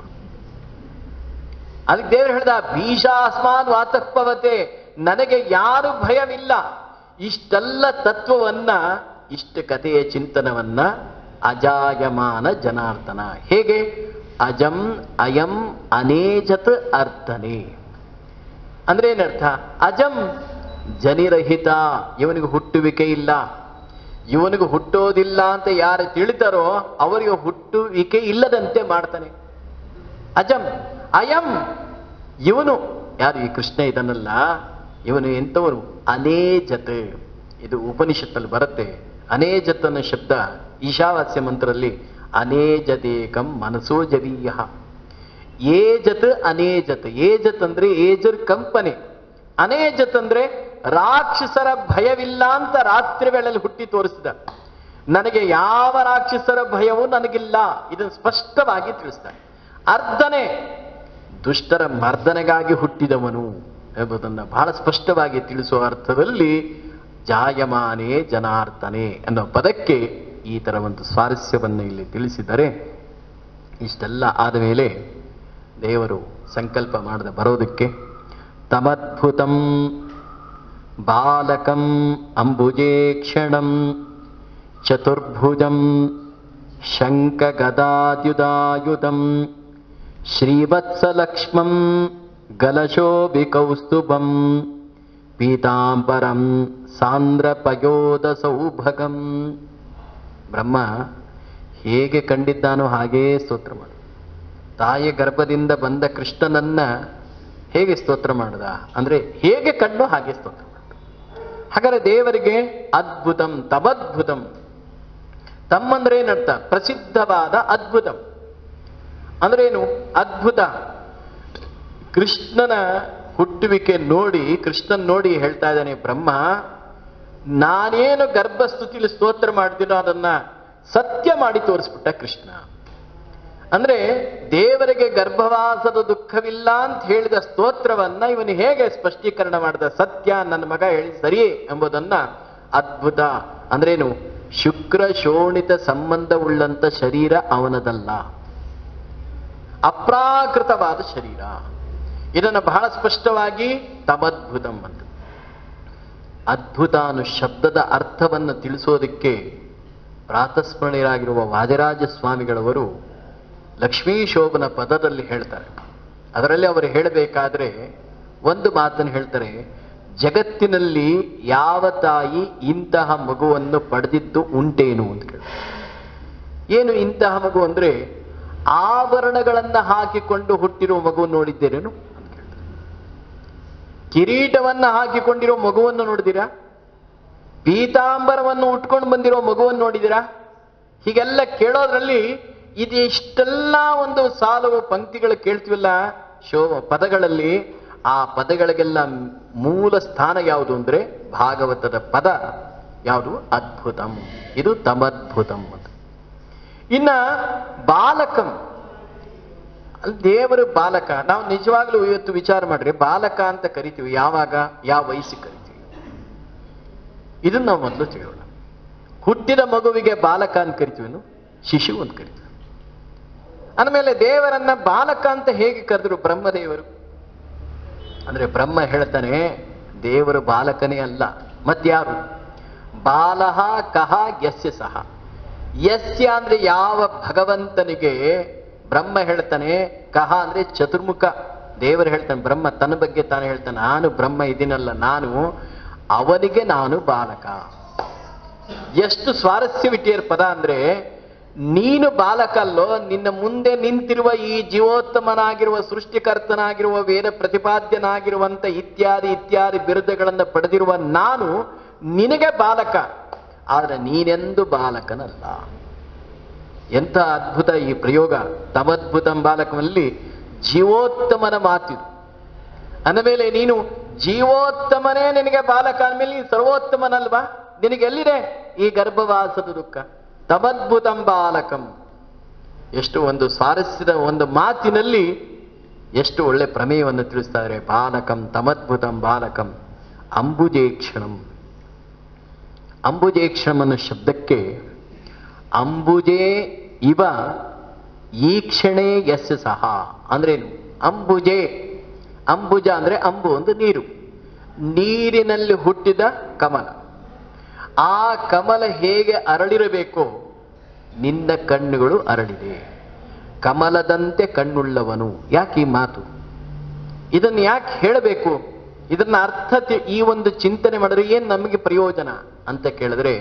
ಅದಕ್ಕೆ ದೇವರು ಹೇಳ್ದ ಭೀಷಾಸ್ಮಾನ್ ವಾತಪ್ಪವತೆ ನನಗೆ ಯಾರು ಭಯವಿಲ್ಲ ಇಷ್ಟೆಲ್ಲ ತತ್ವವನ್ನ ಇಷ್ಟ ಕಥೆಯ ಚಿಂತನವನ್ನ ಅಜಾಯಮಾನ ಜನಾರ್ದನ ಹೇಗೆ ಅಜಂ ಅಯಂ ಅನೇಜತ್ ಅರ್ಥನೆ ಅಂದ್ರೆ ಏನರ್ಥ ಅಜಂ ಜನಿರಹಿತ ಇವನಿಗೆ ಹುಟ್ಟುವಿಕೆ ಇಲ್ಲ ಇವನಿಗೆ ಹುಟ್ಟೋದಿಲ್ಲ ಅಂತ ಯಾರು ತಿಳಿತಾರೋ ಅವರಿಗೆ ಹುಟ್ಟುವಿಕೆ ಇಲ್ಲದಂತೆ ಮಾಡ್ತಾನೆ ಅಜಂ ಅಯಂ ಇವನು ಯಾರು ಈ ಕೃಷ್ಣ ಇದನ್ನಲ್ಲ ಇವನು ಎಂಥವನು ಅನೇಜತ್ ಇದು ಉಪನಿಷತ್ತಲ್ಲಿ ಬರುತ್ತೆ ಅನೇಜತ್ ಅನ್ನೋ ಶಬ್ದ ಈಶಾವಾಸ್ಯ ಮಂತ್ರದಲ್ಲಿ ಅನೇಜದೇಕಂ ಮನಸೋ ಜವೀಯ ಏಜತ್ ಅನೇಜತ್ ಏಜತ್ ಅಂದ್ರೆ ಏಜರ್ ಕಂಪನಿ ಅನೇಜತ್ ಅಂದ್ರೆ ರಾಕ್ಷಸರ ಭಯವಿಲ್ಲ ಅಂತ ರಾತ್ರಿ ವೇಳೆಯಲ್ಲಿ ಹುಟ್ಟಿ ತೋರಿಸಿದ ನನಗೆ ಯಾವ ರಾಕ್ಷಸರ ಭಯವೂ ನನಗಿಲ್ಲ ಇದನ್ನು ಸ್ಪಷ್ಟವಾಗಿ ತಿಳಿಸ್ತಾನೆ ಅರ್ಧನೆ ದುಷ್ಟರ ಮರ್ದನೆಗಾಗಿ ಹುಟ್ಟಿದವನು ಎಂಬುದನ್ನು ಬಹಳ ಸ್ಪಷ್ಟವಾಗಿ ತಿಳಿಸುವ ಅರ್ಥದಲ್ಲಿ ಜಾಯಮಾನೇ ಜನಾರ್ದನೆ ಅನ್ನೋ ಪದಕ್ಕೆ ಈ ತರ ಒಂದು ಸ್ವಾರಸ್ಯವನ್ನು ಇಲ್ಲಿ ತಿಳಿಸಿದರೆ ಇಷ್ಟೆಲ್ಲ ಆದ ಮೇಲೆ ದೇವರು ಸಂಕಲ್ಪ ಮಾಡದೆ ಬರೋದಕ್ಕೆ ತಮದ್ಭುತಂ ಬಾಲಕಂ ಅಂಬುಜೇ ಕ್ಷಣಂ ಚತುರ್ಭುಜಂ ಶಂಕಗದಾದ್ಯುದಾಯುಧಂ ಶ್ರೀವತ್ಸಲಕ್ಷ್ಮಂ ಗಲಶೋಭಿಕೌಸ್ತುಭಂ ಪೀತಾಂಬರಂ ಸಾಂದ್ರಪಯೋದ ಸೌಭಗಂ ಬ್ರಹ್ಮ ಹೇಗೆ ಕಂಡಿದ್ದಾನೋ ಹಾಗೇ ಸ್ತೋತ್ರ ಮಾಡು ತಾಯಿಯ ಗರ್ಭದಿಂದ ಬಂದ ಕೃಷ್ಣನನ್ನ ಹೇಗೆ ಸ್ತೋತ್ರ ಮಾಡದ ಅಂದ್ರೆ ಹೇಗೆ ಕಂಡು ಹಾಗೆ ಸ್ತೋತ್ರ ಮಾಡ ಹಾಗಾದ್ರೆ ದೇವರಿಗೆ ಅದ್ಭುತಂ ತಮದ್ಭುತಂ ತಮ್ಮಂದ್ರೆ ಏನರ್ಥ ಪ್ರಸಿದ್ಧವಾದ ಅದ್ಭುತಂ ಅಂದ್ರೇನು ಅದ್ಭುತ ಕೃಷ್ಣನ ಹುಟ್ಟುವಿಕೆ ನೋಡಿ ಕೃಷ್ಣನ್ ನೋಡಿ ಹೇಳ್ತಾ ಇದ್ದಾನೆ ಬ್ರಹ್ಮ ನಾನೇನು ಗರ್ಭಸ್ತುತಿಲಿ ಸ್ತೋತ್ರ ಮಾಡ್ತೀನೋ ಅದನ್ನ ಸತ್ಯ ಮಾಡಿ ತೋರಿಸ್ಬಿಟ್ಟ ಕೃಷ್ಣ ಅಂದ್ರೆ ದೇವರಿಗೆ ಗರ್ಭವಾಸದ ದುಃಖವಿಲ್ಲ ಅಂತ ಹೇಳಿದ ಸ್ತೋತ್ರವನ್ನ ಇವನು ಹೇಗೆ ಸ್ಪಷ್ಟೀಕರಣ ಮಾಡಿದ ಸತ್ಯ ನನ್ನ ಮಗ ಹೇಳಿ ಸರಿ ಎಂಬುದನ್ನ ಅದ್ಭುತ ಅಂದ್ರೇನು ಶುಕ್ರ ಶೋಣಿತ ಸಂಬಂಧವುಳ್ಳಂತ ಶರೀರ ಅವನದಲ್ಲ ಅಪ್ರಾಕೃತವಾದ ಶರೀರ ಇದನ್ನು ಬಹಳ ಸ್ಪಷ್ಟವಾಗಿ ತಮದ್ಭುತಂ ಅಂತ ಅದ್ಭುತ ಅನ್ನೋ ಶಬ್ದದ ಅರ್ಥವನ್ನು ತಿಳಿಸೋದಕ್ಕೆ ಪ್ರಾತಸ್ಮರಣೀಯರಾಗಿರುವ ವಾದಿರಾಜ ಸ್ವಾಮಿಗಳವರು ಲಕ್ಷ್ಮೀ ಶೋಭನ ಪದದಲ್ಲಿ ಹೇಳ್ತಾರೆ ಅದರಲ್ಲಿ ಅವರು ಹೇಳಬೇಕಾದ್ರೆ ಒಂದು ಮಾತನ್ನು ಹೇಳ್ತಾರೆ ಜಗತ್ತಿನಲ್ಲಿ ಯಾವ ತಾಯಿ ಇಂತಹ ಮಗುವನ್ನು ಪಡೆದಿದ್ದು ಉಂಟೇನು ಅಂತ ಕೇಳ್ತಾರೆ ಏನು ಇಂತಹ ಮಗು ಅಂದ್ರೆ ಆಭರಣಗಳನ್ನ ಹಾಕಿಕೊಂಡು ಹುಟ್ಟಿರುವ ಮಗುವನ್ನು ನೋಡಿದ್ದೀರೇನು ಅಂತ ಕೇಳ್ತಾರೆ. ಕಿರೀಟವನ್ನ ಹಾಕಿಕೊಂಡಿರೋ ಮಗುವನ್ನು ನೋಡಿದ್ದೀರಾ ಪೀತಾಂಬರವನ್ನು ಉಟ್ಕೊಂಡು ಬಂದಿರೋ ಮಗುವನ್ನು ನೋಡಿದ್ದೀರಾ ಹೀಗೆಲ್ಲ ಕೇಳೋದ್ರಲ್ಲಿ ಇದು ಇಷ್ಟೆಲ್ಲ ಒಂದು ಸಾಲು ಪಂಕ್ತಿಗಳು ಕೇಳ್ತೀವಲ್ಲ ಶೋ ಪದಗಳಲ್ಲಿ ಆ ಪದಗಳಿಗೆಲ್ಲ ಮೂಲ ಸ್ಥಾನ ಯಾವುದು ಅಂದ್ರೆ ಭಾಗವತದ ಪದ ಯಾವುದು ಅದ್ಭುತಂ ಇದು ತಮದ್ಭುತಂ ಅಂತ ಇನ್ನ ಬಾಲಕಂ ಅಲ್ಲಿ ದೇವರು ಬಾಲಕ ನಾವು ನಿಜವಾಗ್ಲೂ ಇವತ್ತು ವಿಚಾರ ಮಾಡ್ರಿ ಬಾಲಕ ಅಂತ ಕರಿತೀವಿ ಯಾವಾಗ ಯಾವ ವಯಸ್ಸಿಗೆ ಕರಿತೀವಿ ಇದನ್ನ ನಾವು ಮೊದಲು ತಿಳಿಯೋಣ ಹುಟ್ಟಿದ ಮಗುವಿಗೆ ಬಾಲಕ ಅಂತ ಕರಿತೀವಿ ಶಿಶು ಅಂತ ಕರಿತೀವಿ ಅಂದಮೇಲೆ ದೇವರನ್ನ ಬಾಲಕ ಅಂತ ಹೇಗೆ ಕರೆದ್ರು ಬ್ರಹ್ಮದೇವರು ಅಂದ್ರೆ ಬ್ರಹ್ಮ ಹೇಳ್ತಾನೆ ದೇವರು ಬಾಲಕನೇ ಅಲ್ಲ ಮತ್ಯಾರು ಬಾಲಹ ಕಹ ಯಸ್ಯ ಸಹ ಯಸ್ಯ ಅಂದ್ರೆ ಯಾವ ಭಗವಂತನಿಗೆ ಬ್ರಹ್ಮ ಹೇಳ್ತಾನೆ ಕಹ ಅಂದ್ರೆ ಚತುರ್ಮುಖ ದೇವರು ಹೇಳ್ತಾನೆ ಬ್ರಹ್ಮ ತನ್ನ ಬಗ್ಗೆ ತಾನು ಹೇಳ್ತಾನೆ ನಾನು ಬ್ರಹ್ಮ ಇದೀನಲ್ಲ ನಾನು ಅವನಿಗೆ ನಾನು ಬಾಲಕ ಎಷ್ಟು ಸ್ವಾರಸ್ಯವಿಟ್ಟಿಯರ್ ಪದ ಅಂದ್ರೆ ನೀನು ಬಾಲಕ ಅಲ್ಲೋ ನಿನ್ನ ಮುಂದೆ ನಿಂತಿರುವ ಈ ಜೀವೋತ್ತಮನಾಗಿರುವ ಸೃಷ್ಟಿಕರ್ತನಾಗಿರುವ ವೇದ ಪ್ರತಿಪಾದ್ಯನಾಗಿರುವಂತ ಇತ್ಯಾದಿ ಇತ್ಯಾದಿ ಬಿರುದುಗಳನ್ನು ಪಡೆದಿರುವ ನಾನು ನಿನಗೆ ಬಾಲಕ ಆದ್ರೆ ನೀನೆಂದು ಬಾಲಕನಲ್ಲ ಎಂಥ ಅದ್ಭುತ ಈ ಪ್ರಯೋಗ ತಮದ್ಭುತಂ ಬಾಲಕನಲ್ಲಿ ಜೀವೋತ್ತಮನ ಮಾತಿದು ಅಂದಮೇಲೆ ನೀನು ಜೀವೋತ್ತಮನೇ ನಿನಗೆ ಬಾಲಕ ಅಂದಮೇಲೆ ನೀನು ಸರ್ವೋತ್ತಮನಲ್ವಾ ನಿನಗೆ ಎಲ್ಲಿದೆ ಈ ಗರ್ಭವಾಸದ ದುಃಖ ತಮದ್ಭುತಂ ಬಾಲಕಂ ಎಷ್ಟು ಒಂದು ಸ್ವಾರಸ್ಯದ ಒಂದು ಮಾತಿನಲ್ಲಿ ಎಷ್ಟು ಒಳ್ಳೆ ಪ್ರಮೇಯವನ್ನು ತಿಳಿಸ್ತಾರೆ ಬಾಲಕಂ ತಮದ್ಭುತಂ ಬಾಲಕಂ ಅಂಬುಜೇಕ್ಷಣಂ ಅಂಬುಜೇಕ್ಷಣಂ ಅನ್ನೋ ಶಬ್ದಕ್ಕೆ ಅಂಬುಜೇ ಇವ ಈಕ್ಷಣೆ ಯಸ್ ಸಹ ಅಂದ್ರೇನು ಅಂಬುಜೆ ಅಂಬುಜ ಅಂದ್ರೆ ಅಂಬು ಒಂದು ನೀರು ನೀರಿನಲ್ಲಿ ಹುಟ್ಟಿದ ಕಮಲ ಆ ಕಮಲ ಹೇಗೆ ಅರಳಿರಬೇಕೋ ನಿನ್ನ ಕಣ್ಣುಗಳು ಅರಳಿದೆ ಕಮಲದಂತೆ ಕಣ್ಣುಳ್ಳವನು ಯಾಕೆ ಈ ಮಾತು ಇದನ್ನು ಯಾಕೆ ಹೇಳಬೇಕು ಇದನ್ನ ಅರ್ಥ ತಿ- ಈ ಒಂದು ಚಿಂತನೆ ಮಾಡಿದ್ರೆ ಏನ್ ನಮಗೆ ಪ್ರಯೋಜನ ಅಂತ ಕೇಳಿದ್ರೆ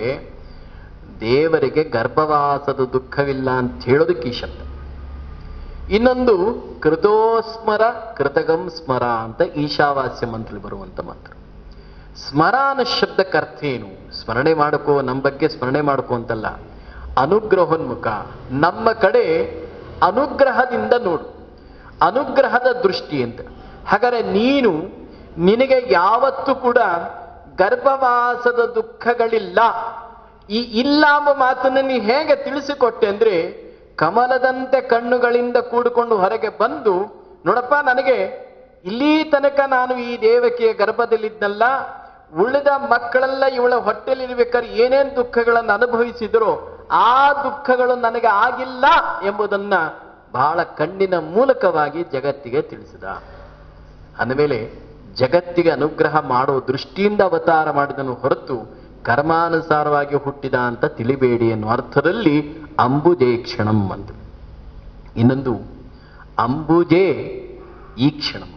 ದೇವರಿಗೆ ಗರ್ಭವಾಸದ ದುಃಖವಿಲ್ಲ ಅಂತ ಹೇಳೋದಕ್ಕೆ ಈ ಶಬ್ದ ಇನ್ನೊಂದು ಕೃತೋಸ್ಮರ ಕೃತಗಂ ಸ್ಮರ ಅಂತ ಈಶಾವಾಸ್ಯ ಮಂತ್ರದಲ್ಲಿ ಬರುವಂತ ಮಂತ್ರ ಸ್ಮರ ಅನ್ನೋ ಶಬ್ದಕ್ಕೆ ಅರ್ಥ ಏನು ಸ್ಮರಣೆ ಮಾಡ್ಕೋ ನಮ್ಮ ಬಗ್ಗೆ ಸ್ಮರಣೆ ಮಾಡ್ಕೋ ಅಂತಲ್ಲ ಅನುಗ್ರಹೋನ್ಮುಖ ನಮ್ಮ ಕಡೆ ಅನುಗ್ರಹದಿಂದ ನೋಡು ಅನುಗ್ರಹದ ದೃಷ್ಟಿ ಅಂತ ಹಾಗಾದ್ರೆ ನೀನು ನಿನಗೆ ಯಾವತ್ತೂ ಕೂಡ ಗರ್ಭವಾಸದ ದುಃಖಗಳಿಲ್ಲ ಈ ಇಲ್ಲ ಎಂಬ ಮಾತನ್ನು ನೀ ಹೇಗೆ ತಿಳಿಸಿಕೊಟ್ಟೆ ಅಂದ್ರೆ ಕಮಲದಂತೆ ಕಣ್ಣುಗಳಿಂದ ಕೂಡಿಕೊಂಡು ಹೊರಗೆ ಬಂದು ನೋಡಪ್ಪ ನನಗೆ ಇಲ್ಲಿ ತನಕ ನಾನು ಈ ದೇವಕಿಯ ಗರ್ಭದಲ್ಲಿದ್ನಲ್ಲ ಉಳಿದ ಮಕ್ಕಳೆಲ್ಲ ಇವಳ ಹೊಟ್ಟೆಲಿರ್ಬೇಕಾದ್ರೆ ಏನೇನ್ ದುಃಖಗಳನ್ನು ಅನುಭವಿಸಿದರೋ ಆ ದುಃಖಗಳು ನನಗೆ ಆಗಿಲ್ಲ ಎಂಬುದನ್ನ ಬಹಳ ಕಣ್ಣಿನ ಮೂಲಕವಾಗಿ ಜಗತ್ತಿಗೆ ತಿಳಿಸಿದ ಅಂದಮೇಲೆ ಜಗತ್ತಿಗೆ ಅನುಗ್ರಹ ಮಾಡೋ ದೃಷ್ಟಿಯಿಂದ ಅವತಾರ ಮಾಡಿದನು ಹೊರತು ಕರ್ಮಾನುಸಾರವಾಗಿ ಹುಟ್ಟಿದ ಅಂತ ತಿಳಿಬೇಡಿ ಅನ್ನೋ ಅರ್ಥದಲ್ಲಿ ಅಂಬುಜೇಕ್ಷಣಂ ಅಂತ ಇನ್ನೊಂದು ಅಂಬುಜೆ ಈಕ್ಷಣಂ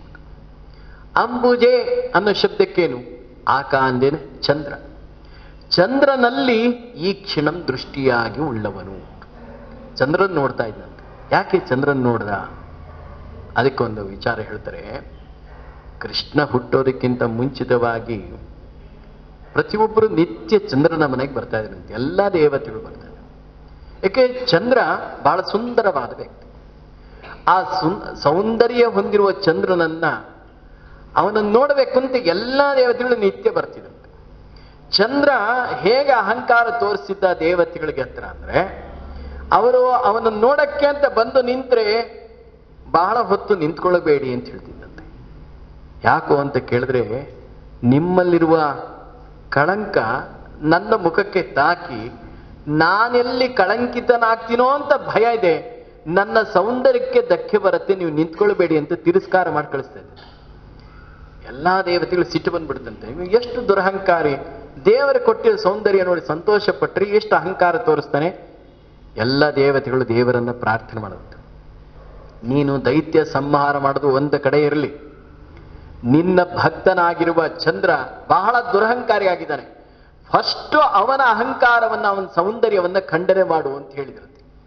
ಅಂಬುಜೆ ಅನ್ನೋ ಶಬ್ದಕ್ಕೇನು ಆಕ ಅಂದೇನೆ ಚಂದ್ರ ಚಂದ್ರನಲ್ಲಿ ಈ ಕ್ಷಣಂ ದೃಷ್ಟಿಯಾಗಿ ಉಳ್ಳವನು ಚಂದ್ರನ್ ನೋಡ್ತಾ ಇದ್ದಂತೆ ಯಾಕೆ ಚಂದ್ರನ್ ನೋಡ್ದ ಅದಕ್ಕೊಂದು ವಿಚಾರ ಹೇಳ್ತಾರೆ ಕೃಷ್ಣ ಹುಟ್ಟೋದಕ್ಕಿಂತ ಮುಂಚಿತವಾಗಿ ಪ್ರತಿಯೊಬ್ಬರು ನಿತ್ಯ ಚಂದ್ರನ ಮನೆಗೆ ಬರ್ತಾ ಇದ್ರಂತೆ ಎಲ್ಲ ದೇವತೆಗಳು ಬರ್ತಾ ಇದ್ರು ಯಾಕೆ ಚಂದ್ರ ಬಹಳ ಸುಂದರವಾದ ವ್ಯಕ್ತಿ ಆ ಸುನ್ ಸೌಂದರ್ಯ ಹೊಂದಿರುವ ಚಂದ್ರನನ್ನ ಅವನನ್ನು ನೋಡಬೇಕು ಅಂತ ಎಲ್ಲಾ ದೇವತೆಗಳು ನಿತ್ಯ ಬರ್ತಿದ್ರಂತೆ ಚಂದ್ರ ಹೇಗೆ ಅಹಂಕಾರ ತೋರಿಸಿದ್ದ ದೇವತೆಗಳಿಗೆ ಹತ್ರ ಅಂದ್ರೆ ಅವರು ಅವನನ್ನು ನೋಡಕ್ಕೆ ಅಂತ ಬಂದು ನಿಂತ್ರೆ ಬಹಳ ಹೊತ್ತು ನಿಂತ್ಕೊಳ್ಳಬೇಡಿ ಅಂತ ಹೇಳ್ತಿದ್ದಂತೆ ಯಾಕೋ ಅಂತ ಕೇಳಿದ್ರೆ ನಿಮ್ಮಲ್ಲಿರುವ ಕಳಂಕ ನನ್ನ ಮುಖಕ್ಕೆ ತಾಕಿ ನಾನೆಲ್ಲಿ ಕಳಂಕಿತನಾಗ್ತೀನೋ ಅಂತ ಭಯ ಇದೆ ನನ್ನ ಸೌಂದರ್ಯಕ್ಕೆ ಧಕ್ಕೆ ಬರುತ್ತೆ ನೀವು ನಿಂತ್ಕೊಳ್ಬೇಡಿ ಅಂತ ತಿರಸ್ಕಾರ ಮಾಡಿ ಕಳಿಸ್ತಾ ಇದ್ದಾರೆ ಎಲ್ಲಾ ದೇವತೆಗಳು ಸಿಟ್ಟು ಬಂದ್ಬಿಡುತ್ತಂತೆ ಇವ ಎಷ್ಟು ದುರಹಂಕಾರಿ ದೇವರ ಕೊಟ್ಟಿರೋ ಸೌಂದರ್ಯ ನೋಡಿ ಸಂತೋಷ ಪಟ್ರೆ ಎಷ್ಟು ಅಹಂಕಾರ ತೋರಿಸ್ತಾನೆ ಎಲ್ಲ ದೇವತೆಗಳು ದೇವರನ್ನ ಪ್ರಾರ್ಥನೆ ಮಾಡುತ್ತೆ ನೀನು ದೈತ್ಯ ಸಂಹಾರ ಮಾಡೋದು ಒಂದು ಕಡೆ ಇರಲಿ ನಿನ್ನ ಭಕ್ತನಾಗಿರುವ ಚಂದ್ರ ಬಹಳ ದುರಹಂಕಾರಿಯಾಗಿದ್ದಾನೆ ಫಸ್ಟ್ ಅವನ ಅಹಂಕಾರವನ್ನ ಅವನ ಸೌಂದರ್ಯವನ್ನ ಖಂಡನೆ ಮಾಡು ಅಂತ ಹೇಳಿದ್ರಂತೆ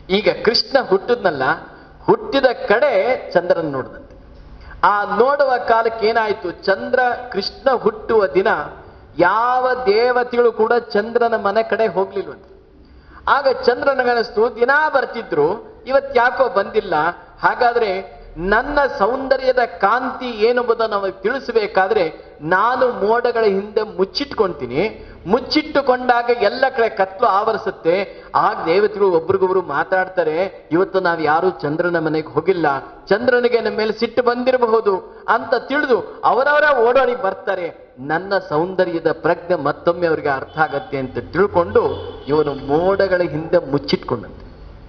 ಈಗ ಕೃಷ್ಣ ಹುಟ್ಟಿದ್ನಲ್ಲ ಹುಟ್ಟಿದ ಕಡೆ ಚಂದ್ರನ ನೋಡಿದಂತೆ ಆ ನೋಡುವ ಕಾಲಕ್ಕೆ ಏನಾಯ್ತು ಚಂದ್ರ ಕೃಷ್ಣ ಹುಟ್ಟುವ ದಿನ ಯಾವ ದೇವತೆಗಳು ಕೂಡ ಚಂದ್ರನ ಮನೆ ಕಡೆ ಹೋಗ್ಲಿಲ್ವಂತೆ ಆಗ ಚಂದ್ರನಗನಿಸ್ತು ದಿನಾ ಬರ್ತಿದ್ರು ಇವತ್ ಯಾಕೋ ಬಂದಿಲ್ಲ ಹಾಗಾದ್ರೆ ನನ್ನ ಸೌಂದರ್ಯದ ಕಾಂತಿ ಏನೆಂಬುದನ್ನು ನಮಗೆ ತಿಳಿಸಬೇಕಾದ್ರೆ ನಾನು ಮೋಡಗಳ ಹಿಂದೆ ಮುಚ್ಚಿಟ್ಕೊಂತೀನಿ ಮುಚ್ಚಿಟ್ಟುಕೊಂಡಾಗ ಎಲ್ಲ ಕಡೆ ಕತ್ಲು ಆವರಿಸುತ್ತೆ ಆಗ ದೇವತೆಗಳು ಒಬ್ರಿಗೊಬ್ರು ಮಾತಾಡ್ತಾರೆ ಇವತ್ತು ನಾವು ಯಾರು ಚಂದ್ರನ ಮನೆಗೆ ಹೋಗಿಲ್ಲ ಚಂದ್ರನಿಗೆ ನಮ್ಮ ಮೇಲೆ ಸಿಟ್ಟು ಬಂದಿರಬಹುದು ಅಂತ ತಿಳಿದು ಅವರವರ ಓಡಾಡಿ ಬರ್ತಾರೆ ನನ್ನ ಸೌಂದರ್ಯದ ಪ್ರಜ್ಞೆ ಮತ್ತೊಮ್ಮೆ ಅವರಿಗೆ ಅರ್ಥ ಆಗತ್ತೆ ಅಂತ ತಿಳ್ಕೊಂಡು ಇವನು ಮೋಡಗಳ ಹಿಂದೆ ಮುಚ್ಚಿಟ್ಕೊಂಡಂತೆ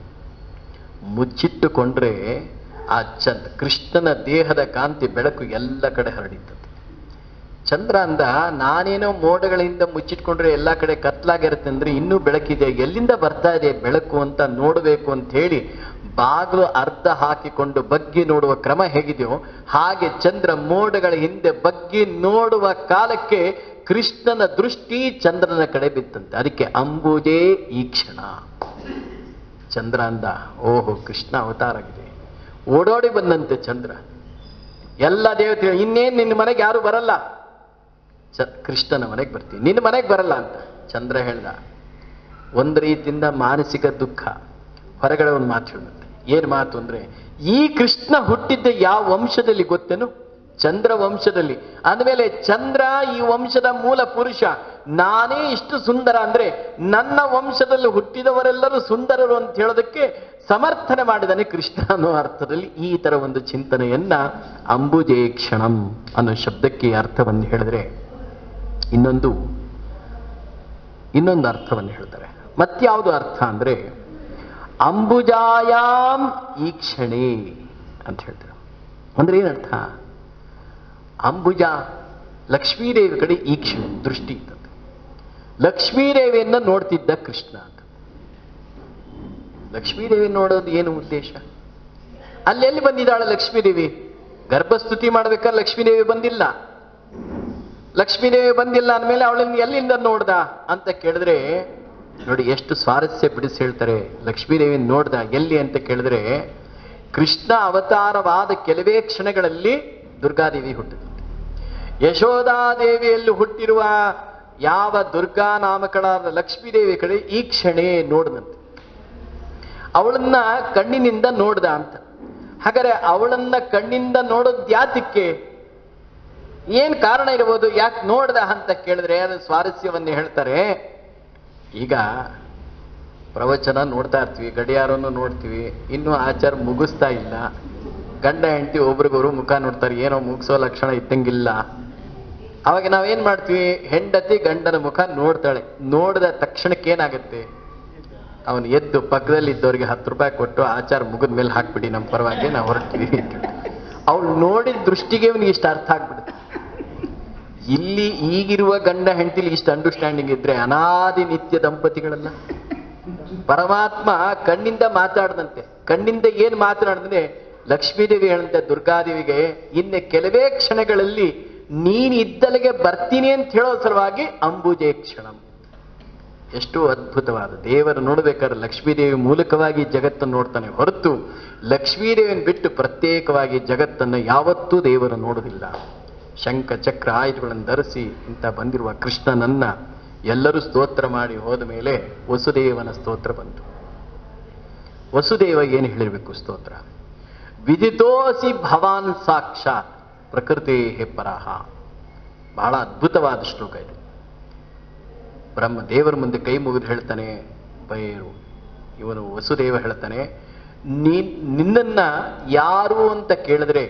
ಮುಚ್ಚಿಟ್ಟುಕೊಂಡ್ರೆ ಆ ಚಂದ್ ಕೃಷ್ಣನ ದೇಹದ ಕಾಂತಿ ಬೆಳಕು ಎಲ್ಲ ಕಡೆ ಹರಡಿತದೆ ಚಂದ್ರ ಅಂದ ನಾನೇನೋ ಮೋಡಗಳಿಂದ ಮುಚ್ಚಿಟ್ಕೊಂಡ್ರೆ ಎಲ್ಲ ಕಡೆ ಕತ್ಲಾಗಿರುತ್ತೆ ಅಂದ್ರೆ ಇನ್ನೂ ಬೆಳಕಿದೆ ಎಲ್ಲಿಂದ ಬರ್ತಾ ಇದೆ ಬೆಳಕು ಅಂತ ನೋಡಬೇಕು ಅಂತ ಹೇಳಿ ಬಾಗಿಲು ಅರ್ಧ ಹಾಕಿಕೊಂಡು ಬಗ್ಗಿ ನೋಡುವ ಕ್ರಮ ಹೇಗಿದೆಯೋ ಹಾಗೆ ಚಂದ್ರ ಮೋಡಗಳ ಹಿಂದೆ ಬಗ್ಗಿ ನೋಡುವ ಕಾಲಕ್ಕೆ ಕೃಷ್ಣನ ದೃಷ್ಟಿ ಚಂದ್ರನ ಕಡೆ ಬಿತ್ತಂತೆ ಅದಕ್ಕೆ ಅಂಬುಜೇ ಈ ಕ್ಷಣ ಚಂದ್ರ ಅಂದ ಓಹೋ ಕೃಷ್ಣ ಅವತಾರ ಆಗಿದೆ ಓಡೋಡಿ ಬಂದಂತೆ ಚಂದ್ರ ಎಲ್ಲ ದೇವತೆಗಳು ಇನ್ನೇನ್ ನಿನ್ನ ಮನೆಗೆ ಯಾರು ಬರಲ್ಲ ಚ ಕೃಷ್ಣನ ಮನೆಗೆ ಬರ್ತೀನಿ ನಿನ್ನ ಮನೆಗೆ ಬರಲ್ಲ ಅಂತ ಚಂದ್ರ ಹೇಳ್ದ ಒಂದು ರೀತಿಯಿಂದ ಮಾನಸಿಕ ದುಃಖ ಹೊರಗಡೆ ಒಂದು ಮಾತು ಹೇಳುತ್ತೆ ಏನ್ ಮಾತು ಅಂದ್ರೆ ಈ ಕೃಷ್ಣ ಹುಟ್ಟಿದ್ದ ಯಾವ ವಂಶದಲ್ಲಿ ಗೊತ್ತೇನು ಚಂದ್ರ ವಂಶದಲ್ಲಿ ಅಂದಮೇಲೆ ಚಂದ್ರ ಈ ವಂಶದ ಮೂಲ ಪುರುಷ ನಾನೇ ಇಷ್ಟು ಸುಂದರ ಅಂದ್ರೆ ನನ್ನ ವಂಶದಲ್ಲಿ ಹುಟ್ಟಿದವರೆಲ್ಲರೂ ಸುಂದರರು ಅಂತ ಹೇಳೋದಕ್ಕೆ ಸಮರ್ಥನೆ ಮಾಡಿದಾನೆ ಕೃಷ್ಣ ಅನ್ನೋ ಅರ್ಥದಲ್ಲಿ ಈ ತರ ಒಂದು ಚಿಂತನೆಯನ್ನ ಅಂಬುಜೇ ಕ್ಷಣಂ ಅನ್ನೋ ಶಬ್ದಕ್ಕೆ ಅರ್ಥವನ್ನು ಹೇಳಿದ್ರೆ ಇನ್ನೊಂದು ಇನ್ನೊಂದು ಅರ್ಥವನ್ನು ಹೇಳ್ತಾರೆ ಮತ್ಯಾವುದು ಅರ್ಥ ಅಂದ್ರೆ ಅಂಬುಜಾಯಾಮ್ ಈಕ್ಷಣೆ ಅಂತ ಹೇಳ್ತಾರೆ ಅಂದ್ರೆ ಏನರ್ಥ ಅಂಬುಜ ಲಕ್ಷ್ಮೀದೇವಿ ಕಡೆ ಈಕ್ಷಣೆ ದೃಷ್ಟಿ ಇದ್ದದ್ದು ಲಕ್ಷ್ಮೀದೇವಿಯನ್ನ ನೋಡ್ತಿದ್ದ ಕೃಷ್ಣ ಅಂತ ಲಕ್ಷ್ಮೀದೇವಿ ನೋಡೋದು ಏನು ಉದ್ದೇಶ ಅಲ್ಲೆಲ್ಲಿ ಬಂದಿದ್ದಾಳೆ ಲಕ್ಷ್ಮೀದೇವಿ ಗರ್ಭಸ್ತುತಿ ಮಾಡ್ಬೇಕಾದ್ರೆ ಲಕ್ಷ್ಮೀದೇವಿ ಬಂದಿಲ್ಲ ಲಕ್ಷ್ಮೀದೇವಿ ಬಂದಿಲ್ಲ ಅಂದಮೇಲೆ ಅವಳನ್ನ ಎಲ್ಲಿಂದ ನೋಡ್ದ ಅಂತ ಕೇಳಿದ್ರೆ ನೋಡಿ ಎಷ್ಟು ಸ್ವಾರಸ್ಯ ಬಿಡಿಸಿ ಹೇಳ್ತಾರೆ ಲಕ್ಷ್ಮೀದೇವಿ ನೋಡ್ದ ಎಲ್ಲಿ ಅಂತ ಕೇಳಿದ್ರೆ ಕೃಷ್ಣ ಅವತಾರವಾದ ಕೆಲವೇ ಕ್ಷಣಗಳಲ್ಲಿ ದುರ್ಗಾದೇವಿ ಹುಟ್ಟಿದಂತೆ ಯಶೋಧಾದೇವಿಯಲ್ಲಿ ಹುಟ್ಟಿರುವ ಯಾವ ದುರ್ಗಾ ನಾಮಕಳಾದ ಲಕ್ಷ್ಮೀದೇವಿ ಕಡೆ ಈ ಕ್ಷಣೆ ನೋಡಿದಂತೆ ಅವಳನ್ನ ಕಣ್ಣಿನಿಂದ ನೋಡ್ದ ಅಂತ ಹಾಗಾದ್ರೆ ಅವಳನ್ನ ಕಣ್ಣಿಂದ ನೋಡೋದ್ ಯಾತಕ್ಕೆ ಏನ್ ಕಾರಣ ಇರಬಹುದು ಯಾಕೆ ನೋಡ್ದ ಅಂತ ಕೇಳಿದ್ರೆ ಅದು ಸ್ವಾರಸ್ಯವನ್ನೇ ಹೇಳ್ತಾರೆ ಈಗ ಪ್ರವಚನ ನೋಡ್ತಾ ಇರ್ತೀವಿ ಗಡಿಯಾರನ್ನು ನೋಡ್ತೀವಿ ಇನ್ನೂ ಆಚಾರ ಮುಗಿಸ್ತಾ ಇಲ್ಲ ಗಂಡ ಹೆಂಡತಿ ಒಬ್ರಿಗೊಬ್ರು ಮುಖ ನೋಡ್ತಾರೆ ಏನೋ ಮುಗಿಸೋ ಲಕ್ಷಣ ಇದ್ದಂಗಿಲ್ಲ ಅವಾಗ ನಾವೇನ್ ಮಾಡ್ತೀವಿ ಹೆಂಡತಿ ಗಂಡನ ಮುಖ ನೋಡ್ತಾಳೆ ನೋಡಿದ ತಕ್ಷಣಕ್ಕೆ ಏನಾಗುತ್ತೆ ಅವನು ಎದ್ದು ಪಕ್ಕದಲ್ಲಿ ಇದ್ದವರಿಗೆ ಹತ್ತು ರೂಪಾಯಿ ಕೊಟ್ಟು ಆಚಾರ ಮುಗಿದ ಮೇಲೆ ಹಾಕ್ಬಿಡಿ ನಮ್ಮ ಪರವಾಗಿ ನಾವು ಹೊರಡ್ತೀವಿ ಅವಳು ನೋಡಿದ ದೃಷ್ಟಿಗೆ ಅವನಿಗೆ ಇಷ್ಟ ಅರ್ಥ ಆಗ್ಬಿಡುತ್ತೆ ಇಲ್ಲಿ ಈಗಿರುವ ಗಂಡ ಹೆಂಡತಿಲಿ ಇಷ್ಟು ಅಂಡರ್ಸ್ಟ್ಯಾಂಡಿಂಗ್ ಇದ್ರೆ ಅನಾದಿ ನಿತ್ಯ ದಂಪತಿಗಳಲ್ಲ ಪರಮಾತ್ಮ ಕಣ್ಣಿಂದ ಮಾತಾಡದಂತೆ ಕಣ್ಣಿಂದ ಏನ್ ಮಾತನಾಡಿದ್ರೆ ಲಕ್ಷ್ಮೀದೇವಿ ಹೇಳಂತೆ ದುರ್ಗಾದೇವಿಗೆ ಇನ್ನು ಕೆಲವೇ ಕ್ಷಣಗಳಲ್ಲಿ ನೀನ್ ಇದ್ದಲ್ಲಿಗೆ ಬರ್ತೀನಿ ಅಂತ ಹೇಳೋ ಸಲುವಾಗಿ ಅಂಬುಜೆ ಕ್ಷಣಂ ಎಷ್ಟು ಅದ್ಭುತವಾದ ದೇವರು ನೋಡ್ಬೇಕಾದ್ರೆ ಲಕ್ಷ್ಮೀದೇವಿ ಮೂಲಕವಾಗಿ ಜಗತ್ತನ್ನು ನೋಡ್ತಾನೆ ಹೊರತು ಲಕ್ಷ್ಮೀದೇವಿಯನ್ನು ಬಿಟ್ಟು ಪ್ರತ್ಯೇಕವಾಗಿ ಜಗತ್ತನ್ನು ಯಾವತ್ತೂ ದೇವರು ನೋಡುವುದಿಲ್ಲ ಶಂಖ ಚಕ್ರ ಆಯುಧಗಳನ್ನು ಧರಿಸಿ ಇಂಥ ಬಂದಿರುವ ಕೃಷ್ಣನನ್ನ ಎಲ್ಲರೂ ಸ್ತೋತ್ರ ಮಾಡಿ ಹೋದ ಮೇಲೆ ವಸುದೇವನ ಸ್ತೋತ್ರ ಬಂತು ವಸುದೇವ ಏನು ಹೇಳಿರ್ಬೇಕು ಸ್ತೋತ್ರ ವಿದಿತೋಸಿ ಭವಾನ್ ಸಾಕ್ಷಾತ್ ಪ್ರಕೃತಿ ಪರಹ ಬಹಳ ಅದ್ಭುತವಾದ ಶ್ಲೋಕ ಇದು ಬ್ರಹ್ಮ ದೇವರ ಮುಂದೆ ಕೈ ಮುಗಿದು ಹೇಳ್ತಾನೆ ಬೈರು ಇವನು ವಸುದೇವ ಹೇಳ್ತಾನೆ ನೀನ್ ನಿನ್ನನ್ನ ಯಾರು ಅಂತ ಕೇಳಿದ್ರೆ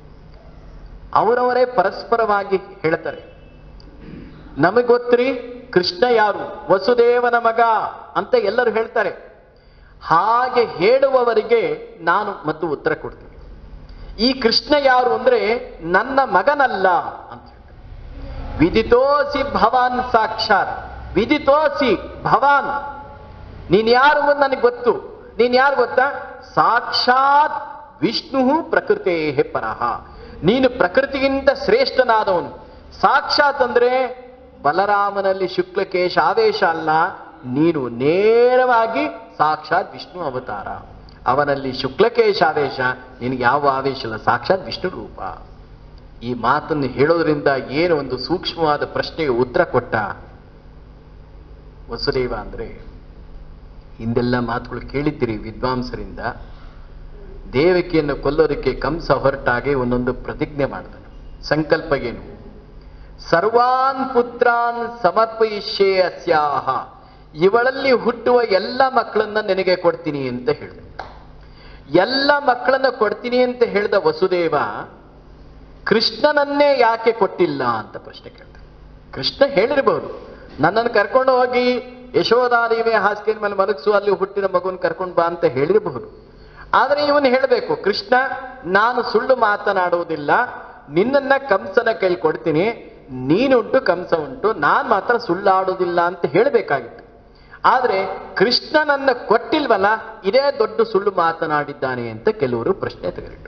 ಅವರವರೇ ಪರಸ್ಪರವಾಗಿ ಹೇಳ್ತಾರೆ ನಮಗೆ ಗೊತ್ತ್ರಿ ಕೃಷ್ಣ ಯಾರು ವಸುದೇವನ ಮಗ ಅಂತ ಎಲ್ಲರೂ ಹೇಳ್ತಾರೆ ಹಾಗೆ ಹೇಳುವವರಿಗೆ ನಾನು ಮತ್ತು ಉತ್ತರ ಕೊಡ್ತೀನಿ ಈ ಕೃಷ್ಣ ಯಾರು ಅಂದ್ರೆ ನನ್ನ ಮಗನಲ್ಲ ಅಂತ ಹೇಳ್ತಾರೆ ವಿದಿತೋಸಿ ಭವಾನ್ ಸಾಕ್ಷಾತ್ ವಿದಿತೋಸಿ ಭವಾನ್ ನೀನ್ ಯಾರು ಅಂತ ನನಗೆ ಗೊತ್ತು ನೀನ್ ಯಾರು ಗೊತ್ತಾ ಸಾಕ್ಷಾತ್ ವಿಷ್ಣು ಪ್ರಕೃತೇ ಪರಹ ನೀನು ಪ್ರಕೃತಿಗಿಂತ ಶ್ರೇಷ್ಠನಾದವನು ಸಾಕ್ಷಾತ್ ಅಂದ್ರೆ ಬಲರಾಮನಲ್ಲಿ ಶುಕ್ಲಕೇಶ ಆವೇಶ ಅಲ್ಲ ನೀನು ನೇರವಾಗಿ ಸಾಕ್ಷಾತ್ ವಿಷ್ಣು ಅವತಾರ ಅವನಲ್ಲಿ ಶುಕ್ಲಕೇಶ ಆವೇಶ ನಿನಗೆ ಯಾವ ಆವೇಶ ಇಲ್ಲ ಸಾಕ್ಷಾತ್ ವಿಷ್ಣು ರೂಪ ಈ ಮಾತನ್ನು ಹೇಳೋದ್ರಿಂದ ಏನು ಒಂದು ಸೂಕ್ಷ್ಮವಾದ ಪ್ರಶ್ನೆಗೆ ಉತ್ತರ ಕೊಟ್ಟ ವಸುದೇವ ಅಂದ್ರೆ ಹಿಂದೆಲ್ಲ ಮಾತುಗಳು ಕೇಳಿದ್ದೀರಿ ವಿದ್ವಾಂಸರಿಂದ ದೇವಕಿಯನ್ನು ಕೊಲ್ಲೋದಕ್ಕೆ ಕಂಸ ಹೊರಟಾಗೆ ಒಂದೊಂದು ಪ್ರತಿಜ್ಞೆ ಮಾಡಿದನು ಸಂಕಲ್ಪ ಏನು ಸರ್ವಾನ್ ಪುತ್ರಾನ್ ಸಮರ್ಪಯಿಷ್ಯೇ ಅಸ್ಯಾಹ ಇವಳಲ್ಲಿ ಹುಟ್ಟುವ ಎಲ್ಲ ಮಕ್ಕಳನ್ನ ನಿನಗೆ ಕೊಡ್ತೀನಿ ಅಂತ ಹೇಳಿದ ಎಲ್ಲ ಮಕ್ಕಳನ್ನ ಕೊಡ್ತೀನಿ ಅಂತ ಹೇಳಿದ ವಸುದೇವ ಕೃಷ್ಣನನ್ನೇ ಯಾಕೆ ಕೊಟ್ಟಿಲ್ಲ ಅಂತ ಪ್ರಶ್ನೆ ಕೇಳ್ದ ಕೃಷ್ಣ ಹೇಳಿರಬಹುದು ನನ್ನನ್ನು ಕರ್ಕೊಂಡು ಹೋಗಿ ಯಶೋಧಾದೇವಿ ಹಾಸಿಗೆ ಮೇಲೆ ಮಲಗಿಸು ಅಲ್ಲಿ ಹುಟ್ಟಿದ ಮಗುನ ಕರ್ಕೊಂಡು ಬಾ ಅಂತ ಹೇಳಿರಬಹುದು ಆದ್ರೆ ಇವನು ಹೇಳಬೇಕು ಕೃಷ್ಣ ನಾನು ಸುಳ್ಳು ಮಾತನಾಡುವುದಿಲ್ಲ ನಿನ್ನನ್ನ ಕಂಸನ ಕೈಲಿ ಕೊಡ್ತೀನಿ ನೀನುಂಟು ಕಂಸ ಉಂಟು ನಾನ್ ಮಾತ್ರ ಸುಳ್ಳಾಡುವುದಿಲ್ಲ ಅಂತ ಹೇಳಬೇಕಾಗಿತ್ತು ಆದ್ರೆ ಕೃಷ್ಣನನ್ನ ಕೊಟ್ಟಿಲ್ವಲ್ಲ ಇದೇ ದೊಡ್ಡ ಸುಳ್ಳು ಮಾತನಾಡಿದ್ದಾನೆ ಅಂತ ಕೆಲವರು ಪ್ರಶ್ನೆ ತೆಗೆದಿಟ್ಟು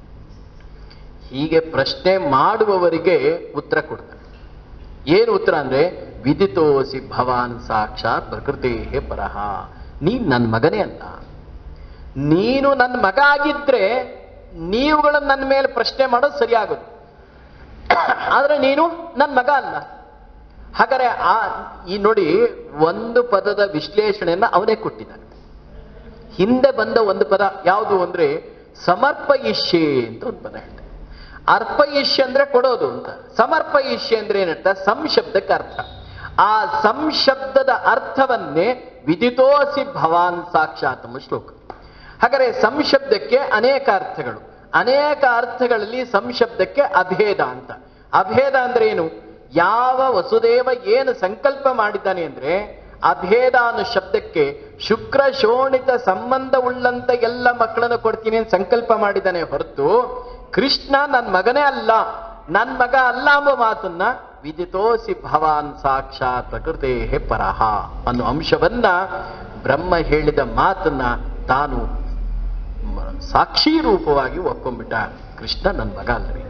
ಹೀಗೆ ಪ್ರಶ್ನೆ ಮಾಡುವವರಿಗೆ ಉತ್ತರ ಕೊಡ್ತಾರೆ ಏನು ಉತ್ತರ ಅಂದ್ರೆ ವಿದಿತೋಸಿ ಭವಾನ್ ಸಾಕ್ಷಾತ್ ಪ್ರಕೃತಿ ಪರಹ ನೀನ್ ನನ್ನ ಮಗನೇ ಅಲ್ಲ ನೀನು ನನ್ನ ಮಗ ಆಗಿದ್ರೆ ನೀವುಗಳು ನನ್ನ ಮೇಲೆ ಪ್ರಶ್ನೆ ಮಾಡೋದು ಸರಿಯಾಗೋದು ಆದ್ರೆ ನೀನು ನನ್ನ ಮಗ ಅಲ್ಲ ಹಾಗಾದ್ರೆ ಆ ಈ ನೋಡಿ ಒಂದು ಪದದ ವಿಶ್ಲೇಷಣೆಯನ್ನ ಅವನೇ ಕೊಟ್ಟಿದ್ದಾನೆ ಹಿಂದೆ ಬಂದ ಒಂದು ಪದ ಯಾವುದು ಅಂದ್ರೆ ಸಮರ್ಪಯಿಷ್ಯೆ ಅಂತ ಒಂದು ಪದ ಹೇಳ್ತಾರೆ ಅರ್ಪಯಿಷ್ಯ ಅಂದ್ರೆ ಕೊಡೋದು ಅಂತ ಸಮರ್ಪಯಿಷ್ಯ ಅಂದ್ರೆ ಏನಂತ ಸಂಶಬ್ದಕ್ಕೆ ಅರ್ಥ ಆ ಸಂಶಬ್ದದ ಅರ್ಥವನ್ನೇ ವಿದಿತೋಸಿ ಭವಾನ್ ಸಾಕ್ಷಾತ್ ಎಂಬ ಶ್ಲೋಕ ಹಾಗಾದ್ರೆ ಸಂಶಬ್ದಕ್ಕೆ ಅನೇಕ ಅರ್ಥಗಳು ಅನೇಕ ಅರ್ಥಗಳಲ್ಲಿ ಸಂಶಬ್ದಕ್ಕೆ ಅಭೇದ ಅಂತ ಅಭೇದ ಅಂದ್ರೆ ಏನು ಯಾವ ವಸುದೇವ ಏನು ಸಂಕಲ್ಪ ಮಾಡಿದ್ದಾನೆ ಅಂದ್ರೆ ಅಭೇದ ಅನ್ನೋ ಶಬ್ದಕ್ಕೆ ಶುಕ್ರ ಶೋಣಿತ ಸಂಬಂಧವುಳ್ಳಂತ ಎಲ್ಲ ಮಕ್ಕಳನ್ನು ಕೊಡ್ತೀನಿ ಅಂತ ಸಂಕಲ್ಪ ಮಾಡಿದ್ದಾನೆ ಹೊರತು ಕೃಷ್ಣ ನನ್ನ ಮಗನೇ ಅಲ್ಲ ನನ್ನ ಮಗ ಅಲ್ಲ ಎಂಬ ಮಾತನ್ನ ವಿದಿತೋಸಿ ಭವಾನ್ ಸಾಕ್ಷಾತ್ ಪ್ರಕೃತೇ ಪರಹ ಅನ್ನೋ ಅಂಶವನ್ನ ಬ್ರಹ್ಮ ಹೇಳಿದ ಮಾತನ್ನ ತಾನು ಮ- ಸಾಕ್ಷಿ ರೂಪವಾಗಿ ಒಪ್ಕೊಂಡ್ಬಿಟ್ಟ ಕೃಷ್ಣ ನನ್ನ ಮಗ ಅಲ್ರಿ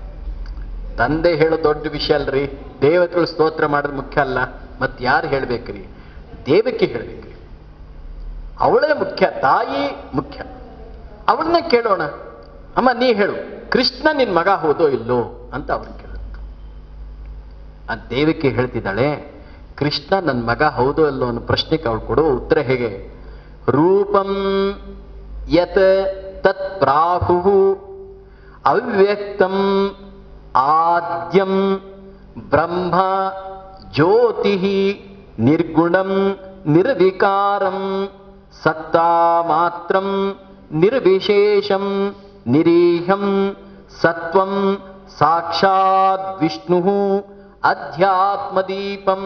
ತಂದೆ ಹೇಳೋ ದೊಡ್ಡ ವಿಷಯ ಅಲ್ರಿ ದೇವತೆಗಳು ಸ್ತೋತ್ರ ಮಾಡೋದು ಮುಖ್ಯ ಅಲ್ಲ ಮತ್ ಯಾರು ಹೇಳ್ಬೇಕ್ರಿ ದೇವಕ್ಕೆ ಹೇಳ್ಬೇಕ್ರಿ ಅವಳೇ ಮುಖ್ಯ ತಾಯಿ ಮುಖ್ಯ ಅವಳನ್ನ ಕೇಳೋಣ ಅಮ್ಮ ನೀ ಹೇಳು ಕೃಷ್ಣ ನಿನ್ ಮಗ ಹೋದೋ ಇಲ್ಲೋ ಅಂತ ಅವ್ರನ್ನ ಕೇಳಿದ್ರು ಆ ದೇವಕ್ಕೆ ಹೇಳ್ತಿದ್ದಾಳೆ ಕೃಷ್ಣ ನನ್ನ ಮಗ ಹೌದೋ ಇಲ್ಲೋ ಅನ್ನೋ ಪ್ರಶ್ನೆಗೆ ಅವಳು ಕೊಡೋ ಉತ್ತರ ಹೇಗೆ ರೂಪಂ ಯತ್ ತತ್ ಪ್ರಾಹು ಅವ್ಯಕ್ತಂ ಆದ್ಯಂ ಬ್ರಹ್ಮ ಜ್ಯೋತಿ ನಿರ್ಗುಣಂ ನಿರ್ವಿಕಾರಂ ಸತ್ತಾ ಮಾತ್ರಂ ನಿರ್ವಿಶೇಷಂ ನಿರೀಹಂ ಸತ್ವಂ ಸಾಕ್ಷಾತ್ ವಿಷ್ಣು ಅಧ್ಯಾತ್ಮದೀಪಂ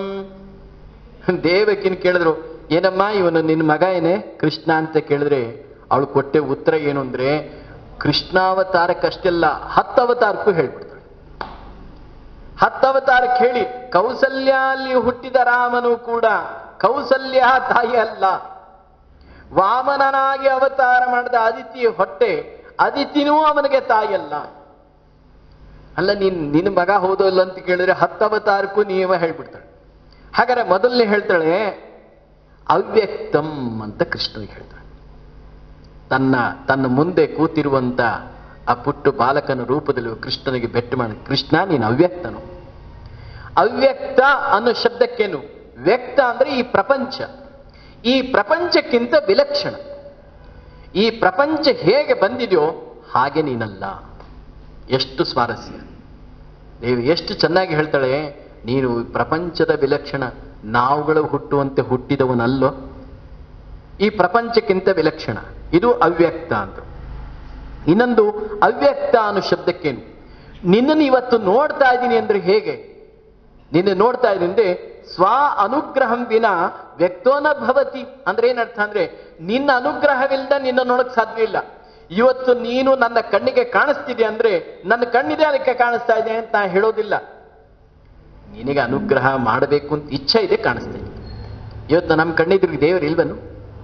ದೇವಕಿನ ಕೇಳಿದ್ರು ಏನಮ್ಮ ಇವನು ನಿನ್ನ ಮಗ ಏನೇ ಕೃಷ್ಣ ಅಂತ ಕೇಳಿದ್ರೆ ಅವಳು ಕೊಟ್ಟೆ ಉತ್ತರ ಏನು ಅಂದ್ರೆ ಕೃಷ್ಣಾವತಾರಕ್ಕಷ್ಟೆಲ್ಲ ಹತ್ತು ಅವತಾರಕ್ಕೂ ಹೇಳ್ಬಿಡ್ತಾಳೆ ಹತ್ತು ಅವತಾರಕ್ಕೆ ಹೇಳಿ ಕೌಸಲ್ಯ ಅಲ್ಲಿ ಹುಟ್ಟಿದ ರಾಮನು ಕೂಡ ಕೌಸಲ್ಯ ತಾಯಿ ಅಲ್ಲ ವಾಮನನಾಗಿ ಅವತಾರ ಮಾಡಿದ ಅದಿತಿ ಹೊಟ್ಟೆ ಅದಿತಿನೂ ಅವನಿಗೆ ತಾಯಿಯಲ್ಲ ಅಲ್ಲ ನೀನ್ ನಿನ್ನ ಮಗ ಹೌದೋ ಇಲ್ಲ ಅಂತ ಕೇಳಿದ್ರೆ ಹತ್ತು ಅವತಾರಕ್ಕೂ ನಿಯಮ ಹೇಳ್ಬಿಡ್ತಾಳೆ ಹಾಗಾದ್ರೆ ಮೊದಲನೇ ಹೇಳ್ತಾಳೆ ಅವ್ಯಕ್ತಂ ಅಂತ ಕೃಷ್ಣನಿಗೆ ಹೇಳ್ತಾಳೆ ತನ್ನ ತನ್ನ ಮುಂದೆ ಕೂತಿರುವಂತ ಆ ಪುಟ್ಟು ಬಾಲಕನ ರೂಪದಲ್ಲಿ ಕೃಷ್ಣನಿಗೆ ಬೆಟ್ಟು ಮಾಡಿ ಕೃಷ್ಣ ನೀನು ಅವ್ಯಕ್ತನು ಅವ್ಯಕ್ತ ಅನ್ನೋ ಶಬ್ದಕ್ಕೇನು ವ್ಯಕ್ತ ಅಂದ್ರೆ ಈ ಪ್ರಪಂಚ ಈ ಪ್ರಪಂಚಕ್ಕಿಂತ ವಿಲಕ್ಷಣ ಈ ಪ್ರಪಂಚ ಹೇಗೆ ಬಂದಿದೆಯೋ ಹಾಗೆ ನೀನಲ್ಲ ಎಷ್ಟು ಸ್ವಾರಸ್ಯ ದೇವಿ ಎಷ್ಟು ಚೆನ್ನಾಗಿ ಹೇಳ್ತಾಳೆ ನೀನು ಈ ಪ್ರಪಂಚದ ವಿಲಕ್ಷಣ ನಾವುಗಳು ಹುಟ್ಟುವಂತೆ ಹುಟ್ಟಿದವನಲ್ಲೋ ಈ ಪ್ರಪಂಚಕ್ಕಿಂತ ವಿಲಕ್ಷಣ ಇದು ಅವ್ಯಕ್ತ ಅಂತ ಇನ್ನೊಂದು ಅವ್ಯಕ್ತ ಅನ್ನೋ ಶಬ್ದಕ್ಕೇನು ನಿನ್ನನ್ನು ಇವತ್ತು ನೋಡ್ತಾ ಇದ್ದೀನಿ ಅಂದ್ರೆ ಹೇಗೆ ನಿನ್ನೆ ನೋಡ್ತಾ ಇದ್ದೀನಿ ಅಂದ್ರೆ ಸ್ವ ಅನುಗ್ರಹಂ ವಿನ ವ್ಯಕ್ತೋನ ಭವತಿ ಅಂದ್ರೆ ಏನರ್ಥ ಅಂದ್ರೆ ನಿನ್ನ ಅನುಗ್ರಹವಿಲ್ಲದ ನಿನ್ನ ನೋಡಕ್ ಸಾಧ್ಯ ಇಲ್ಲ ಇವತ್ತು ನೀನು ನನ್ನ ಕಣ್ಣಿಗೆ ಕಾಣಿಸ್ತಿದೆ ಅಂದ್ರೆ ನನ್ನ ಕಣ್ಣಿದೆ ಅದಕ್ಕೆ ಕಾಣಿಸ್ತಾ ಇದೆ ಅಂತ ನಾ ಹೇಳೋದಿಲ್ಲ ನಿನಗೆ ಅನುಗ್ರಹ ಮಾಡಬೇಕು ಅಂತ ಇಚ್ಛೆ ಇದೆ ಕಾಣಿಸ್ತಾ ಇದೆ ಇವತ್ತು ನಮ್ಮ ಕಣ್ಣಿದ್ರಿಗೆ ದೇವರು ಇಲ್ವನು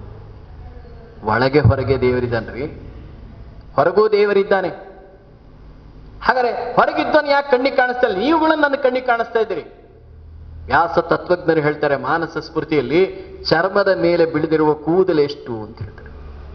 ಒಳಗೆ ಹೊರಗೆ ದೇವರಿದ್ದಾನ್ರಿ ಹೊರಗೂ ದೇವರಿದ್ದಾನೆ ಹಾಗಾದ್ರೆ ಹೊರಗಿದ್ದವನು ಯಾಕೆ ಕಣ್ಣಿಗೆ ಕಾಣಿಸ್ತಾ ಇಲ್ಲ ನೀವುಗಳು ನನ್ನ ಕಣ್ಣಿಗೆ ಕಾಣಿಸ್ತಾ ಇದ್ದೀರಿ ವ್ಯಾಸ ತತ್ವಜ್ಞರು ಹೇಳ್ತಾರೆ ಮಾನಸ ಸ್ಮೃತಿಯಲ್ಲಿ ಚರ್ಮದ ಮೇಲೆ ಬಿಳಿದಿರುವ ಕೂದಲು ಎಷ್ಟು ಅಂತ ಹೇಳ್ತಾರೆ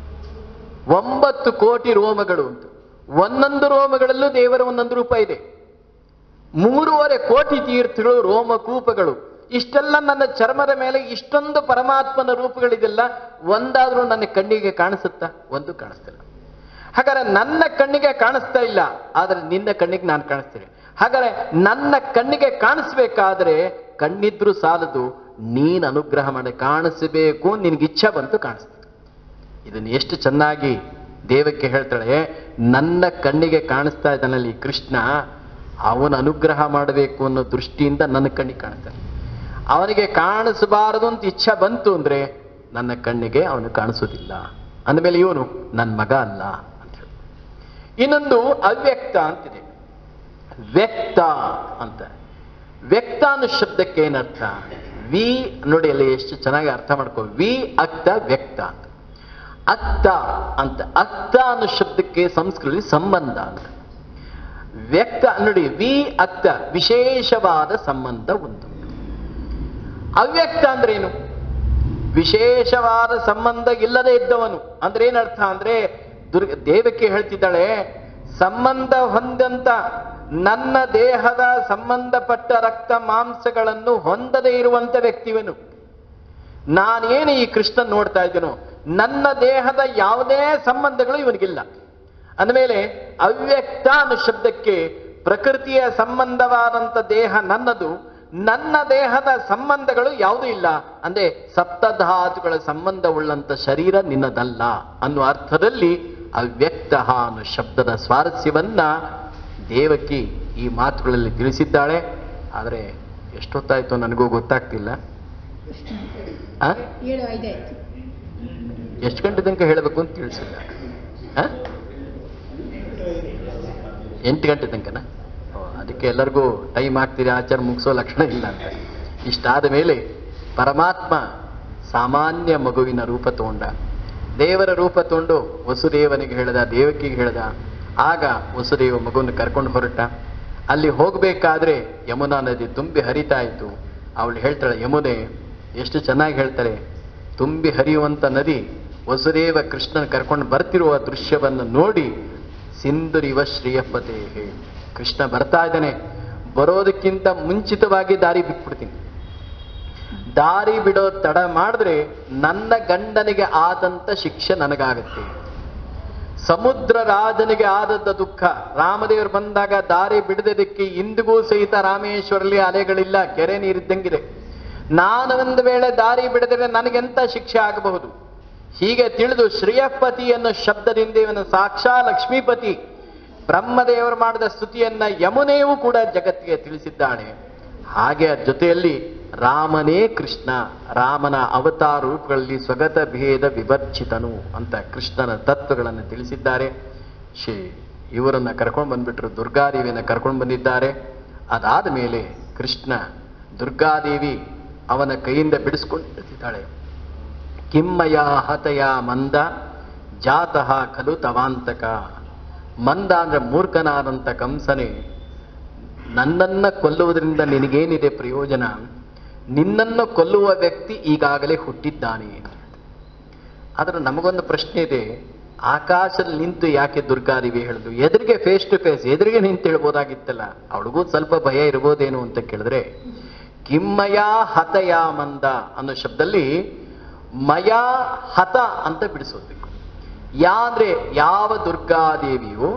ಒಂಬತ್ತು ಕೋಟಿ ರೋಮಗಳು ಉಂಟು ಒಂದೊಂದು ರೋಮಗಳಲ್ಲೂ ದೇವರ ಒಂದೊಂದು ರೂಪ ಇದೆ ಮೂರುವರೆ ಕೋಟಿ ತೀರ್ಥಗಳು ರೋಮಕೂಪಗಳು ಇಷ್ಟೆಲ್ಲ ನನ್ನ ಚರ್ಮದ ಮೇಲೆ ಇಷ್ಟೊಂದು ಪರಮಾತ್ಮನ ರೂಪಗಳಿದೆಲ್ಲ ಒಂದಾದ್ರೂ ನನ್ನ ಕಣ್ಣಿಗೆ ಕಾಣಿಸುತ್ತಾ ಒಂದು ಕಾಣಿಸ್ತಿಲ್ಲ ಹಾಗಾದ್ರೆ ನನ್ನ ಕಣ್ಣಿಗೆ ಕಾಣಿಸ್ತಾ ಇಲ್ಲ ಆದ್ರೆ ನಿನ್ನ ಕಣ್ಣಿಗೆ ನಾನು ಕಾಣಿಸ್ತೇನೆ ಹಾಗಾದ್ರೆ ನನ್ನ ಕಣ್ಣಿಗೆ ಕಾಣಿಸ್ಬೇಕಾದ್ರೆ ಕಣ್ಣಿದ್ರು ಸಾಲದು ನೀನ್ ಅನುಗ್ರಹ ಮಾಡಿ ಕಾಣಿಸಬೇಕು ನಿನ್ಗೆ ಇಚ್ಛೆ ಬಂತು ಕಾಣಿಸ್ತದೆ ಇದನ್ನು ಎಷ್ಟು ಚೆನ್ನಾಗಿ ದೇವಕ್ಕೆ ಹೇಳ್ತಾಳೆ ನನ್ನ ಕಣ್ಣಿಗೆ ಕಾಣಿಸ್ತಾ ಇದ್ದಾನಲ್ಲಿ ಕೃಷ್ಣ ಅವನ ಅನುಗ್ರಹ ಮಾಡಬೇಕು ಅನ್ನೋ ದೃಷ್ಟಿಯಿಂದ ನನ್ನ ಕಣ್ಣಿಗೆ ಕಾಣಿಸ್ತಾನೆ ಅವನಿಗೆ ಕಾಣಿಸಬಾರದು ಅಂತ ಇಚ್ಛೆ ಬಂತು ಅಂದ್ರೆ ನನ್ನ ಕಣ್ಣಿಗೆ ಅವನು ಕಾಣಿಸೋದಿಲ್ಲ ಅಂದಮೇಲೆ ಇವನು ನನ್ನ ಮಗ ಅಲ್ಲ ಅಂತ ಹೇಳಿ ಇನ್ನೊಂದು ಅವ್ಯಕ್ತ ಅಂತಿದೆ ವ್ಯಕ್ತ ಅಂತ ವ್ಯಕ್ತ ಅನ್ನೋ ಶಬ್ದಕ್ಕೆ ಏನರ್ಥ ವಿ ನೋಡಿ ಅಲ್ಲಿ ಎಷ್ಟು ಚೆನ್ನಾಗಿ ಅರ್ಥ ಮಾಡ್ಕೋ ವಿ ಅಕ್ತ ವ್ಯಕ್ತ ಅಂತ ಅಕ್ತ ಅಂತ ಅಕ್ತ ಅನ್ನೋ ಶಬ್ದಕ್ಕೆ ಸಂಸ್ಕೃತಿ ಸಂಬಂಧ ಅಂತ ವ್ಯಕ್ತ ನೋಡಿ ವಿ ಅಕ್ತ ವಿಶೇಷವಾದ ಸಂಬಂಧ ಒಂದು ಅವ್ಯಕ್ತ ಅಂದ್ರೆ ಏನು ವಿಶೇಷವಾದ ಸಂಬಂಧ ಇಲ್ಲದೆ ಇದ್ದವನು ಅಂದ್ರೆ ಏನರ್ಥ ಅಂದ್ರೆ ದುರ್ಗ ದೇವಕ್ಕೆ ಹೇಳ್ತಿದ್ದಾಳೆ ಸಂಬಂಧ ಹೊಂದಂತ ನನ್ನ ದೇಹದ ಸಂಬಂಧಪಟ್ಟ ರಕ್ತ ಮಾಂಸಗಳನ್ನು ಹೊಂದದೇ ಇರುವಂತ ವ್ಯಕ್ತಿವನು ನಾನೇನು ಈ ಕೃಷ್ಣ ನೋಡ್ತಾ ಇದ್ದೇನೋ ನನ್ನ ದೇಹದ ಯಾವುದೇ ಸಂಬಂಧಗಳು ಇವನಿಗಿಲ್ಲ ಅಂದಮೇಲೆ ಅವ್ಯಕ್ತ ಅನ್ನೋ ಶಬ್ದಕ್ಕೆ ಪ್ರಕೃತಿಯ ಸಂಬಂಧವಾದಂಥ ದೇಹ ನನ್ನದು ನನ್ನ ದೇಹದ ಸಂಬಂಧಗಳು ಯಾವುದೂ ಇಲ್ಲ ಅಂದ್ರೆ ಸಪ್ತಧಾತುಗಳ ಸಂಬಂಧವುಳ್ಳಂತ ಶರೀರ ನಿನ್ನದಲ್ಲ ಅನ್ನುವ ಅರ್ಥದಲ್ಲಿ ಅವ್ಯಕ್ತ ಅನ್ನೋ ಶಬ್ದದ ಸ್ವಾರಸ್ಯವನ್ನ ದೇವಕಿ ಈ ಮಾತುಗಳಲ್ಲಿ ತಿಳಿಸಿದ್ದಾಳೆ ಆದರೆ ಎಷ್ಟೊತ್ತಾಯ್ತು ನನಗೂ ಗೊತ್ತಾಗ್ತಿಲ್ಲ ಆ? ಏಳು ಐದಾಯ್ತು ಎಷ್ಟು ಗಂಟೆ ತನಕ ಹೇಳಬೇಕು ಅಂತ ತಿಳಿಸಿಲ್ಲ ಆ? ಎಂಟು ಗಂಟೆ ತನಕನ ಓ, ಅದಕ್ಕೆ ಎಲ್ಲರಿಗೂ ಟೈಮ್ ಆಗ್ತೀರಿ ಆಚಾರ ಮುಗಿಸೋ ಲಕ್ಷಣ ಇಲ್ಲ ಅಂತ ಇಷ್ಟಾದ ಮೇಲೆ ಪರಮಾತ್ಮ ಸಾಮಾನ್ಯ ಮಗುವಿನ ರೂಪ ತಗೊಂಡ ದೇವರ ರೂಪ ತಗೊಂಡು ವಸುದೇವನಿಗೆ ಹೇಳ್ದ ದೇವಕಿಗೆ ಹೇಳ್ದ ಆಗ ವಸುದೇವ ಮಗುವನ್ನು ಕರ್ಕೊಂಡು ಹೊರಟ ಅಲ್ಲಿ ಹೋಗಬೇಕಾದ್ರೆ ಯಮುನಾ ನದಿ ತುಂಬಿ ಹರಿತಾ ಇತ್ತು ಅವಳು ಹೇಳ್ತಾಳೆ ಯಮುನೆ ಎಷ್ಟು ಚೆನ್ನಾಗಿ ಹೇಳ್ತಾಳೆ ತುಂಬಿ ಹರಿಯುವಂತ ನದಿ ವಸುದೇವ ಕೃಷ್ಣನ ಕರ್ಕೊಂಡು ಬರ್ತಿರುವ ದೃಶ್ಯವನ್ನು ನೋಡಿ ಸಿಂಧುರಿವ ಶ್ರೀಯಪ್ಪತೆ ಕೃಷ್ಣ ಬರ್ತಾ ಇದ್ದಾನೆ ಬರೋದಕ್ಕಿಂತ ಮುಂಚಿತವಾಗಿ ದಾರಿ ಬಿಟ್ಬಿಡ್ತೀನಿ ದಾರಿ ಬಿಡೋ ತಡ ಮಾಡಿದ್ರೆ ನನ್ನ ಗಂಡನಿಗೆ ಆದಂತ ಶಿಕ್ಷೆ ನನಗಾಗತ್ತೆ ಸಮುದ್ರ ರಾಜನಿಗೆ ಆದದ್ದ ದುಃಖ ರಾಮದೇವರು ಬಂದಾಗ ದಾರಿ ಬಿಡದಕ್ಕೆ ಇಂದಿಗೂ ಸಹಿತ ರಾಮೇಶ್ವರಲ್ಲಿ ಅಲೆಗಳಿಲ್ಲ ಕೆರೆ ನೀರಿದ್ದಂಗಿದೆ ನಾನು ಒಂದು ವೇಳೆ ದಾರಿ ಬಿಡದರೆ ನನಗೆಂತ ಶಿಕ್ಷೆ ಆಗಬಹುದು ಹೀಗೆ ತಿಳಿದು ಶ್ರೀಯಪತಿ ಅನ್ನೋ ಶಬ್ದದಿಂದ ಇವನ ಸಾಕ್ಷಾ ಲಕ್ಷ್ಮೀಪತಿ ಬ್ರಹ್ಮದೇವರು ಮಾಡಿದ ಸ್ತುತಿಯನ್ನ ಯಮುನೆಯೂ ಕೂಡ ಜಗತ್ತಿಗೆ ತಿಳಿಸಿದ್ದಾಳೆ ಹಾಗೆ ಅದ್ ಜೊತೆಯಲ್ಲಿ ರಾಮನೇ ಕೃಷ್ಣ ರಾಮನ ಅವತಾರ ರೂಪಗಳಲ್ಲಿ ಸ್ವಗತ ಭೇದ ವಿಭರ್ಚಿತನು ಅಂತ ಕೃಷ್ಣನ ತತ್ವಗಳನ್ನು ತಿಳಿಸಿದ್ದಾರೆ ಶ್ರೀ ಇವರನ್ನ ಕರ್ಕೊಂಡು ಬಂದ್ಬಿಟ್ರು ದುರ್ಗಾದೇವಿಯನ್ನ ಕರ್ಕೊಂಡು ಬಂದಿದ್ದಾರೆ ಅದಾದ ಮೇಲೆ ಕೃಷ್ಣ ದುರ್ಗಾದೇವಿ ಅವನ ಕೈಯಿಂದ ಬಿಡಿಸ್ಕೊಂಡಿದ್ದಾಳೆ ಕಿಮ್ಮಯ ಹತಯ ಮಂದ ಜಾತಃ ಖಲು ತವಾಂತಕ ಮಂದ ಅಂದ್ರೆ ಮೂರ್ಖನಾದಂಥ ಕಂಸನೇ ನನ್ನನ್ನ ಕೊಲ್ಲುವುದರಿಂದ ನಿನಗೇನಿದೆ ಪ್ರಯೋಜನ ನಿನ್ನನ್ನು ಕೊಲ್ಲುವ ವ್ಯಕ್ತಿ ಈಗಾಗಲೇ ಹುಟ್ಟಿದ್ದಾನೆ ಆದ್ರೆ ನಮಗೊಂದು ಪ್ರಶ್ನೆ ಇದೆ ಆಕಾಶದಲ್ಲಿ ನಿಂತು ಯಾಕೆ ದುರ್ಗಾದೇವಿ ಹೇಳಿದ್ರು ಎದುರಿಗೆ ಫೇಸ್ ಟು ಫೇಸ್ ಎದುರಿಗೆ ನಿಂತು ಹೇಳ್ಬೋದಾಗಿತ್ತಲ್ಲ ಅವಳಿಗೂ ಸ್ವಲ್ಪ ಭಯ ಇರ್ಬೋದೇನು ಅಂತ ಕೇಳಿದ್ರೆ ಕಿಮ್ಮಯ ಹತಯ ಮಂದ ಅನ್ನೋ ಶಬ್ದದಲ್ಲಿ ಮಯ ಹತ ಅಂತ ಬಿಡಿಸೋದ್ಬೇಕು ಯಾ ಅಂದ್ರೆ ಯಾವ ದುರ್ಗಾದೇವಿಯು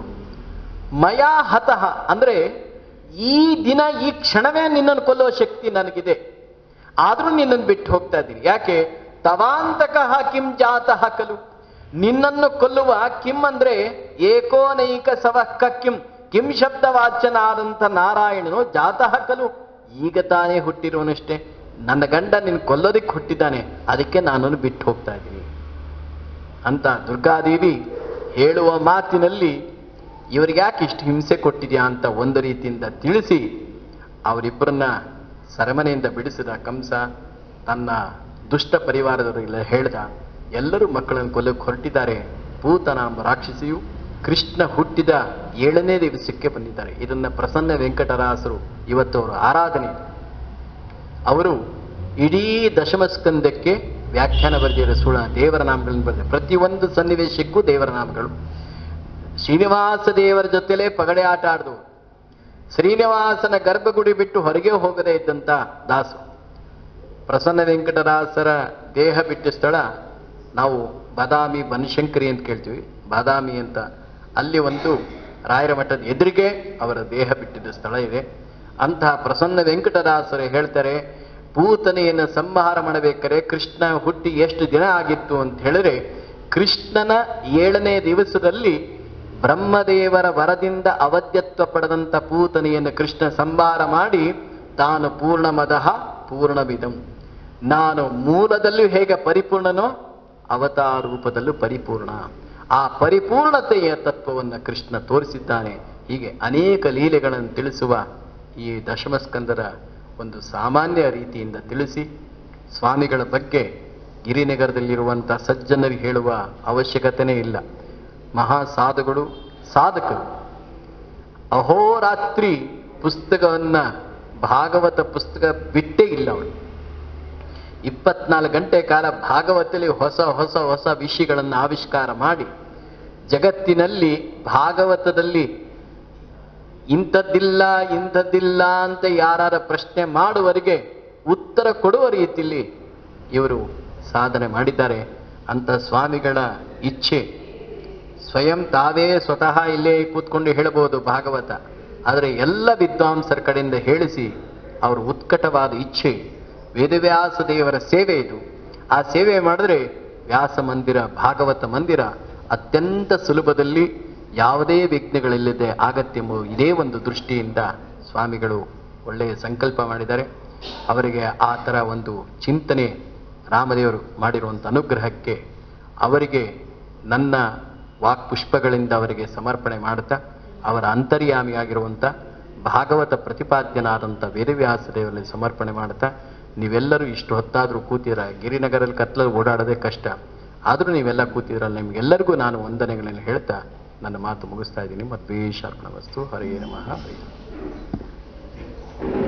ಮಯ ಹತಃ ಅಂದ್ರೆ ಈ ದಿನ ಈ ಕ್ಷಣವೇ ನಿನ್ನನ್ನು ಕೊಲ್ಲುವ ಶಕ್ತಿ ನನಗಿದೆ ಆದ್ರೂ ನಿನ್ನನ್ನು ಬಿಟ್ಟು ಹೋಗ್ತಾ ಇದ್ದೀನಿ ಯಾಕೆ ತವಾಂತಕಃ ಕಿಂ ಜಾತಃ ಕಲು ನಿನ್ನನ್ನು ಕೊಲ್ಲುವ ಕಿಂ ಅಂದ್ರೆ ಏಕೋನೈಕ ಸವಕ್ಕ ಕಿಂ ಕಿಂ ಶಬ್ದವಾಚ್ಯನಾದಂಥ ನಾರಾಯಣನು ಜಾತಃ ಕಲು ಈಗ ತಾನೇ ಹುಟ್ಟಿರುವನಷ್ಟೇ ನನ್ನ ಗಂಡ ನಿನ್ನ ಕೊಲ್ಲೋದಿಕ್ಕೆ ಹುಟ್ಟಿದ್ದಾನೆ ಅದಕ್ಕೆ ನಾನನ್ನು ಬಿಟ್ಟು ಹೋಗ್ತಾ ಇದ್ದೀನಿ ಅಂತ ದುರ್ಗಾದೇವಿ ಹೇಳುವ ಮಾತಿನಲ್ಲಿ ಇವರಿಗೆ ಯಾಕೆ ಇಷ್ಟು ಹಿಂಸೆ ಕೊಟ್ಟಿದ್ಯಾ ಅಂತ ಒಂದು ರೀತಿಯಿಂದ ತಿಳಿಸಿ ಅವರಿಬ್ಬರನ್ನ ಸರಮನೆಯಿಂದ ಬಿಡಿಸಿದ ಕಂಸ ತನ್ನ ದುಷ್ಟ ಪರಿವಾರದವರಿಗೆಲ್ಲ ಹೇಳ್ದ ಎಲ್ಲರೂ ಮಕ್ಕಳನ್ನು ಕೊಲ್ಲಕ್ಕೆ ಹೊರಟಿದ್ದಾರೆ ಪೂತನ ಎಂಬ ರಾಕ್ಷಸಿಯು ಕೃಷ್ಣ ಹುಟ್ಟಿದ ಏಳನೇ ದಿವಸಕ್ಕೆ ಬಂದಿದ್ದಾರೆ ಇದನ್ನ ಪ್ರಸನ್ನ ವೆಂಕಟರಾಸರು ಇವತ್ತು ಅವರು ಆರಾಧನೆ ಅವರು ಇಡೀ ದಶಮಸ್ಕಂದಕ್ಕೆ ವ್ಯಾಖ್ಯಾನ ಬರೆದಿರೋ ಸುಳ ದೇವರ ನಾಮಗಳನ್ನು ಬರೆದ ಪ್ರತಿಯೊಂದು ಸನ್ನಿವೇಶಕ್ಕೂ ದೇವರ ನಾಮಗಳು ಶ್ರೀನಿವಾಸ ದೇವರ ಜೊತೆಲೇ ಪಗಡೆ ಆಟ ಆಡ್ದು ಶ್ರೀನಿವಾಸನ ಗರ್ಭಗುಡಿ ಬಿಟ್ಟು ಹೊರಗೆ ಹೋಗದೇ ಇದ್ದಂತ ದಾಸು ಪ್ರಸನ್ನ ವೆಂಕಟದಾಸರ ದೇಹ ಬಿಟ್ಟ ಸ್ಥಳ ನಾವು ಬಾದಾಮಿ ಬನಶಂಕರಿ ಅಂತ ಕೇಳ್ತೀವಿ ಬಾದಾಮಿ ಅಂತ ಅಲ್ಲಿ ಒಂದು ರಾಯರ ಮಠದ ಎದುರಿಗೆ ಅವರ ದೇಹ ಬಿಟ್ಟಿದ್ದ ಸ್ಥಳ ಇದೆ ಅಂತಹ ಪ್ರಸನ್ನ ವೆಂಕಟದಾಸರು ಹೇಳ್ತಾರೆ ಪೂತನೆಯನ್ನು ಸಂಹಾರ ಮಾಡಬೇಕಾದ್ರೆ ಕೃಷ್ಣ ಹುಟ್ಟಿ ಎಷ್ಟು ದಿನ ಆಗಿತ್ತು ಅಂತ ಹೇಳಿದ್ರೆ ಕೃಷ್ಣನ ಏಳನೇ ದಿವಸದಲ್ಲಿ ಬ್ರಹ್ಮದೇವರ ವರದಿಂದ ಅವಧ್ಯತ್ವ ಪಡೆದಂತ ಪೂತನೆಯನ್ನು ಕೃಷ್ಣ ಸಂಹಾರ ಮಾಡಿ ತಾನು ಪೂರ್ಣಮದಃ ಪೂರ್ಣವಿದಂ ನಾನು ಮೂಲದಲ್ಲೂ ಹೇಗೆ ಪರಿಪೂರ್ಣನೋ ಅವತಾರ ರೂಪದಲ್ಲೂ ಪರಿಪೂರ್ಣ ಆ ಪರಿಪೂರ್ಣತೆಯ ತತ್ವವನ್ನು ಕೃಷ್ಣ ತೋರಿಸಿದ್ದಾನೆ ಹೀಗೆ ಅನೇಕ ಲೀಲೆಗಳನ್ನು ತಿಳಿಸುವ ಈ ದಶಮಸ್ಕಂದರ ಒಂದು ಸಾಮಾನ್ಯ ರೀತಿಯಿಂದ ತಿಳಿಸಿ ಸ್ವಾಮಿಗಳ ಬಗ್ಗೆ ಗಿರಿನಗರದಲ್ಲಿರುವಂಥ ಸಜ್ಜನರಿಗೆ ಹೇಳುವ ಅವಶ್ಯಕತೆನೇ ಇಲ್ಲ ಮಹಾ ಸಾಧುಗಳು ಸಾಧಕರು ಅಹೋರಾತ್ರಿ ಪುಸ್ತಕವನ್ನ ಭಾಗವತ ಪುಸ್ತಕ ಬಿಟ್ಟೇ ಇಲ್ಲ ಅವರು ಇಪ್ಪತ್ನಾಲ್ಕು ಗಂಟೆ ಕಾಲ ಭಾಗವತದಲ್ಲಿ ಹೊಸ ಹೊಸ ಹೊಸ ವಿಷಯಗಳನ್ನು ಆವಿಷ್ಕಾರ ಮಾಡಿ ಜಗತ್ತಿನಲ್ಲಿ ಭಾಗವತದಲ್ಲಿ ಇಂಥದ್ದಿಲ್ಲ ಇಂಥದ್ದಿಲ್ಲ ಅಂತ ಯಾರ ಪ್ರಶ್ನೆ ಮಾಡುವವರಿಗೆ ಉತ್ತರ ಕೊಡುವ ರೀತಿಯಲ್ಲಿ ಇವರು ಸಾಧನೆ ಮಾಡಿದ್ದಾರೆ ಅಂತ ಸ್ವಾಮಿಗಳ ಇಚ್ಛೆ ಸ್ವಯಂ ತಾವೇ ಸ್ವತಃ ಇಲ್ಲೇ ಕೂತ್ಕೊಂಡು ಹೇಳಬಹುದು ಭಾಗವತ ಆದರೆ ಎಲ್ಲ ವಿದ್ವಾಂಸರ ಕಡೆಯಿಂದ ಹೇಳಿಸಿ ಅವರ ಉತ್ಕಟವಾದ ಇಚ್ಛೆ ವೇದವ್ಯಾಸ ದೇವರ ಸೇವೆ ಇದು ಆ ಸೇವೆ ಮಾಡಿದ್ರೆ ವ್ಯಾಸ ಮಂದಿರ ಭಾಗವತ ಮಂದಿರ ಅತ್ಯಂತ ಸುಲಭದಲ್ಲಿ ಯಾವುದೇ ವಿಘ್ನಗಳಿಲ್ಲದೆ ಆಗತ್ತೆಂಬ ಇದೇ ಒಂದು ದೃಷ್ಟಿಯಿಂದ ಸ್ವಾಮಿಗಳು ಒಳ್ಳೆಯ ಸಂಕಲ್ಪ ಮಾಡಿದ್ದಾರೆ ಅವರಿಗೆ ಆ ಥರ ಒಂದು ಚಿಂತನೆ ರಾಮದೇವರು ಮಾಡಿರುವಂಥ ಅನುಗ್ರಹಕ್ಕೆ ಅವರಿಗೆ ನನ್ನ ವಾಕ್ಪುಷ್ಪಗಳಿಂದ ಅವರಿಗೆ ಸಮರ್ಪಣೆ ಮಾಡುತ್ತಾ ಅವರ ಅಂತರ್ಯಾಮಿಯಾಗಿರುವಂಥ ಭಾಗವತ ಪ್ರತಿಪಾದ್ಯನಾದಂಥ ವೇದವ್ಯಾಸ ದೇವರಲ್ಲಿ ಸಮರ್ಪಣೆ ಮಾಡುತ್ತಾ ನೀವೆಲ್ಲರೂ ಇಷ್ಟು ಹೊತ್ತಾದರೂ ಕೂತಿರ ಗಿರಿನಗರಲ್ಲಿ ಕತ್ಲಲ್ಲಿ ಓಡಾಡೋದೇ ಕಷ್ಟ ಆದರೂ ನೀವೆಲ್ಲ ಕೂತಿದ್ರಲ್ಲ ನಿಮ್ಗೆಲ್ಲರಿಗೂ ನಾನು ವಂದನೆಗಳನ್ನು ಹೇಳ್ತಾ ನನ್ನ ಮಾತು ಮುಗಿಸ್ತಾ ಇದ್ದೀನಿ ಮತ್ತು ವಸ್ತು ಹರೇ ನಮಃ ಹರಿ